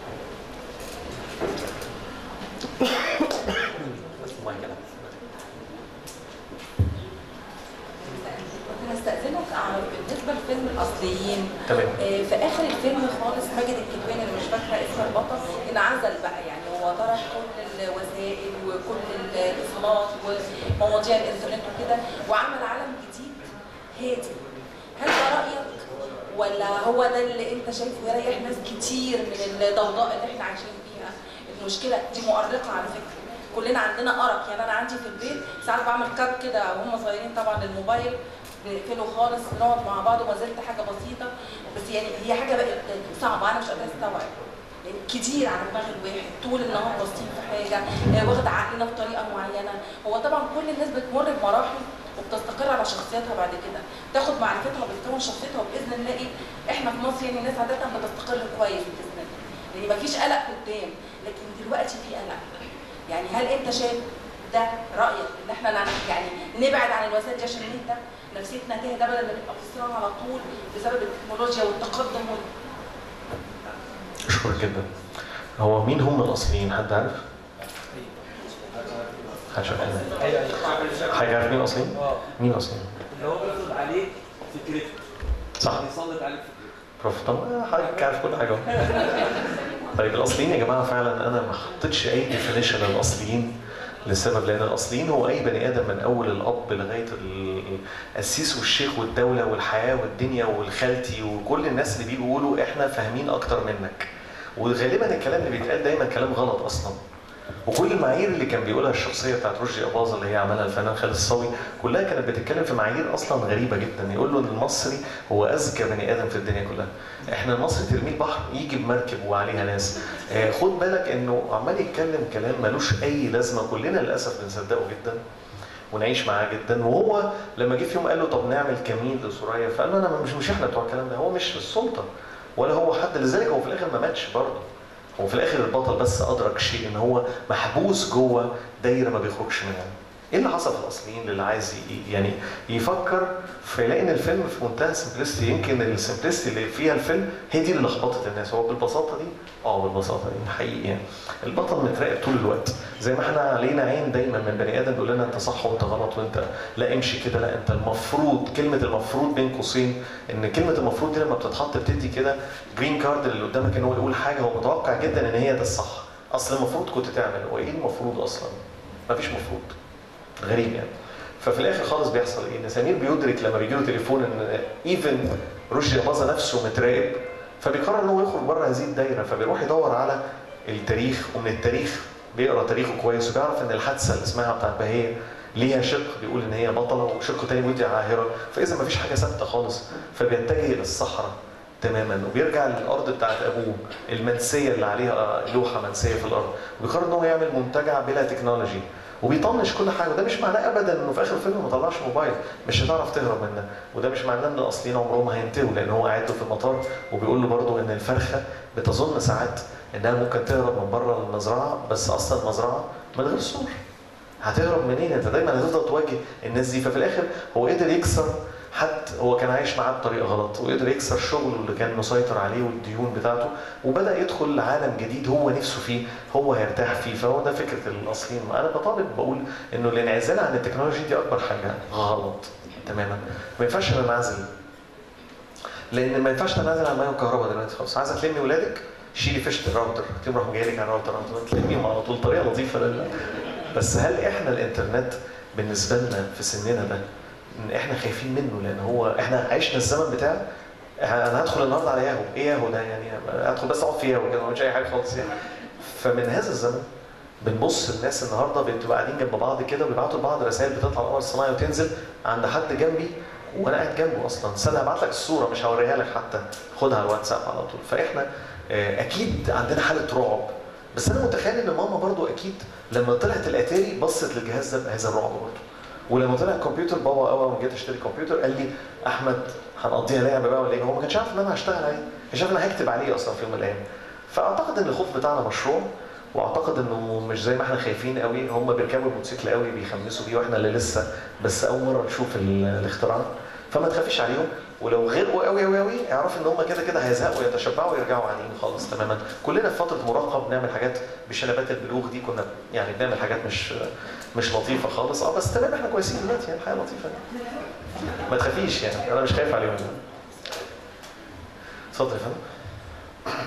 هستأذنك على بالنسبة لفيلم الأصليين تمام. آه، في آخر الفيلم خالص ماجد الكدواني اللي مش فاكرة اسم البطل انعزل بقى يعني هو ترك كل الوسائل وكل الاتصالات ومواضيع الإنترنت وكده وعمل عالم جديد هادي هل ده رأيك ولا هو ده اللي أنت شايفه يريح ناس كتير من الضوضاء اللي احنا عايشين فيها المشكلة دي مؤرقة على فكرة كلنا عندنا أرق يعني أنا عندي في البيت ساعات بعمل كات كده وهم صغيرين طبعا للموبايل بنقفله خالص بنقعد مع بعض وما زلت حاجه بسيطه بس يعني هي حاجه بقت صعبه انا مش قادره استوعب يعني كتير على دماغ الواحد طول النهار باصين في حاجه آه، واخد عقلنا بطريقه معينه هو طبعا كل الناس بتمر بمراحل وبتستقر على شخصيتها بعد كده تاخد معرفتها وبتكون شخصيتها وباذن الله ايه احنا في مصر يعني الناس عاده بتستقر كويس باذن الله يعني مفيش قلق قدام لكن دلوقتي في قلق يعني هل انت شايف ده رايك ان احنا نع- يعني نبعد عن الوسائل دي عشان انت نفسيتنا تهدى بدل ما نبقى في صراع على طول بسبب التكنولوجيا والتقدم وال... اشكرك جدا هو مين هم الاصليين حد عارف؟ حد شاف حاجه حاجه عارف مين الاصليين؟ مين الاصليين؟ اللي هو بيفرض عليك فكرته صح. يسلط عليك فكرته بروف طب حضرتك عارف كل حاجه أهو. طيب الاصليين يا جماعه فعلا انا ما حطيتش اي ديفينيشن للاصليين لسبب لان الاصليين هو اي بني ادم من اول الاب لغايه القسيس والشيخ والدوله والحياه والدنيا والخالتي وكل الناس اللي بيجوا يقولوا احنا فاهمين اكتر منك وغالبا الكلام اللي بيتقال دايما كلام غلط اصلا وكل المعايير اللي كان بيقولها الشخصيه بتاعت رشدي اباظه اللي هي عملها الفنان خالد الصاوي كلها كانت بتتكلم في معايير اصلا غريبه جدا يقول له ان المصري هو اذكى بني ادم في الدنيا كلها احنا المصري ترميه البحر يجي بمركب وعليها ناس آه، خد بالك انه عمال يتكلم كلام ملوش اي لازمه كلنا للاسف بنصدقه جدا ونعيش معاه جدا وهو لما جه في يوم قال له طب نعمل كمين لسوريا فقال له انا مش مش احنا بتوع الكلام ده هو مش في السلطه ولا هو حد لذلك هو في الاخر ما ماتش برضه هو في الاخر البطل بس ادرك شيء ان هو محبوس جوه دايره ما بيخرجش منها ايه اللي حصل في الاصليين اللي عايز ي- يعني يفكر فيلاقي ان الفيلم في منتهى السمبلستي يمكن السمبلستي اللي فيها الفيلم هي دي اللي لخبطت الناس هو بالبساطه دي اه بالبساطه دي حقيقي يعني البطل متراقب طول الوقت زي ما احنا علينا عين دايما من بني ادم بيقول لنا انت صح وانت غلط وانت لا امشي كده لا انت المفروض كلمه المفروض بين قوسين ان كلمه المفروض دي لما بتتحط بتدي كده جرين كارد اللي قدامك ان هو يقول حاجه هو متوقع جدا ان هي ده الصح اصل المفروض كنت تعمل هو ايه المفروض اصلا مفيش مفروض غريب يعني ففي الاخر خالص بيحصل ايه؟ ان سمير بيدرك لما بيجي له تليفون ان ايفن رشدي اباظه نفسه متراقب فبيقرر ان هو يخرج بره هذه الدايره فبيروح يدور على التاريخ ومن التاريخ بيقرا تاريخه كويس وبيعرف ان الحادثه اللي اسمها بتاعت بهيه ليها شق بيقول ان هي بطله وشق تاني بيقول دي عاهره فاذا ما فيش حاجه ثابته خالص فبيتجه الى الصحراء تماما وبيرجع للارض بتاعت ابوه المنسيه اللي عليها لوحه منسيه في الارض وبيقرر ان هو يعمل منتجع بلا تكنولوجي وبيطنش كل حاجه وده مش معناه ابدا انه في اخر الفيلم ما طلعش موبايل مش هتعرف تهرب منه وده مش معناه ان الاصليين عمرهم ما هينتهوا لان هو قاعد له في المطار وبيقول له برضه ان الفرخه بتظن ساعات انها ممكن تهرب من بره المزرعه بس اصلا المزرعه من غير سور هتهرب منين انت دايما هتفضل تواجه الناس دي ففي الاخر هو قدر يكسر حد هو كان عايش معاه بطريقه غلط وقدر يكسر شغله اللي كان مسيطر عليه والديون بتاعته وبدا يدخل لعالم جديد هو نفسه فيه هو هيرتاح فيه فهو ده فكره الاصليين انا بطالب بقول انه الانعزال عن التكنولوجيا دي اكبر حاجه غلط تماما ما ينفعش ننعزل لان ما ينفعش تنعزل عن الميه والكهرباء دلوقتي خالص عايزه تلمي ولادك شيلي فيشه الراوتر تقوم راح جاي لك على الراوتر راوتر تلميهم على طول طريقه لطيفه لله بس هل احنا الانترنت بالنسبه لنا في سننا ده ان احنا خايفين منه لان هو احنا عشنا الزمن بتاع انا هدخل النهارده على ياهو ايه ياهو ده يعني ادخل بس اقعد في ياهو كده مش اي حاجه خالص يعني فمن هذا الزمن بنبص الناس النهارده بتبقى قاعدين جنب بعض كده وبيبعتوا لبعض رسائل بتطلع القمر الصناعي وتنزل عند حد جنبي وانا قاعد جنبه اصلا استنى هبعت لك الصوره مش هوريها لك حتى خدها على الواتساب على طول فاحنا آه، اكيد عندنا حاله رعب بس انا متخيل ان ماما برضو اكيد لما طلعت الاتاري بصت للجهاز ده بهذا الرعب برضو ولما طلع الكمبيوتر بابا اول ما جيت اشتري كمبيوتر قال لي احمد هنقضيها لعبه بقى ولا ايه هو ما كانش عارف ان انا هشتغل عليه مش عارف ان انا هكتب عليه اصلا في يوم من الايام فاعتقد ان الخوف بتاعنا مشروع واعتقد انه مش زي ما احنا خايفين قوي هم بيركبوا الموتوسيكل قوي بيخمسوا بيه واحنا اللي لسه بس اول مره نشوف ال- الاختراع فما تخافيش عليهم ولو غرقوا قوي قوي قوي اعرف ان هم كده كده هيزهقوا ويتشبعوا ويرجعوا عاديين خالص تماما كلنا في فتره مراهقه بنعمل حاجات بشنبات البلوغ دي كنا يعني بنعمل حاجات مش مش لطيفه خالص اه بس تمام احنا كويسين دلوقتي يعني الحياه لطيفه يعني. ما تخافيش يعني انا مش خايف عليهم يعني. اتفضل يا فندم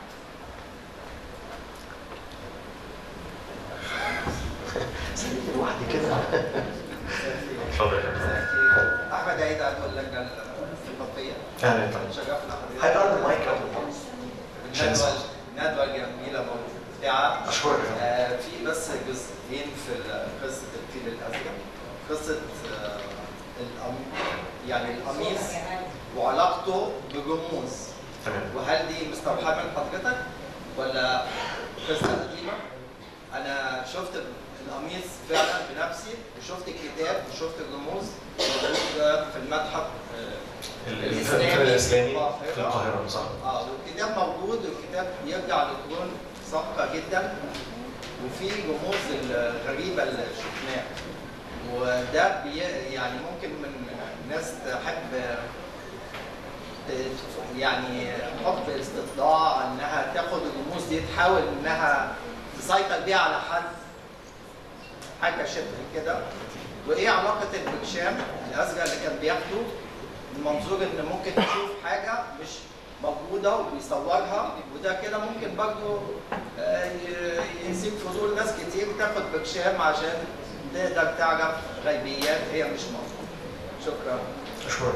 سيبني لوحدي كده اتفضل يا فندم احمد عيد عضو اللجنه الثقافيه اهلا وسهلا شرفنا حضرتك هيقرب المايك أول الندوه الندوه جميله ممتعه أشكرك. آه في بس جزئين في ال- قصه الفيل الازرق قصه آه الأم- يعني القميص وعلاقته بجموز تمام وهل دي مستوحاه من حضرتك ولا قصه قديمه؟ انا شفت القميص فعلا بنفسي وشفت الكتاب وشفت الرموز موجود في المتحف آه، الفكر الاسلامي آه، في القاهره صح اه والكتاب موجود والكتاب بيرجع لقرون سابقه جدا وفي رموز الغريبه اللي شفناها وده بي يعني ممكن من ناس تحب ت- يعني حب استطلاع انها تاخد الرموز دي تحاول انها تسيطر بيها على حد حاجه شبه كده وايه علاقه البرشام الازرق اللي كان بياخده من منظور ان ممكن تشوف حاجه مش موجوده وبيصورها وده كده ممكن برضه آه، ي- ينسيب فضول ناس كتير تاخد برشام عشان تقدر تعرف غيبيات هي مش موجوده شكرا شكرا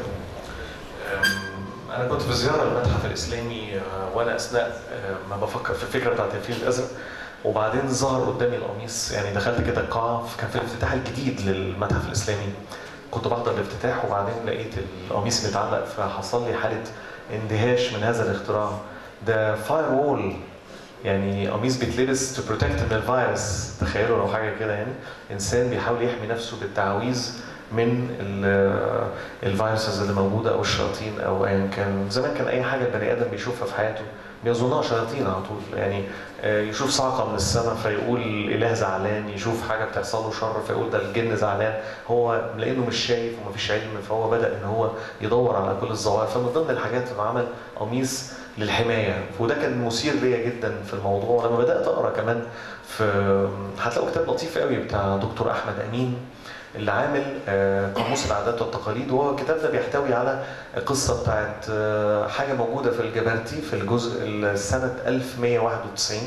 أم، انا كنت في زياره المتحف الاسلامي آه، وانا اثناء آه، ما بفكر في الفكره بتاعت الفيل الازرق وبعدين ظهر قدامي القميص يعني دخلت كده القاعه كان في الافتتاح الجديد للمتحف الاسلامي كنت بحضر الافتتاح وبعدين لقيت القميص متعلق فحصل لي حاله اندهاش من هذا الاختراع ده فاير وول يعني قميص بيتلبس تو بروتكت من الفيروس تخيلوا لو حاجه كده يعني انسان بيحاول يحمي نفسه بالتعويذ من ال- الفيروسز اللي موجوده او الشياطين او ايا كان زمان كان اي حاجه البني ادم بيشوفها في حياته بيظنها شياطين على طول يعني آه، يشوف صعقه من السماء فيقول اله زعلان يشوف حاجه بتحصل له شر فيقول ده الجن زعلان هو لانه مش شايف ومفيش علم فهو بدا ان هو يدور على كل الظواهر فمن ضمن الحاجات انه عمل قميص للحمايه وده كان مثير ليا جدا في الموضوع ولما بدات اقرا كمان في هتلاقوا كتاب لطيف قوي بتاع دكتور احمد امين اللي عامل آه، قاموس العادات والتقاليد وهو الكتاب ده بيحتوي على قصه بتاعت آه، حاجه موجوده في الجبرتي في الجزء السنه 1191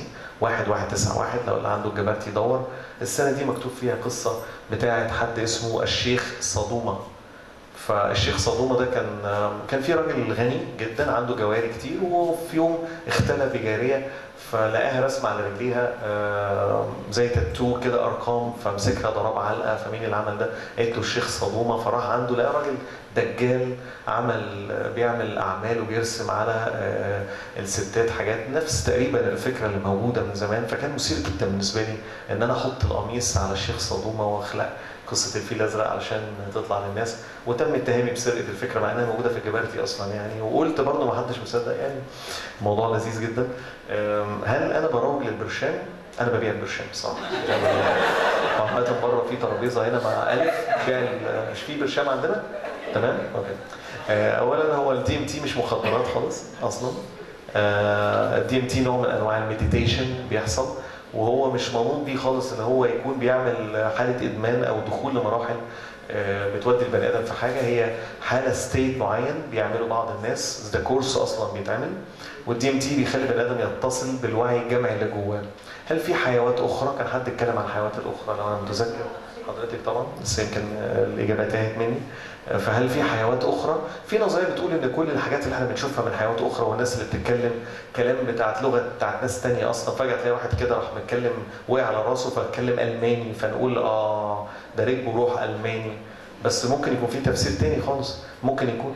1191 لو اللي عنده الجبرتي يدور السنه دي مكتوب فيها قصه بتاعت حد اسمه الشيخ صدومه فالشيخ صدومه ده كان كان في راجل غني جدا عنده جواري كتير وفي يوم اختلى بجاريه فلقاها رسمه على رجليها آه، زي تاتو كده ارقام فمسكها ضرب علقه فمين اللي عمل ده؟ قالت له الشيخ صدومه فراح عنده لقى راجل دجال عمل بيعمل اعمال وبيرسم على آه، الستات حاجات نفس تقريبا الفكره اللي موجوده من زمان فكان مثير جدا بالنسبه لي ان انا احط القميص على الشيخ صدومه واخلق قصه الفيل الازرق علشان تطلع للناس وتم اتهامي بسرقه الفكره مع انها موجوده في الجبارتي اصلا يعني وقلت برضه ما حدش مصدق يعني موضوع لذيذ جدا أم، هل انا بروج للبرشام؟ انا ببيع البرشام بصراحه يعني عامة بره في ترابيزه هنا مع الف بيع ال- مش في برشام عندنا؟ تمام؟ اوكي. آه، اولا هو الدي ام تي مش مخدرات خالص اصلا الدي ام تي نوع من انواع المديتيشن بيحصل وهو مش منوط بيه خالص ان هو يكون بيعمل حاله ادمان او دخول لمراحل آه، بتودي البني ادم في حاجه هي حاله ستيت معين بيعمله بعض الناس ده كورس اصلا بيتعمل والدي ام تي بيخلي البني ادم يتصل بالوعي الجمعي اللي جواه هل في حيوات اخرى كان حد اتكلم عن الحيوات الاخرى لو انا متذكر حضرتك طبعا بس يمكن آه، الاجابه تاهت مني آه، فهل في حيوات اخرى؟ في نظريه بتقول ان كل الحاجات اللي احنا بنشوفها من حيوات اخرى والناس اللي بتتكلم كلام بتاعت لغه بتاعت ناس تانية اصلا فجاه تلاقي واحد كده راح متكلم وقع على راسه فاتكلم الماني فنقول اه ده ركبه روح الماني بس ممكن يكون في تفسير تاني خالص ممكن يكون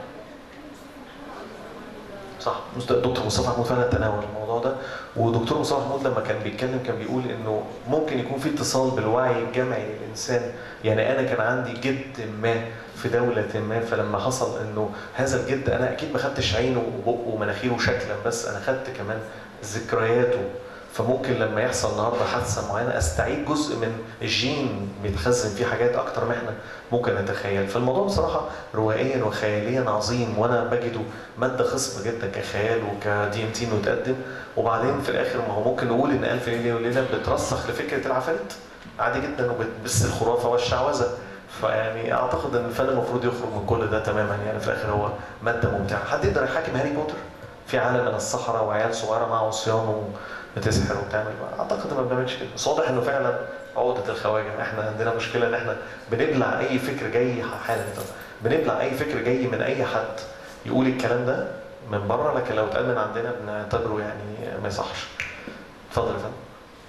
صح مست- دكتور مصطفى محمود فعلا تناول الموضوع ده ودكتور مصطفى محمود لما كان بيتكلم كان بيقول انه ممكن يكون في اتصال بالوعي الجمعي للانسان يعني انا كان عندي جد ما في دولة ما فلما حصل انه هذا الجد انا اكيد ما خدتش عينه وبقه ومناخيره شكلا بس انا خدت كمان ذكرياته فممكن لما يحصل النهارده حادثه معينه استعيد جزء من الجين بيتخزن فيه حاجات اكتر ما احنا ممكن نتخيل فالموضوع بصراحه روائيا وخياليا عظيم وانا بجده ماده خصبه جدا كخيال وكدي ام تي انه يتقدم وبعدين في الاخر ما هو ممكن نقول ان الف ليله وليله بترسخ لفكره العفاريت عادي جدا وبتبث الخرافه والشعوذه فيعني اعتقد ان الفن المفروض يخرج من كل ده تماما يعني في الاخر هو ماده ممتعه حد يقدر يحاكم هاري بوتر في عالم من الصحراء وعيال صغيره مع عصيان وبتسحر وبتعمل اعتقد ما بنعملش كده بس واضح انه فعلا عقده الخواجه احنا عندنا مشكله ان احنا بنبلع اي فكر جاي حالا بنبلع اي فكر جاي من اي حد يقول الكلام ده من بره لكن لو اتقال من عندنا بنعتبره يعني ما يصحش اتفضل يا فندم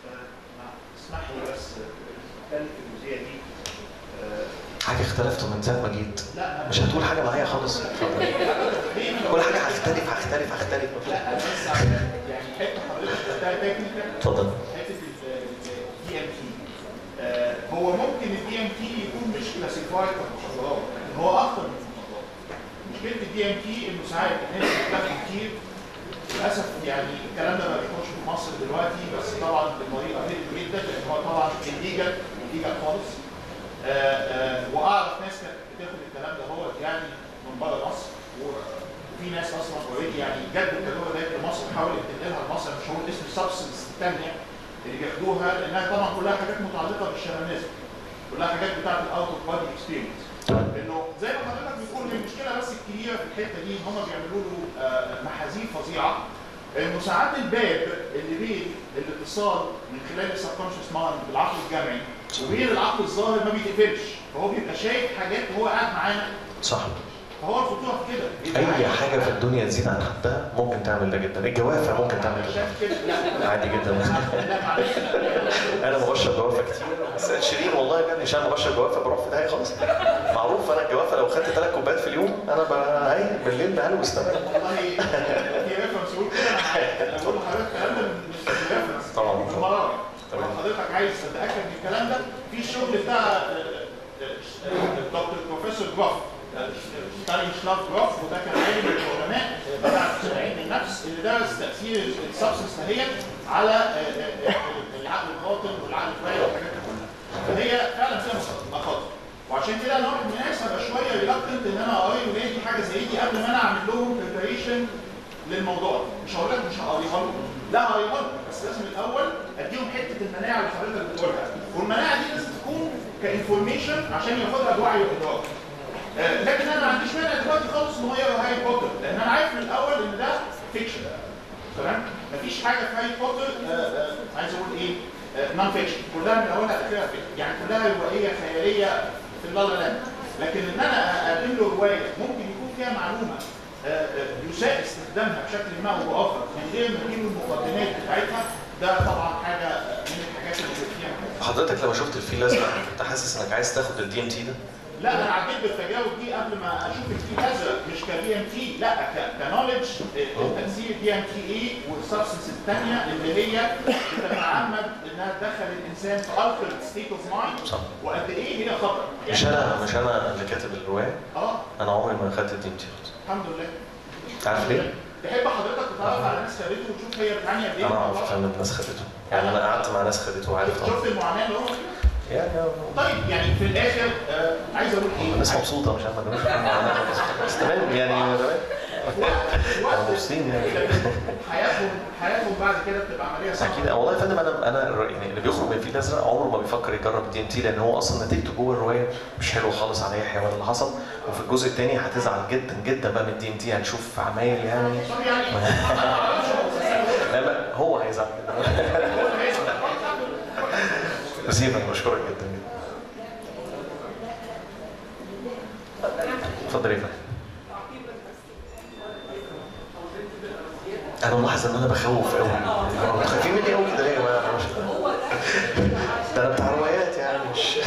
اسمح لي بس اتكلم في الجزئيه دي آه، حاجه اختلفت من ساعه ما جيت لا مش هتقول حاجه معايا خالص اتفضل كل حاجه هختلف هختلف هختلف لا بس عشان يعني حته حضرتك قلتها تكنيكال اتفضل حته الدي ام تي هو ممكن الدي ام تي يكون مش كلاسيفايد كمخدرات لكن هو اخطر من المخدرات مشكله الدي ام تي انه ساعات الناس بتاخد كتير للاسف يعني الكلام ده ما بيكونش في مصر دلوقتي بس طبعا بطريقه غير جدا لان هو طبعا الليجل الليجل خالص آه، آه، واعرف ناس كانت بتاخد الكلام ده هو يعني من بره مصر وفي ناس اصلا اوريدي يعني جدوا التجربه ديت لمصر حاولت تنقلها لمصر مش هقول اسم السبستنس الثانيه اللي بياخدوها لانها طبعا كلها حاجات متعلقه بالشماليزم كلها حاجات بتاعت الاوت اوف بادي اكسبيرينس انه زي ما حضرتك بتقول هي المشكله بس الكبيره في الحته دي ان هم بيعملوا له آه، محاذير فظيعه انه ساعات الباب اللي بين الاتصال من خلال السبكونشس مايند بالعقل الجمعي وبين العقل الظاهر ما بيتقفلش فهو بيبقى شايف حاجات وهو قاعد معانا صح فهو الخطوره في كده يبقى اي عايز- حاجه في الدنيا تزيد عن حدها ممكن تعمل ده جدا الجوافه ممكن تعمل ده شايف كده لا عادي جدا لا معلش انا بشرب جوافه كتير بس شيرين والله يا ابني عشان انا بشرب جوافه بروح في داهيه خالص معروف انا الجوافه لو خدت ثلاث كوبايات في اليوم انا بهي بالليل بهلوس تمام والله في ريفرنس يقول كده انا عارف. انا بقول لحضرتك الكلام ده من ريفرنس طبعا من مراجع لو حضرتك عايز تتاكد من الكلام ده في الشغل بتاع آه، آه، آه، الدكتور بروفيسور جراف ستالين شلاف جراف وده كان عالم من العلماء بتاع علم النفس اللي درس تاثير السبستنس دهيت على آه، آه، آه، العقل الباطن والعقل الواعي والحاجات دي كلها فهي فعلا فيها مخاطر وعشان كده انا واحد من الناس هبقى شويه ريلاكتنت ان انا اقري ولادي حاجه زي دي قبل ما انا اعمل لهم بريبريشن للموضوع مش هقول لك مش هقريها لهم لا هقريها لهم بس لازم الاول اديهم حته المناعه اللي حضرتك بتقولها والمناعه دي لازم تكون كانفورميشن عشان ياخدها بوعي وادراك آه، لكن انا ما عنديش مانع دلوقتي خالص ان هو يقرا هاري بوتر لان انا عارف من الاول ان ده فيكشن تمام مفيش حاجه في هاري بوتر آه، آه، عايز اقول ايه نون فيكشن كلها من اولها لاخرها فيكشن يعني كلها روائيه خياليه في اللا لا لاند لكن ان انا اقدم له روايه ممكن يكون فيها معلومه آه، آه، يساء استخدامها بشكل ما او باخر من غير ما اجيب المقدمات بتاعتها ده طبعا حاجه آه، من الحاجات اللي فيها حضرتك لما شفت الفيل الازرق كنت حاسس انك عايز تاخد الدي ام تي ده لا انا عديت بالتجاوب دي قبل ما اشوف الفيل الازرق مش كبي ام تي لا كنولج تاثير الدي ام تي اي والسبستنس الثانيه اللي هي بتتعمد انها تدخل الانسان في altered ستيت اوف مايند صح وقد ايه هي خطر مش انا مش انا اللي كاتب الروايه اه انا عمري ما خدت الدي ام تي الحمد لله عارف ليه؟ تحب حضرتك تتعرف على ناس خدته وتشوف هي بتعاني قد ايه انا من اعرف الموضوع؟ ان الناس خدته يعني انا قعدت مع ناس خدته وعارف طبعا شفت المعاناه اللي هو فيها؟ يعني طيب يعني في الاخر آه عايز اقول ايه؟ الناس مبسوطه مش عارف ما كانوش بس تمام يعني تمام كانوا مبسوطين يعني حياتهم حياتهم بعد كده بتبقى عمليه صعبه اكيد والله يا فندم انا انا الر- يعني اللي بيخرج من الفيل الازرق عمره ما بيفكر يجرب الدي ام تي لان هو اصلا نتيجته جوه الروايه مش حلوه خالص على يحيى ولا اللي حصل وفي الجزء الثاني هتزعل جدا جدا بقى من الدي ام تي هنشوف عمايل يعني طب يعني لا لا هو هيزعل جدا سيبك بشكرك جدا جدا اتفضل يا فندم انا ملاحظ ان انا بخوف قوي انتوا خايفين مني قوي كده ليه يا جماعه أنا مش ده انا بتاع روايات يعني مش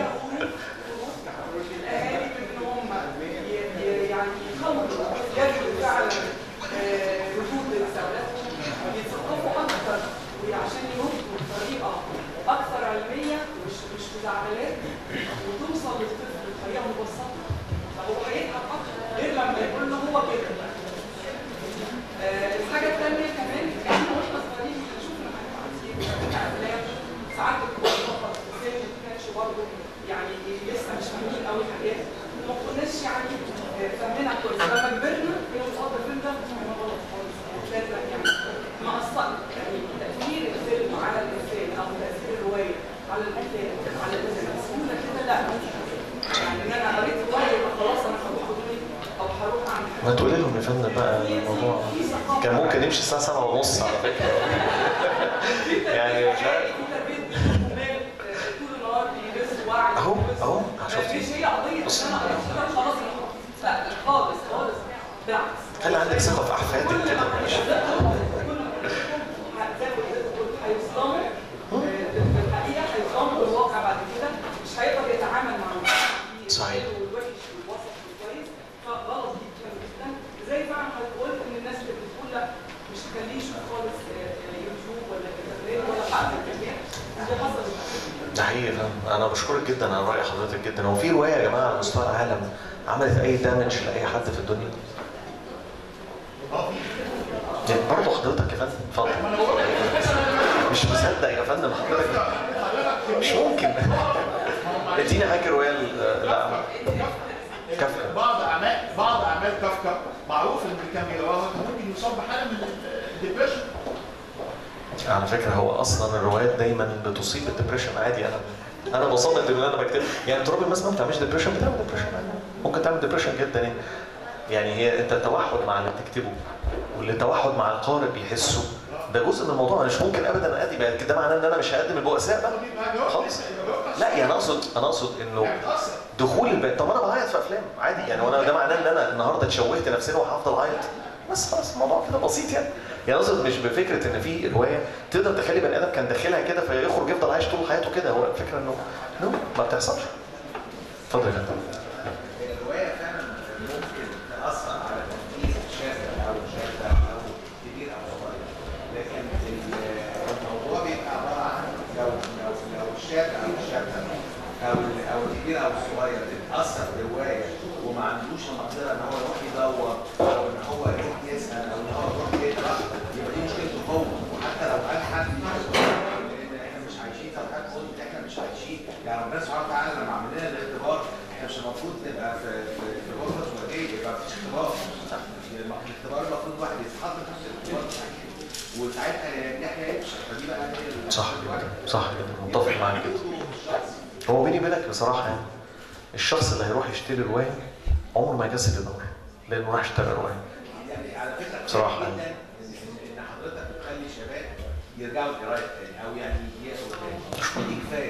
يعني يخوضوا يجدوا فعلا آه، ردود لرسالتهم ويتثقفوا اكثر وعشان يردوا بطريقه اكثر علميه مش مش مزعلات وتوصل للطفل بطريقه مبسطه فهو هيتعب اكتر غير لما يقول له هو كده آه، الحاجه الثانيه كمان احنا واحنا صغيرين شفنا افلام ساعات بتبقى بتفكر في السن ما كانش برضه يعني لسه مش فاهمين قوي حاجات ما كناش يعني آه، فاهمينها كويس لما كبرنا هي مصاب الفيلم ده كان غلط خالص لازم يعني ما اثر يعني تاثير الفيلم على الانسان او تاثير الروايه على الانسان على الانسان بسهوله كده لا يعني ان انا قريت روايه يبقى خلاص انا هروح اضرب او هروح اعمل ما تقولي لهم يا فندم بقى الموضوع كان ممكن يمشي الساعه 7 ونص على فكره يعني مش عارف طول النهار بيدرسوا وعي اهو اهو مش شفتي هي قضيه ان انا قريت كده خلاص لا خالص خالص بالعكس خلي عندك ثقه في احفادك كده مش هيصدموا في الحقيقه هيصدموا بالواقع بعد كده مش هيقدر يتعامل مع الوحش صحيح والوحش والوسط والكويس فغلط جدا جدا زي فعلا حضرتك قلت ان الناس اللي بتقول لا مش تخليه يشوف خالص آه، يوتيوب ولا كتابات ولا حتى الكتاب دي حصلت ده حقيقي فاهم انا بشكرك جدا على راي حضرتك جدا هو في روايه يا جماعه على مستوى العالم عملت اي دامج لاي حد في الدنيا يعني برضه حضرتك يا فندم اتفضل مش مصدق يا فندم حضرتك مش ممكن اديني حاجه روايه ل- لا كافكا بعض اعمال بعض اعمال كافكا معروف ان اللي كان بيقراها كان ممكن يصاب بحاله من الديبريشن على فكره هو اصلا الروايات دايما بتصيب الدبريشن عادي انا انا بصمم ان انا بكتب يعني تراب الماس ما بتعملش ديبريشن بتعمل ديبريشن عادي. ممكن تعمل ديبريشن جدا يعني يعني هي انت توحد مع اللي بتكتبه واللي توحد مع القارئ بيحسه ده جزء من الموضوع انا مش ممكن ابدا ادي بقى كده معناه ان انا مش هقدم البؤساء بقى خالص لا يعني انا اقصد انا اقصد انه دخول البيت طب انا بعيط في افلام عادي يعني وانا ده معناه ان انا النهارده اتشوهت نفسيا وهفضل اعيط بس خلاص الموضوع كده بسيط يعني يعني اقصد مش بفكره ان في روايه تقدر تخلي بني ادم كان داخلها كده فيخرج يفضل عايش طول حياته كده هو الفكره انه نو ما بتحصلش اتفضل يا فندم الرواية فعلا ممكن تأثر على تنفيذ شاب أو شابة أو كبير أو صغير لكن ال- الموضوع بيبقى عبارة عن لو لو لو الشاب أو الشابة أو ال- أو الكبير أو الصغير اتأثر برواية وما عندوش المقدرة إن هو يروح يدور أو إن هو يروح يسأل أو إن هو يروح يقرأ يبقى دي مشكلته هو وحتى لو قال حد لأن إحنا مش عايشين لو حد قلت إحنا مش عايشين يعني ربنا سبحانه وتعالى لما عمل لنا الاختبار احنا مش المفروض نبقى في في في غرفه زواجيه يبقى مفيش اختبار يعني الاختبار المفروض واحد يتحط تحت الاختبار وساعتها يا ينجح يا يفشل فدي بقى هي ال- صح كده صح كده متفق معاك جدا هو بيني وبينك بصراحه يعني الشخص اللي هيروح يشتري روايه عمره ما يكسل يدور لانه راح اشترى روايه يعني على فكره بصراحة جدا ان إن حضرتك بتخلي شباب يرجعوا للقرايه تاني او يعني يقروا تاني دي كفايه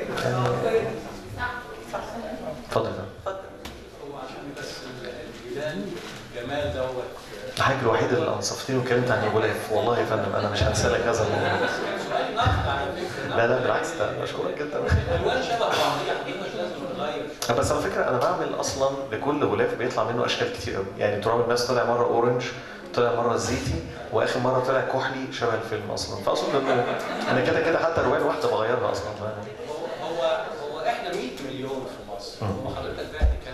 اتفضل يا فندم. هو عشان بس البلدان جمال دوت الحاجه الوحيده اللي انصفتني واتكلمت عن الغلاف والله يا فندم انا مش هنسى لك هذا الموضوع سؤال نقد على فكره لا لا بالعكس ده بشكرك جدا الالوان شبه بعضيها احنا مش لازم نغير بس على فكره انا بعمل اصلا لكل غلاف بيطلع منه اشكال كتير قوي يعني تراب الماس طلع مره اورنج طلع مره زيتي واخر مره طلع كحلي شبه الفيلم اصلا فاقصد انه انا كده كده حتى الروايه الواحده بغيرها اصلا هو هو احنا 100 مليون في مصر وحضرتك بعت كام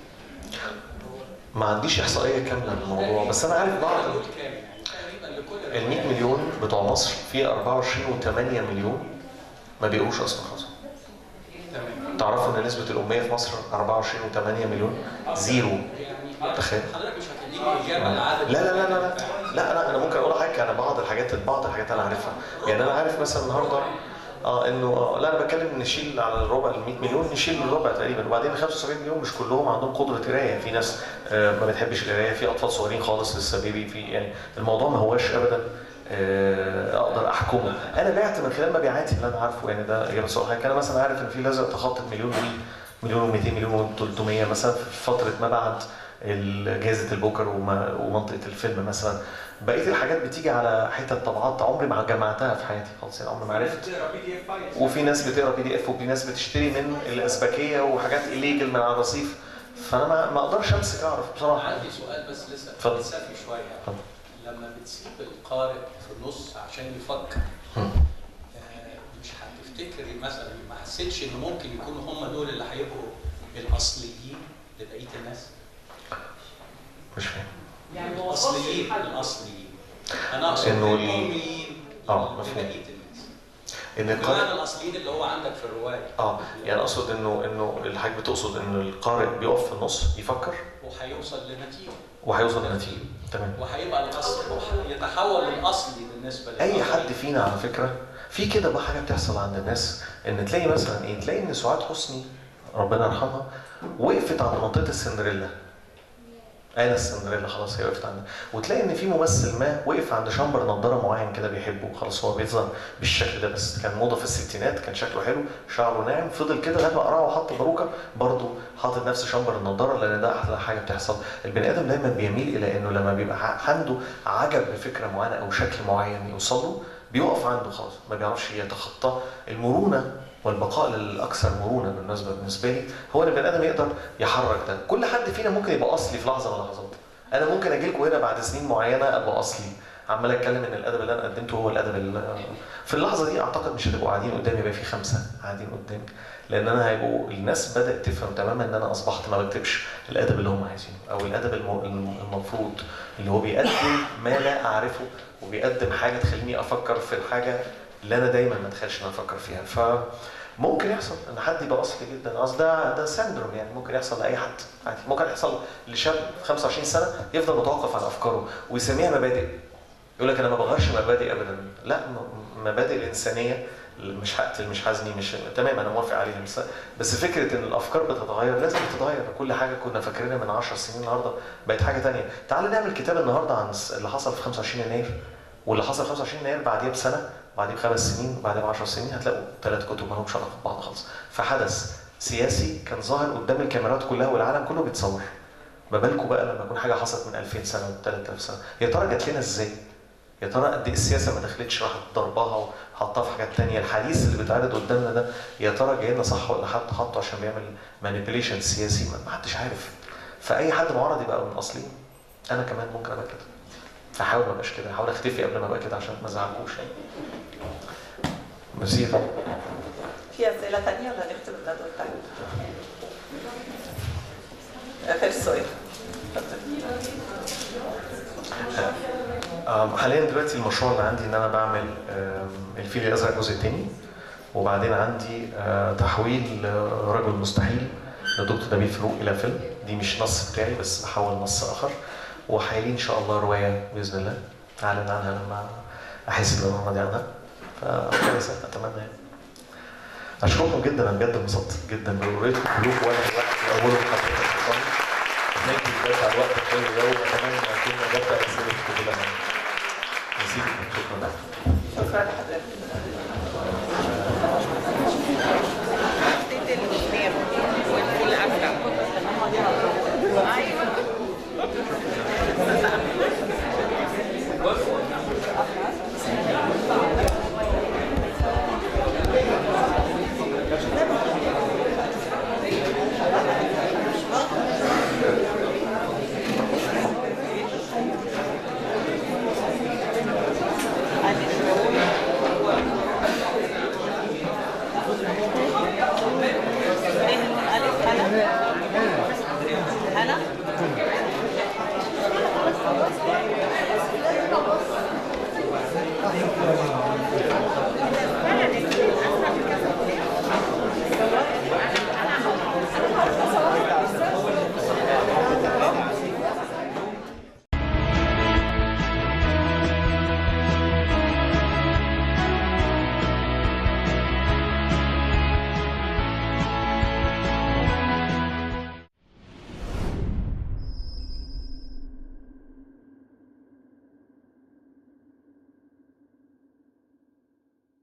ما عنديش احصائيه كامله للموضوع بس انا عارف بعض حدود كام يعني تقريبا لكل ال 100 مليون بتوع مصر في 24 و8 مليون ما بيقروش اصلا خالص تمام تعرفوا ان نسبه الاميه في مصر 24 و8 مليون زيرو تخيل حضرتك مش هتديني اجابه لعدد لا لا لا لا لا لا انا انا ممكن اقول لحضرتك انا بعض الحاجات بعض الحاجات انا عارفها يعني انا عارف مثلا النهارده اه انه آه لا انا بتكلم نشيل على الربع ال 100 مليون نشيل الربع تقريبا وبعدين ال 75 مليون مش كلهم عندهم قدره قرايه في ناس آه ما بتحبش القرايه في اطفال صغيرين خالص لسه بيبي في يعني الموضوع ما هواش ابدا آه اقدر احكمه انا بعت من خلال مبيعاتي اللي انا عارفه يعني ده اجابه سؤال حضرتك انا مثلا عارف ان في لازم تخطط مليون و مليون و200 مليون و300 مثلا في فتره ما بعد ال- جائزه البوكر وما- ومنطقه الفيلم مثلا بقيه الحاجات بتيجي على حتت طبعات عمري ما جمعتها في حياتي خالص يعني عمري ما عرفت وفي ناس بتقرا بي دي اف وفي ناس بتشتري من الازبكيه وحاجات الليجل من على الرصيف فانا ما ما اقدرش امسك اعرف بصراحه عندي سؤال بس لسه اتفضل. فلسفي شويه اتفضل. لما بتسيب القارئ في النص عشان يفكر مم. آه، مش هتفتكري مثلا ما حسيتش ان ممكن يكونوا هم دول اللي هيبقوا الاصليين لبقيه الناس؟ مش فاهم يعني الاصليين الاصليين انا اقصد إنه ال- الاميين اه لبقيه مفهوم الناس ان بمعنى القارئ الاصليين اللي هو عندك في الروايه اه يعني اقصد انه انه الحاجه بتقصد ان القارئ بيقف في النص يفكر وهيوصل لنتيجه وهيوصل لنتيجه تمام وهيبقى الاصل يتحول الاصلي بالنسبه اي للآخرين. حد فينا على فكره في كده بقى حاجه بتحصل عند الناس ان تلاقي مثلا ايه تلاقي ان سعاد حسني ربنا يرحمها وقفت عند منطقه السندريلا انا السندريلا خلاص هي وقفت عند وتلاقي ان في ممثل ما وقف عند شامبر نضاره معين كده بيحبه خلاص هو بيظهر بالشكل ده بس كان موضه في الستينات كان شكله حلو شعره ناعم فضل كده لغايه ما قرعه وحط باروكه برضه حاطط نفس شامبر النضاره لان ده احلى حاجه بتحصل البني ادم دايما بيميل الى انه لما بيبقى ع- عنده عجب بفكره معينه او شكل معين يوصل له بيقف عنده خلاص ما بيعرفش يتخطى المرونه والبقاء للاكثر مرونه بالنسبه بالنسبه لي هو ان البني ادم يقدر يحرك ده كل حد فينا ممكن يبقى اصلي في لحظه من اللحظات انا ممكن اجي لكم هنا بعد سنين معينه ابقى اصلي عمال اتكلم ان الادب اللي انا قدمته هو الادب ال- في اللحظه دي اعتقد مش هتبقوا قاعدين قدامي يبقى في خمسه قاعدين قدامي لان انا هيبقوا الناس بدات تفهم تماما ان انا اصبحت ما بكتبش الادب اللي هم عايزينه او الادب الم- الم- المفروض اللي هو بيقدم ما لا اعرفه وبيقدم حاجه تخليني افكر في الحاجه اللي انا دايما ما اتخيلش ان انا افكر فيها ف ممكن يحصل ان حد يبقى اصلي جدا اصل ده ده سندروم يعني ممكن يحصل لاي حد عادي ممكن يحصل لشاب في 25 سنه يفضل متوقف على افكاره ويسميها مبادئ يقول لك انا ما بغيرش مبادئ ابدا لا م- مبادئ الانسانيه مش هقتل مش هزني مش تمام انا موافق عليها بس بس فكره ان الافكار بتتغير لازم تتغير كل حاجه كنا فاكرينها من 10 سنين النهارده بقت حاجه تانية تعال نعمل كتاب النهارده عن الس- اللي حصل في 25 يناير واللي حصل في 25 يناير بعديها بسنه بعديه بخمس سنين بعدها ب 10 سنين هتلاقوا ثلاث كتب ما لهمش علاقه ببعض خالص فحدث سياسي كان ظاهر قدام الكاميرات كلها والعالم كله بيتصور ما بالكم بقى لما يكون حاجه حصلت من 2000 سنه و 3000 سنه يا ترى جات لنا ازاي يا ترى قد ايه السياسه ما دخلتش راحت ضربها وحطها في حاجات تانية الحديث اللي بيتعرض قدامنا ده يا ترى جاي لنا صح ولا حد حطه عشان بيعمل مانيبيوليشن سياسي ما ما حدش عارف فاي حد معرض يبقى من اصلي انا كمان ممكن ابقى كده هحاول ما ابقاش كده هحاول اختفي قبل ما ابقى كده عشان ما ازعلكوش يعني ميرسي في اسئله ثانيه ولا نختم الندوه بتاعتنا؟ اخر سؤال آم، حاليا دلوقتي المشروع اللي عندي ان انا بعمل آم، الفيل الازرق الجزء الثاني وبعدين عندي آه، تحويل آه، رجل مستحيل لدكتور نبيل فاروق الى فيلم دي مش نص بتاعي بس بحول نص اخر وحاليا ان شاء الله روايه باذن الله اعلن عنها لما احس ان انا راضي عنها فكويس اتمنى يعني اشكركم جدا انا بجد انبسطت جدا برؤيتكم كلكم وانا الوقت اولهم حضرتك ثانك يو بجد على الوقت الحلو ده واتمنى ان اكون اجبت على اسئلتكم كلها نسيبكم شكرا شكرا لحضرتك هلا